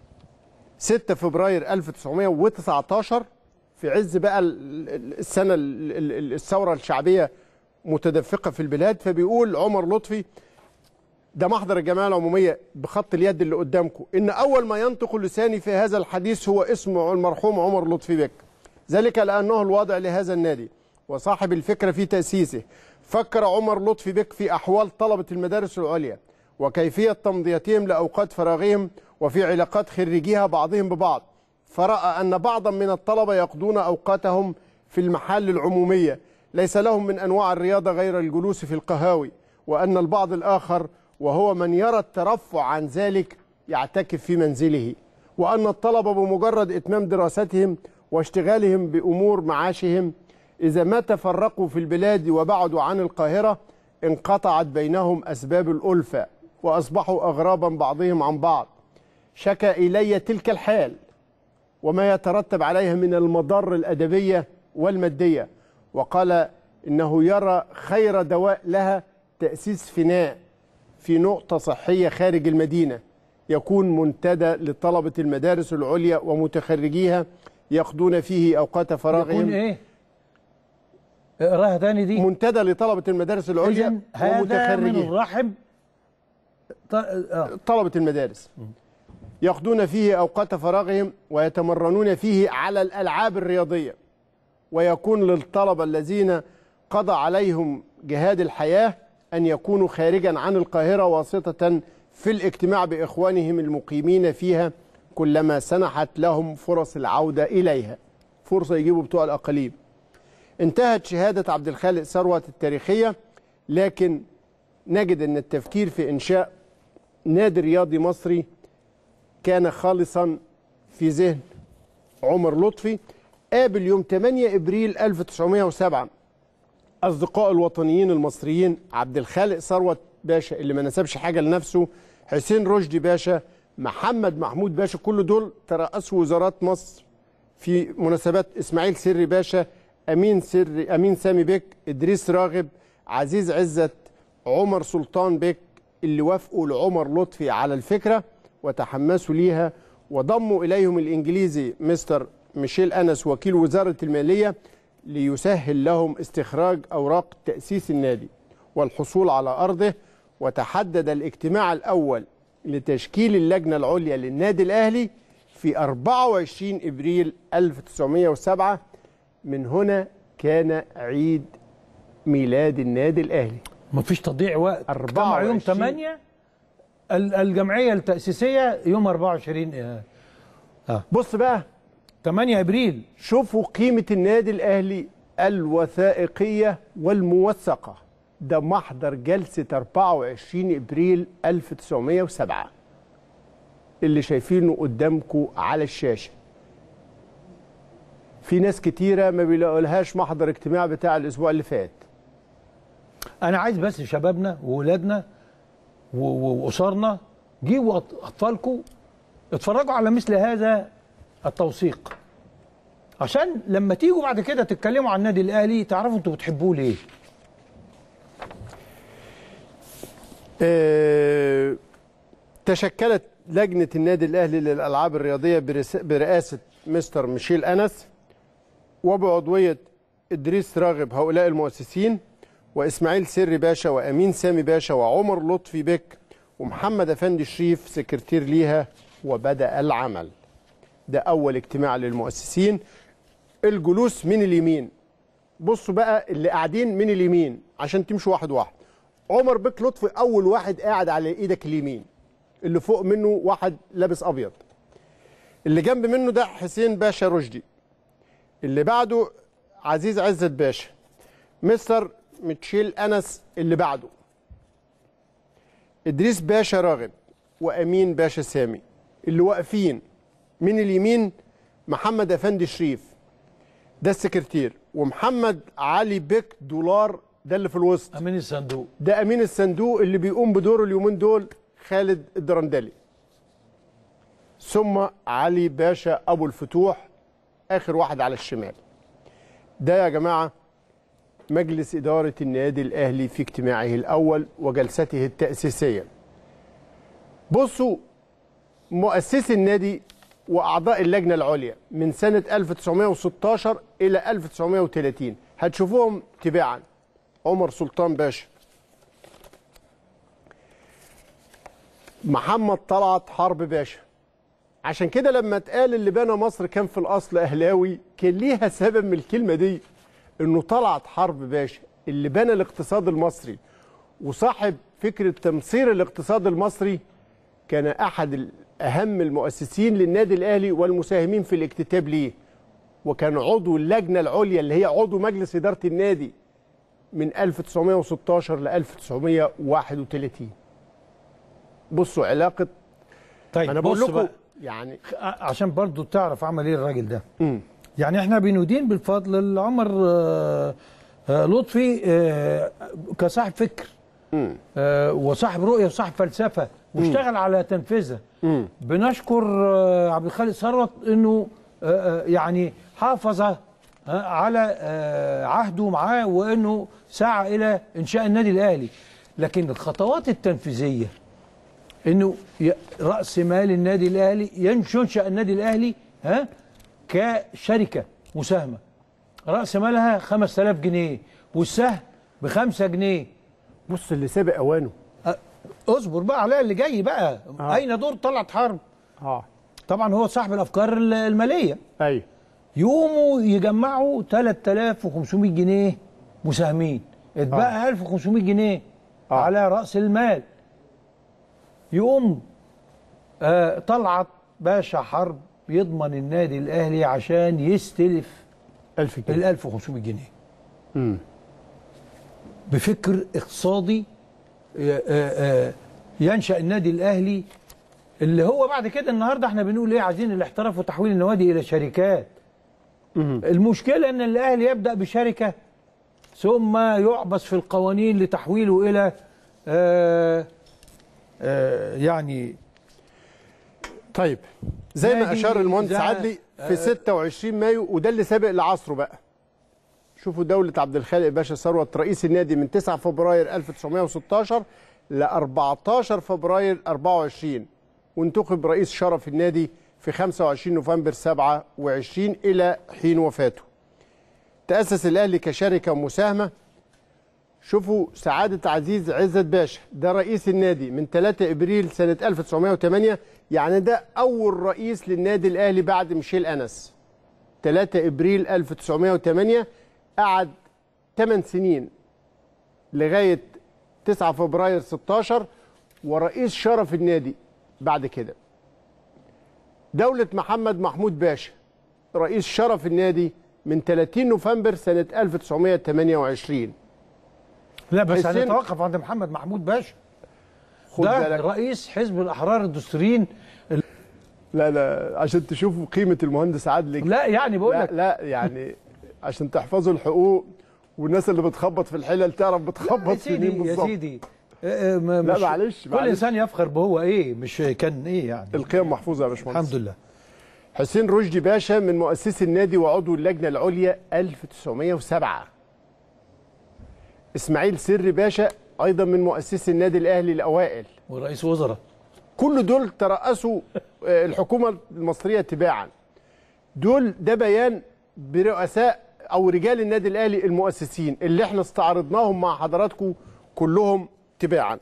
6 فبراير 1919 في عز بقى ال- ال- السنه ال- ال- ال- الثوره الشعبيه متدفقه في البلاد فبيقول عمر لطفي ده محضر الجمعيه العموميه بخط اليد اللي قدامكم ان اول ما ينطق لساني في هذا الحديث هو اسم المرحوم عمر لطفي بك ذلك لانه الواضع لهذا النادي وصاحب الفكره في تاسيسه فكر عمر لطفي بك في احوال طلبه المدارس العليا وكيفيه تمضيتهم لاوقات فراغهم وفي علاقات خريجيها بعضهم ببعض فراى ان بعضا من الطلبه يقضون اوقاتهم في المحال العموميه ليس لهم من انواع الرياضه غير الجلوس في القهاوي وان البعض الاخر وهو من يرى الترفع عن ذلك يعتكف في منزله وان الطلبه بمجرد اتمام دراستهم واشتغالهم بامور معاشهم اذا ما تفرقوا في البلاد وبعدوا عن القاهره انقطعت بينهم اسباب الالفه واصبحوا اغرابا بعضهم عن بعض شكى الي تلك الحال وما يترتب عليها من المضار الادبيه والماديه وقال انه يرى خير دواء لها تاسيس فناء في نقطه صحيه خارج المدينه يكون منتدى لطلبه المدارس العليا ومتخرجيها يقضون فيه اوقات فراغهم يكون إيه؟ اقراها تاني دي منتدى لطلبه المدارس العليا إذن هذا من ومتخرجيها الرحم ط... آه. طلبة المدارس يقضون فيه أوقات فراغهم ويتمرنون فيه على الألعاب الرياضية ويكون للطلبة الذين قضى عليهم جهاد الحياة أن يكونوا خارجا عن القاهرة واسطة في الاجتماع بإخوانهم المقيمين فيها كلما سنحت لهم فرص العودة إليها فرصة يجيبوا بتوع الأقاليم انتهت شهادة عبد الخالق ثروت التاريخية لكن نجد أن التفكير في إنشاء نادي رياضي مصري كان خالصا في ذهن عمر لطفي قابل يوم 8 ابريل 1907 اصدقاء الوطنيين المصريين عبد الخالق ثروت باشا اللي ما نسبش حاجه لنفسه حسين رشدي باشا محمد محمود باشا كل دول ترأسوا وزارات مصر في مناسبات اسماعيل سري باشا امين سري امين سامي بك ادريس راغب عزيز عزت عمر سلطان بك اللي وافقوا لعمر لطفي على الفكره وتحمسوا ليها وضموا اليهم الانجليزي مستر ميشيل انس وكيل وزاره الماليه ليسهل لهم استخراج اوراق تاسيس النادي والحصول على ارضه وتحدد الاجتماع الاول لتشكيل اللجنه العليا للنادي الاهلي في 24 ابريل 1907 من هنا كان عيد ميلاد النادي الاهلي مفيش تضييع وقت اجتمع 24 يوم 8 ال- الجمعيه التاسيسيه يوم 24 اه, آه. بص بقى 8 ابريل شوفوا قيمة النادي الأهلي الوثائقية والموثقة ده محضر جلسة 24 إبريل 1907 اللي شايفينه قدامكم على الشاشة في ناس كتيرة ما بيلاقولهاش محضر اجتماع بتاع الأسبوع اللي فات انا عايز بس شبابنا واولادنا و- و- واسرنا جيبوا أط- اطفالكم اتفرجوا على مثل هذا التوثيق عشان لما تيجوا بعد كده تتكلموا عن النادي الاهلي تعرفوا انتوا بتحبوه ليه آه، تشكلت لجنة النادي الأهلي للألعاب الرياضية برس- برئاسة مستر ميشيل أنس وبعضوية إدريس راغب هؤلاء المؤسسين وإسماعيل سري باشا وأمين سامي باشا وعمر لطفي بك ومحمد أفندي شريف سكرتير ليها وبدأ العمل ده أول اجتماع للمؤسسين الجلوس من اليمين بصوا بقى اللي قاعدين من اليمين عشان تمشوا واحد واحد عمر بك لطفي اول واحد قاعد على ايدك اليمين اللي فوق منه واحد لابس ابيض اللي جنب منه ده حسين باشا رشدي اللي بعده عزيز عزت باشا مستر ميتشيل انس اللي بعده ادريس باشا راغب وامين باشا سامي اللي واقفين من اليمين محمد افندي شريف ده السكرتير ومحمد علي بك دولار ده اللي في الوسط امين الصندوق ده امين الصندوق اللي بيقوم بدوره اليومين دول خالد الدرندلي ثم علي باشا ابو الفتوح اخر واحد على الشمال ده يا جماعه مجلس اداره النادي الاهلي في اجتماعه الاول وجلسته التاسيسيه بصوا مؤسسي النادي واعضاء اللجنه العليا من سنه 1916 الى 1930 هتشوفوهم تباعا عمر سلطان باشا محمد طلعت حرب باشا عشان كده لما اتقال اللي بنى مصر كان في الاصل اهلاوي كان ليها سبب من الكلمه دي انه طلعت حرب باشا اللي بنى الاقتصاد المصري وصاحب فكره تمصير الاقتصاد المصري كان احد اهم المؤسسين للنادي الاهلي والمساهمين في الاكتتاب ليه وكان عضو اللجنه العليا اللي هي عضو مجلس اداره النادي من 1916 ل 1931 بصوا علاقه طيب انا بقول بص لكم بقى. يعني عشان برضو تعرف عمل ايه الراجل ده مم. يعني احنا بندين بالفضل لعمر آه، آه، لطفي آه، كصاحب فكر مم. آه، وصاحب رؤيه وصاحب فلسفه واشتغل على تنفيذها مم. بنشكر آه، عبد الخالق ثروت انه آه، آه، يعني حافظ آه، على آه، عهده معاه وانه سعى الى انشاء النادي الاهلي لكن الخطوات التنفيذيه انه ي- راس مال النادي الاهلي ينش- ينشا النادي الاهلي ها كشركه مساهمه راس مالها 5000 جنيه والسهم ب 5 جنيه بص اللي سابق اوانه أ- اصبر بقى على اللي جاي بقى آه. آه. اين دور طلعت حرب اه طبعا هو صاحب الافكار ال- الماليه ايوه يقوموا يجمعوا 3500 جنيه مساهمين اتبقى 1500 جنيه آه. على راس المال يقوم آه طلعت باشا حرب يضمن النادي الاهلي عشان يستلف 1000 جنيه ال 1500 جنيه مم. بفكر اقتصادي آه، آه، آه، ينشا النادي الاهلي اللي هو بعد كده النهارده احنا بنقول ايه عايزين الاحتراف وتحويل النوادي الى شركات مم. المشكله ان الاهلي يبدا بشركه ثم يعبث في القوانين لتحويله الى آه آه يعني طيب زي ما نادي اشار المهندس إذاعة- عدلي آه. في 26 مايو وده اللي سابق لعصره بقى شوفوا دولة عبد الخالق باشا ثروت رئيس النادي من 9 فبراير 1916 ل 14 فبراير 24 وانتخب رئيس شرف النادي في 25 نوفمبر 27 إلى حين وفاته تأسس الأهلي كشركة مساهمة شوفوا سعادة عزيز عزت باشا ده رئيس النادي من 3 ابريل سنة 1908 يعني ده أول رئيس للنادي الأهلي بعد ميشيل أنس 3 ابريل 1908 قعد 8 سنين لغاية 9 فبراير 16 ورئيس شرف النادي بعد كده دولة محمد محمود باشا رئيس شرف النادي من 30 نوفمبر سنة 1928 لا بس حسين- هنتوقف عند محمد محمود باشا خد ده بالك. رئيس حزب الاحرار الدستوريين لا لا عشان تشوفوا قيمة المهندس عدلي لا يعني بقول لا, لك لا يعني عشان تحفظوا الحقوق والناس اللي بتخبط في الحلل تعرف يا بتخبط في مين سيدي يا بالظبط سيدي آه، آه، ما- لا مش- معلش كل معلش. انسان يفخر بهو ايه مش كان ايه يعني القيم محفوظة يا باشمهندس الحمد لله حسين رشدي باشا من مؤسسي النادي وعضو اللجنة العليا 1907 إسماعيل سري باشا أيضا من مؤسسي النادي الأهلي الأوائل ورئيس وزراء كل دول ترأسوا آه، الحكومة المصرية تباعا دول ده بيان برؤساء أو رجال النادي الأهلي المؤسسين اللي احنا استعرضناهم مع حضراتكم كلهم تباعا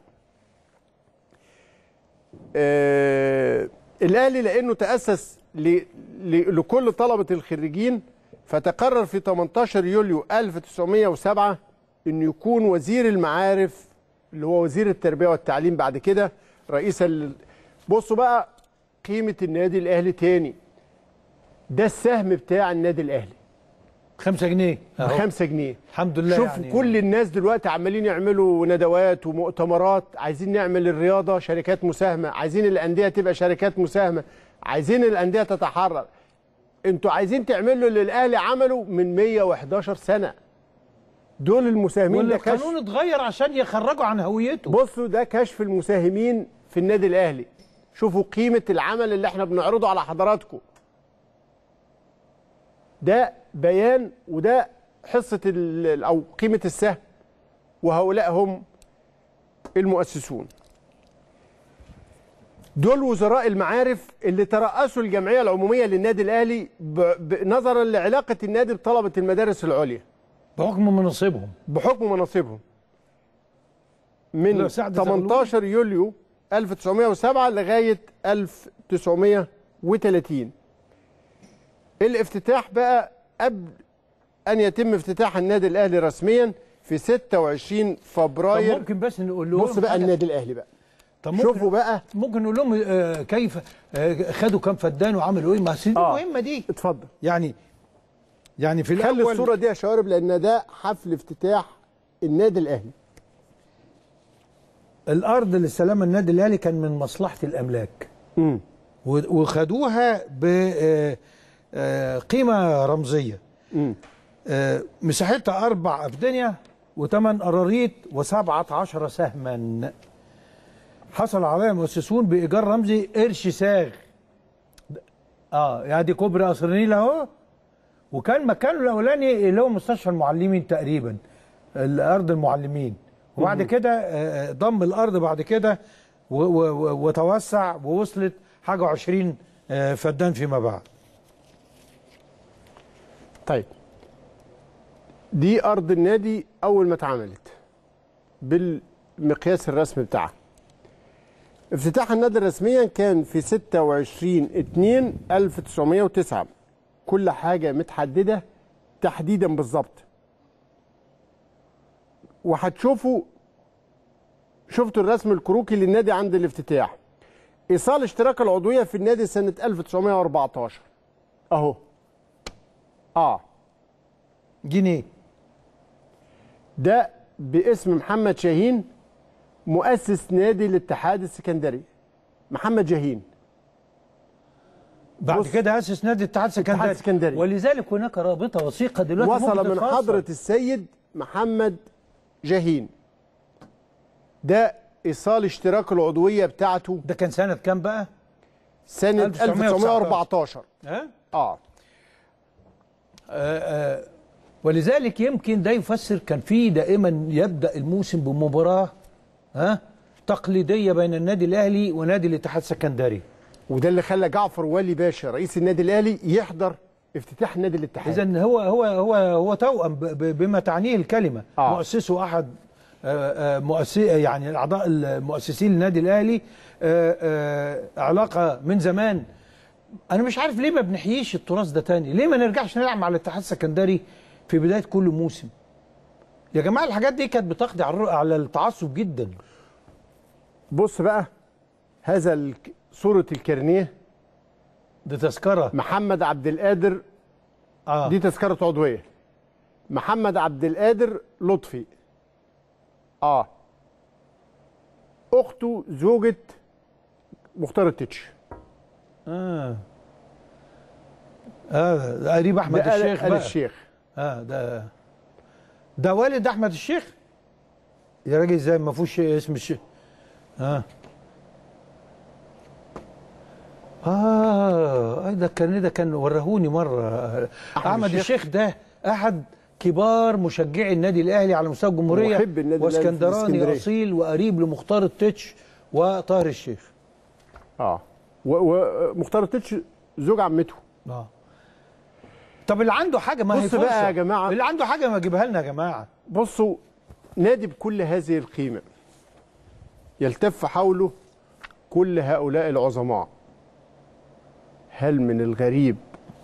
آه، الأهلي لأنه تأسس ل- ل- لكل طلبة الخريجين فتقرر في 18 يوليو 1907 أنه يكون وزير المعارف اللي هو وزير التربية والتعليم بعد كده رئيس ال... بصوا بقى قيمة النادي الأهلي تاني ده السهم بتاع النادي الأهلي خمسة جنيه أهو. بخمسة جنيه الحمد لله شوف يعني كل الناس دلوقتي عمالين يعملوا ندوات ومؤتمرات عايزين نعمل الرياضة شركات مساهمة عايزين الأندية تبقى شركات مساهمة عايزين الأندية تتحرر انتوا عايزين تعملوا اللي الأهلي عمله من 111 سنة دول المساهمين ده كشف والقانون اتغير عشان يخرجوا عن هويته بصوا ده كشف المساهمين في النادي الاهلي شوفوا قيمه العمل اللي احنا بنعرضه على حضراتكم ده بيان وده حصه ال- او قيمه السهم وهؤلاء هم المؤسسون دول وزراء المعارف اللي ترأسوا الجمعيه العموميه للنادي الاهلي ب- ب- نظرا لعلاقه النادي بطلبه المدارس العليا بحكم مناصبهم بحكم مناصبهم من لو سعد 18 يوليو 1907 لغايه 1930 الافتتاح بقى قبل ان يتم افتتاح النادي الاهلي رسميا في 26 طب فبراير ممكن بس نقول لهم بص بقى حاجة؟ النادي الاهلي بقى طب ممكن شوفوا بقى ممكن نقول لهم آه، كيف آه، خدوا كام فدان وعملوا ايه ما هي آه. المهمه دي اتفضل يعني يعني في خلي الاول الصوره دي يا شوارب لان ده حفل افتتاح النادي الاهلي الارض اللي استلمها النادي الاهلي كان من مصلحه الاملاك امم و- وخدوها بقيمه رمزيه امم آه، مساحتها اربع افدنه وثمان قراريط وسبعة عشر سهما حصل عليها مؤسسون بايجار رمزي قرش ساغ اه يعني دي كوبري قصر النيل اهو وكان مكانه الاولاني اللي هو مستشفى المعلمين تقريبا الارض المعلمين وبعد كده آه، آه، ضم الارض بعد كده و- و- و- وتوسع ووصلت حاجه 20 آه، فدان فيما بعد طيب دي ارض النادي اول ما اتعملت بالمقياس الرسمي بتاعها افتتاح النادي رسميا كان في 26 2 1909 كل حاجه متحدده تحديدا بالظبط وهتشوفوا شفتوا الرسم الكروكي للنادي عند الافتتاح ايصال اشتراك العضويه في النادي سنه 1914 اهو اه جنيه ده باسم محمد شاهين مؤسس نادي الاتحاد السكندري محمد شاهين بعد بص. كده اسس نادي الاتحاد السكندري السكندري. ولذلك هناك رابطه وثيقه دلوقتي وصل ممكن من تتفصل. حضرة السيد محمد جاهين ده ايصال اشتراك العضويه بتاعته ده كان سنه كام بقى؟ سنه 1919. 1914 ها؟ اه آه، آه، ولذلك يمكن ده يفسر كان في دائما يبدا الموسم بمباراه ها تقليديه بين النادي الاهلي ونادي الاتحاد السكندري وده اللي خلى جعفر والي باشا رئيس النادي الاهلي يحضر افتتاح نادي الاتحاد اذا هو هو هو هو توأم ب- ب- بما تعنيه الكلمه آه. مؤسسه احد آه، آه، مؤسس يعني الاعضاء المؤسسين للنادي الاهلي آه، آه، علاقه من زمان انا مش عارف ليه ما بنحييش التراث ده تاني ليه ما نرجعش نلعب مع الاتحاد السكندري في بدايه كل موسم يا جماعه الحاجات دي كانت بتقضي على الر- على التعصب جدا بص بقى هذا الك- صوره الكارنيه دي تذكره محمد عبد القادر آه. دي تذكره عضويه محمد عبد القادر لطفي اه اخته زوجة مختار التتش اه اه ده قريب احمد ده آل- الشيخ آل بقى الشيخ اه ده ده والد احمد الشيخ يا راجل ازاي ما فيهوش اسم الشيخ اه اه آه، ده كان ده كان ورهوني مره احمد الشيخ. الشيخ ده احد كبار مشجعي النادي الاهلي على مستوى الجمهوريه محب النادي الأهلي في واسكندراني الإسكندرية. اصيل وقريب لمختار التتش وطاهر الشيخ اه ومختار التتش زوج عمته اه طب اللي عنده حاجه ما هي بص بقى فرصة. يا جماعة. اللي عنده حاجه ما يجيبها لنا يا جماعه بصوا نادي بكل هذه القيمة يلتف حوله كل هؤلاء العظماء هل من الغريب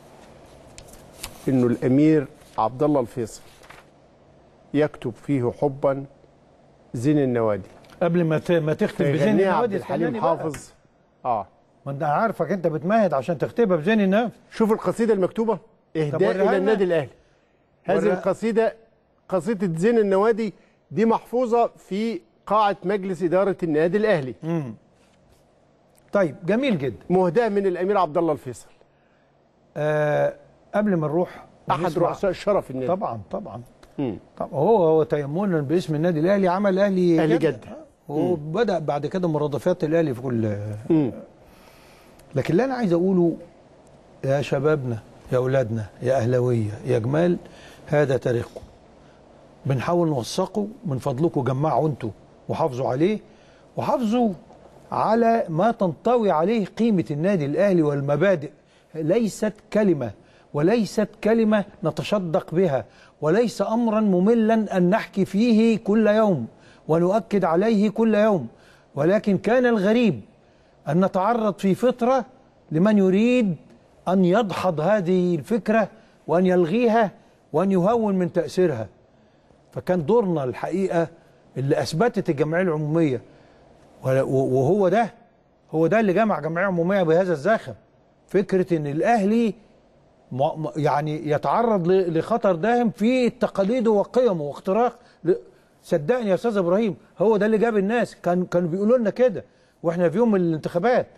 انه الامير عبد الله الفيصل يكتب فيه حبا زين النوادي قبل ما ت- ما تختم بزين فيغنيها عبد النوادي الحليم استناني بقى. حافظ اه ما انت عارفك انت بتمهد عشان تكتبها بزين النوادي شوف القصيده المكتوبه اهداء وريها الى لنا. النادي الاهلي هذه وريها- القصيده قصيده زين النوادي دي محفوظه في قاعه مجلس اداره النادي الاهلي امم طيب جميل جدا مهداه من الامير عبد الله الفيصل آه قبل ما نروح احد نسمع- رؤساء الشرف النادي طبعا طبعا مم. طبعا هو هو تيمنا باسم النادي الاهلي عمل اهلي أهلي جدة. جدة. وبدا بعد كده مرادفات الاهلي في كل مم. لكن اللي انا عايز اقوله يا شبابنا يا اولادنا يا اهلاويه يا جمال هذا تاريخكم بنحاول نوثقه من فضلكم جمعوا انتوا وحافظوا عليه وحافظوا على ما تنطوي عليه قيمه النادي الاهلي والمبادئ ليست كلمه وليست كلمه نتشدق بها وليس امرا مملا ان نحكي فيه كل يوم ونؤكد عليه كل يوم ولكن كان الغريب أن نتعرض في فترة لمن يريد أن يدحض هذه الفكرة وأن يلغيها وأن يهون من تأثيرها فكان دورنا الحقيقة اللي أثبتت الجمعية العمومية ولا- وهو ده هو ده اللي جمع جمعية عمومية بهذا الزخم فكرة أن الأهلي م- م- يعني يتعرض ل- لخطر داهم في تقاليده وقيمه واختراق ل- صدقني يا استاذ ابراهيم هو ده اللي جاب الناس كان كانوا بيقولوا لنا كده واحنا في يوم من الانتخابات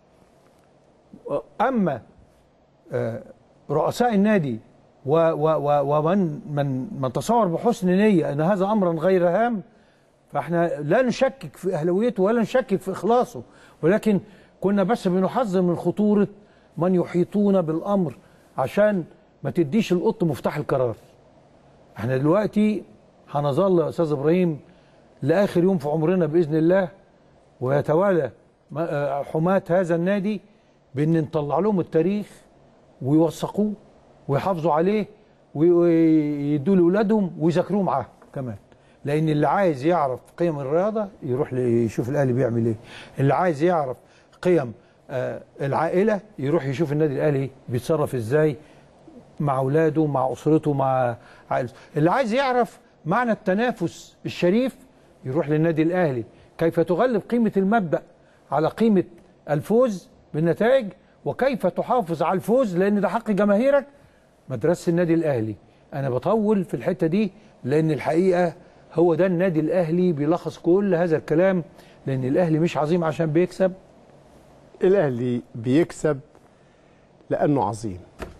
اما آه، رؤساء النادي و و و ومن من من تصور بحسن نيه ان هذا امرا غير هام فاحنا لا نشكك في اهلويته ولا نشكك في اخلاصه ولكن كنا بس بنحذر من خطوره من يحيطون بالامر عشان ما تديش القط مفتاح القرار احنا دلوقتي هنظل يا استاذ ابراهيم لاخر يوم في عمرنا باذن الله ويتوالى ما- آه، حماة هذا النادي بان نطلع لهم التاريخ ويوثقوه ويحافظوا عليه وي- ويدوا لاولادهم ويذاكروه معاه كمان لان اللي عايز يعرف قيم الرياضه يروح ل- يشوف الاهلي بيعمل ايه اللي عايز يعرف قيم آه، العائله يروح يشوف النادي الاهلي بيتصرف ازاي مع اولاده مع اسرته مع عائلته اللي عايز يعرف معنى التنافس الشريف يروح للنادي الاهلي كيف تغلب قيمه المبدا على قيمه الفوز بالنتائج وكيف تحافظ على الفوز لان ده حق جماهيرك مدرسه النادي الاهلي انا بطول في الحته دي لان الحقيقه هو ده النادي الاهلي بيلخص كل هذا الكلام لان الاهلي مش عظيم عشان بيكسب الاهلي بيكسب لانه عظيم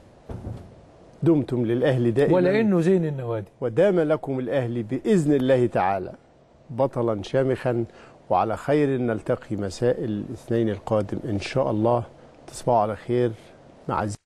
دمتم للاهلي دائما ولا انه زين النوادي ودام لكم الاهلي باذن الله تعالى بطلا شامخا وعلى خير نلتقي مساء الاثنين القادم ان شاء الله تصبحوا على خير مع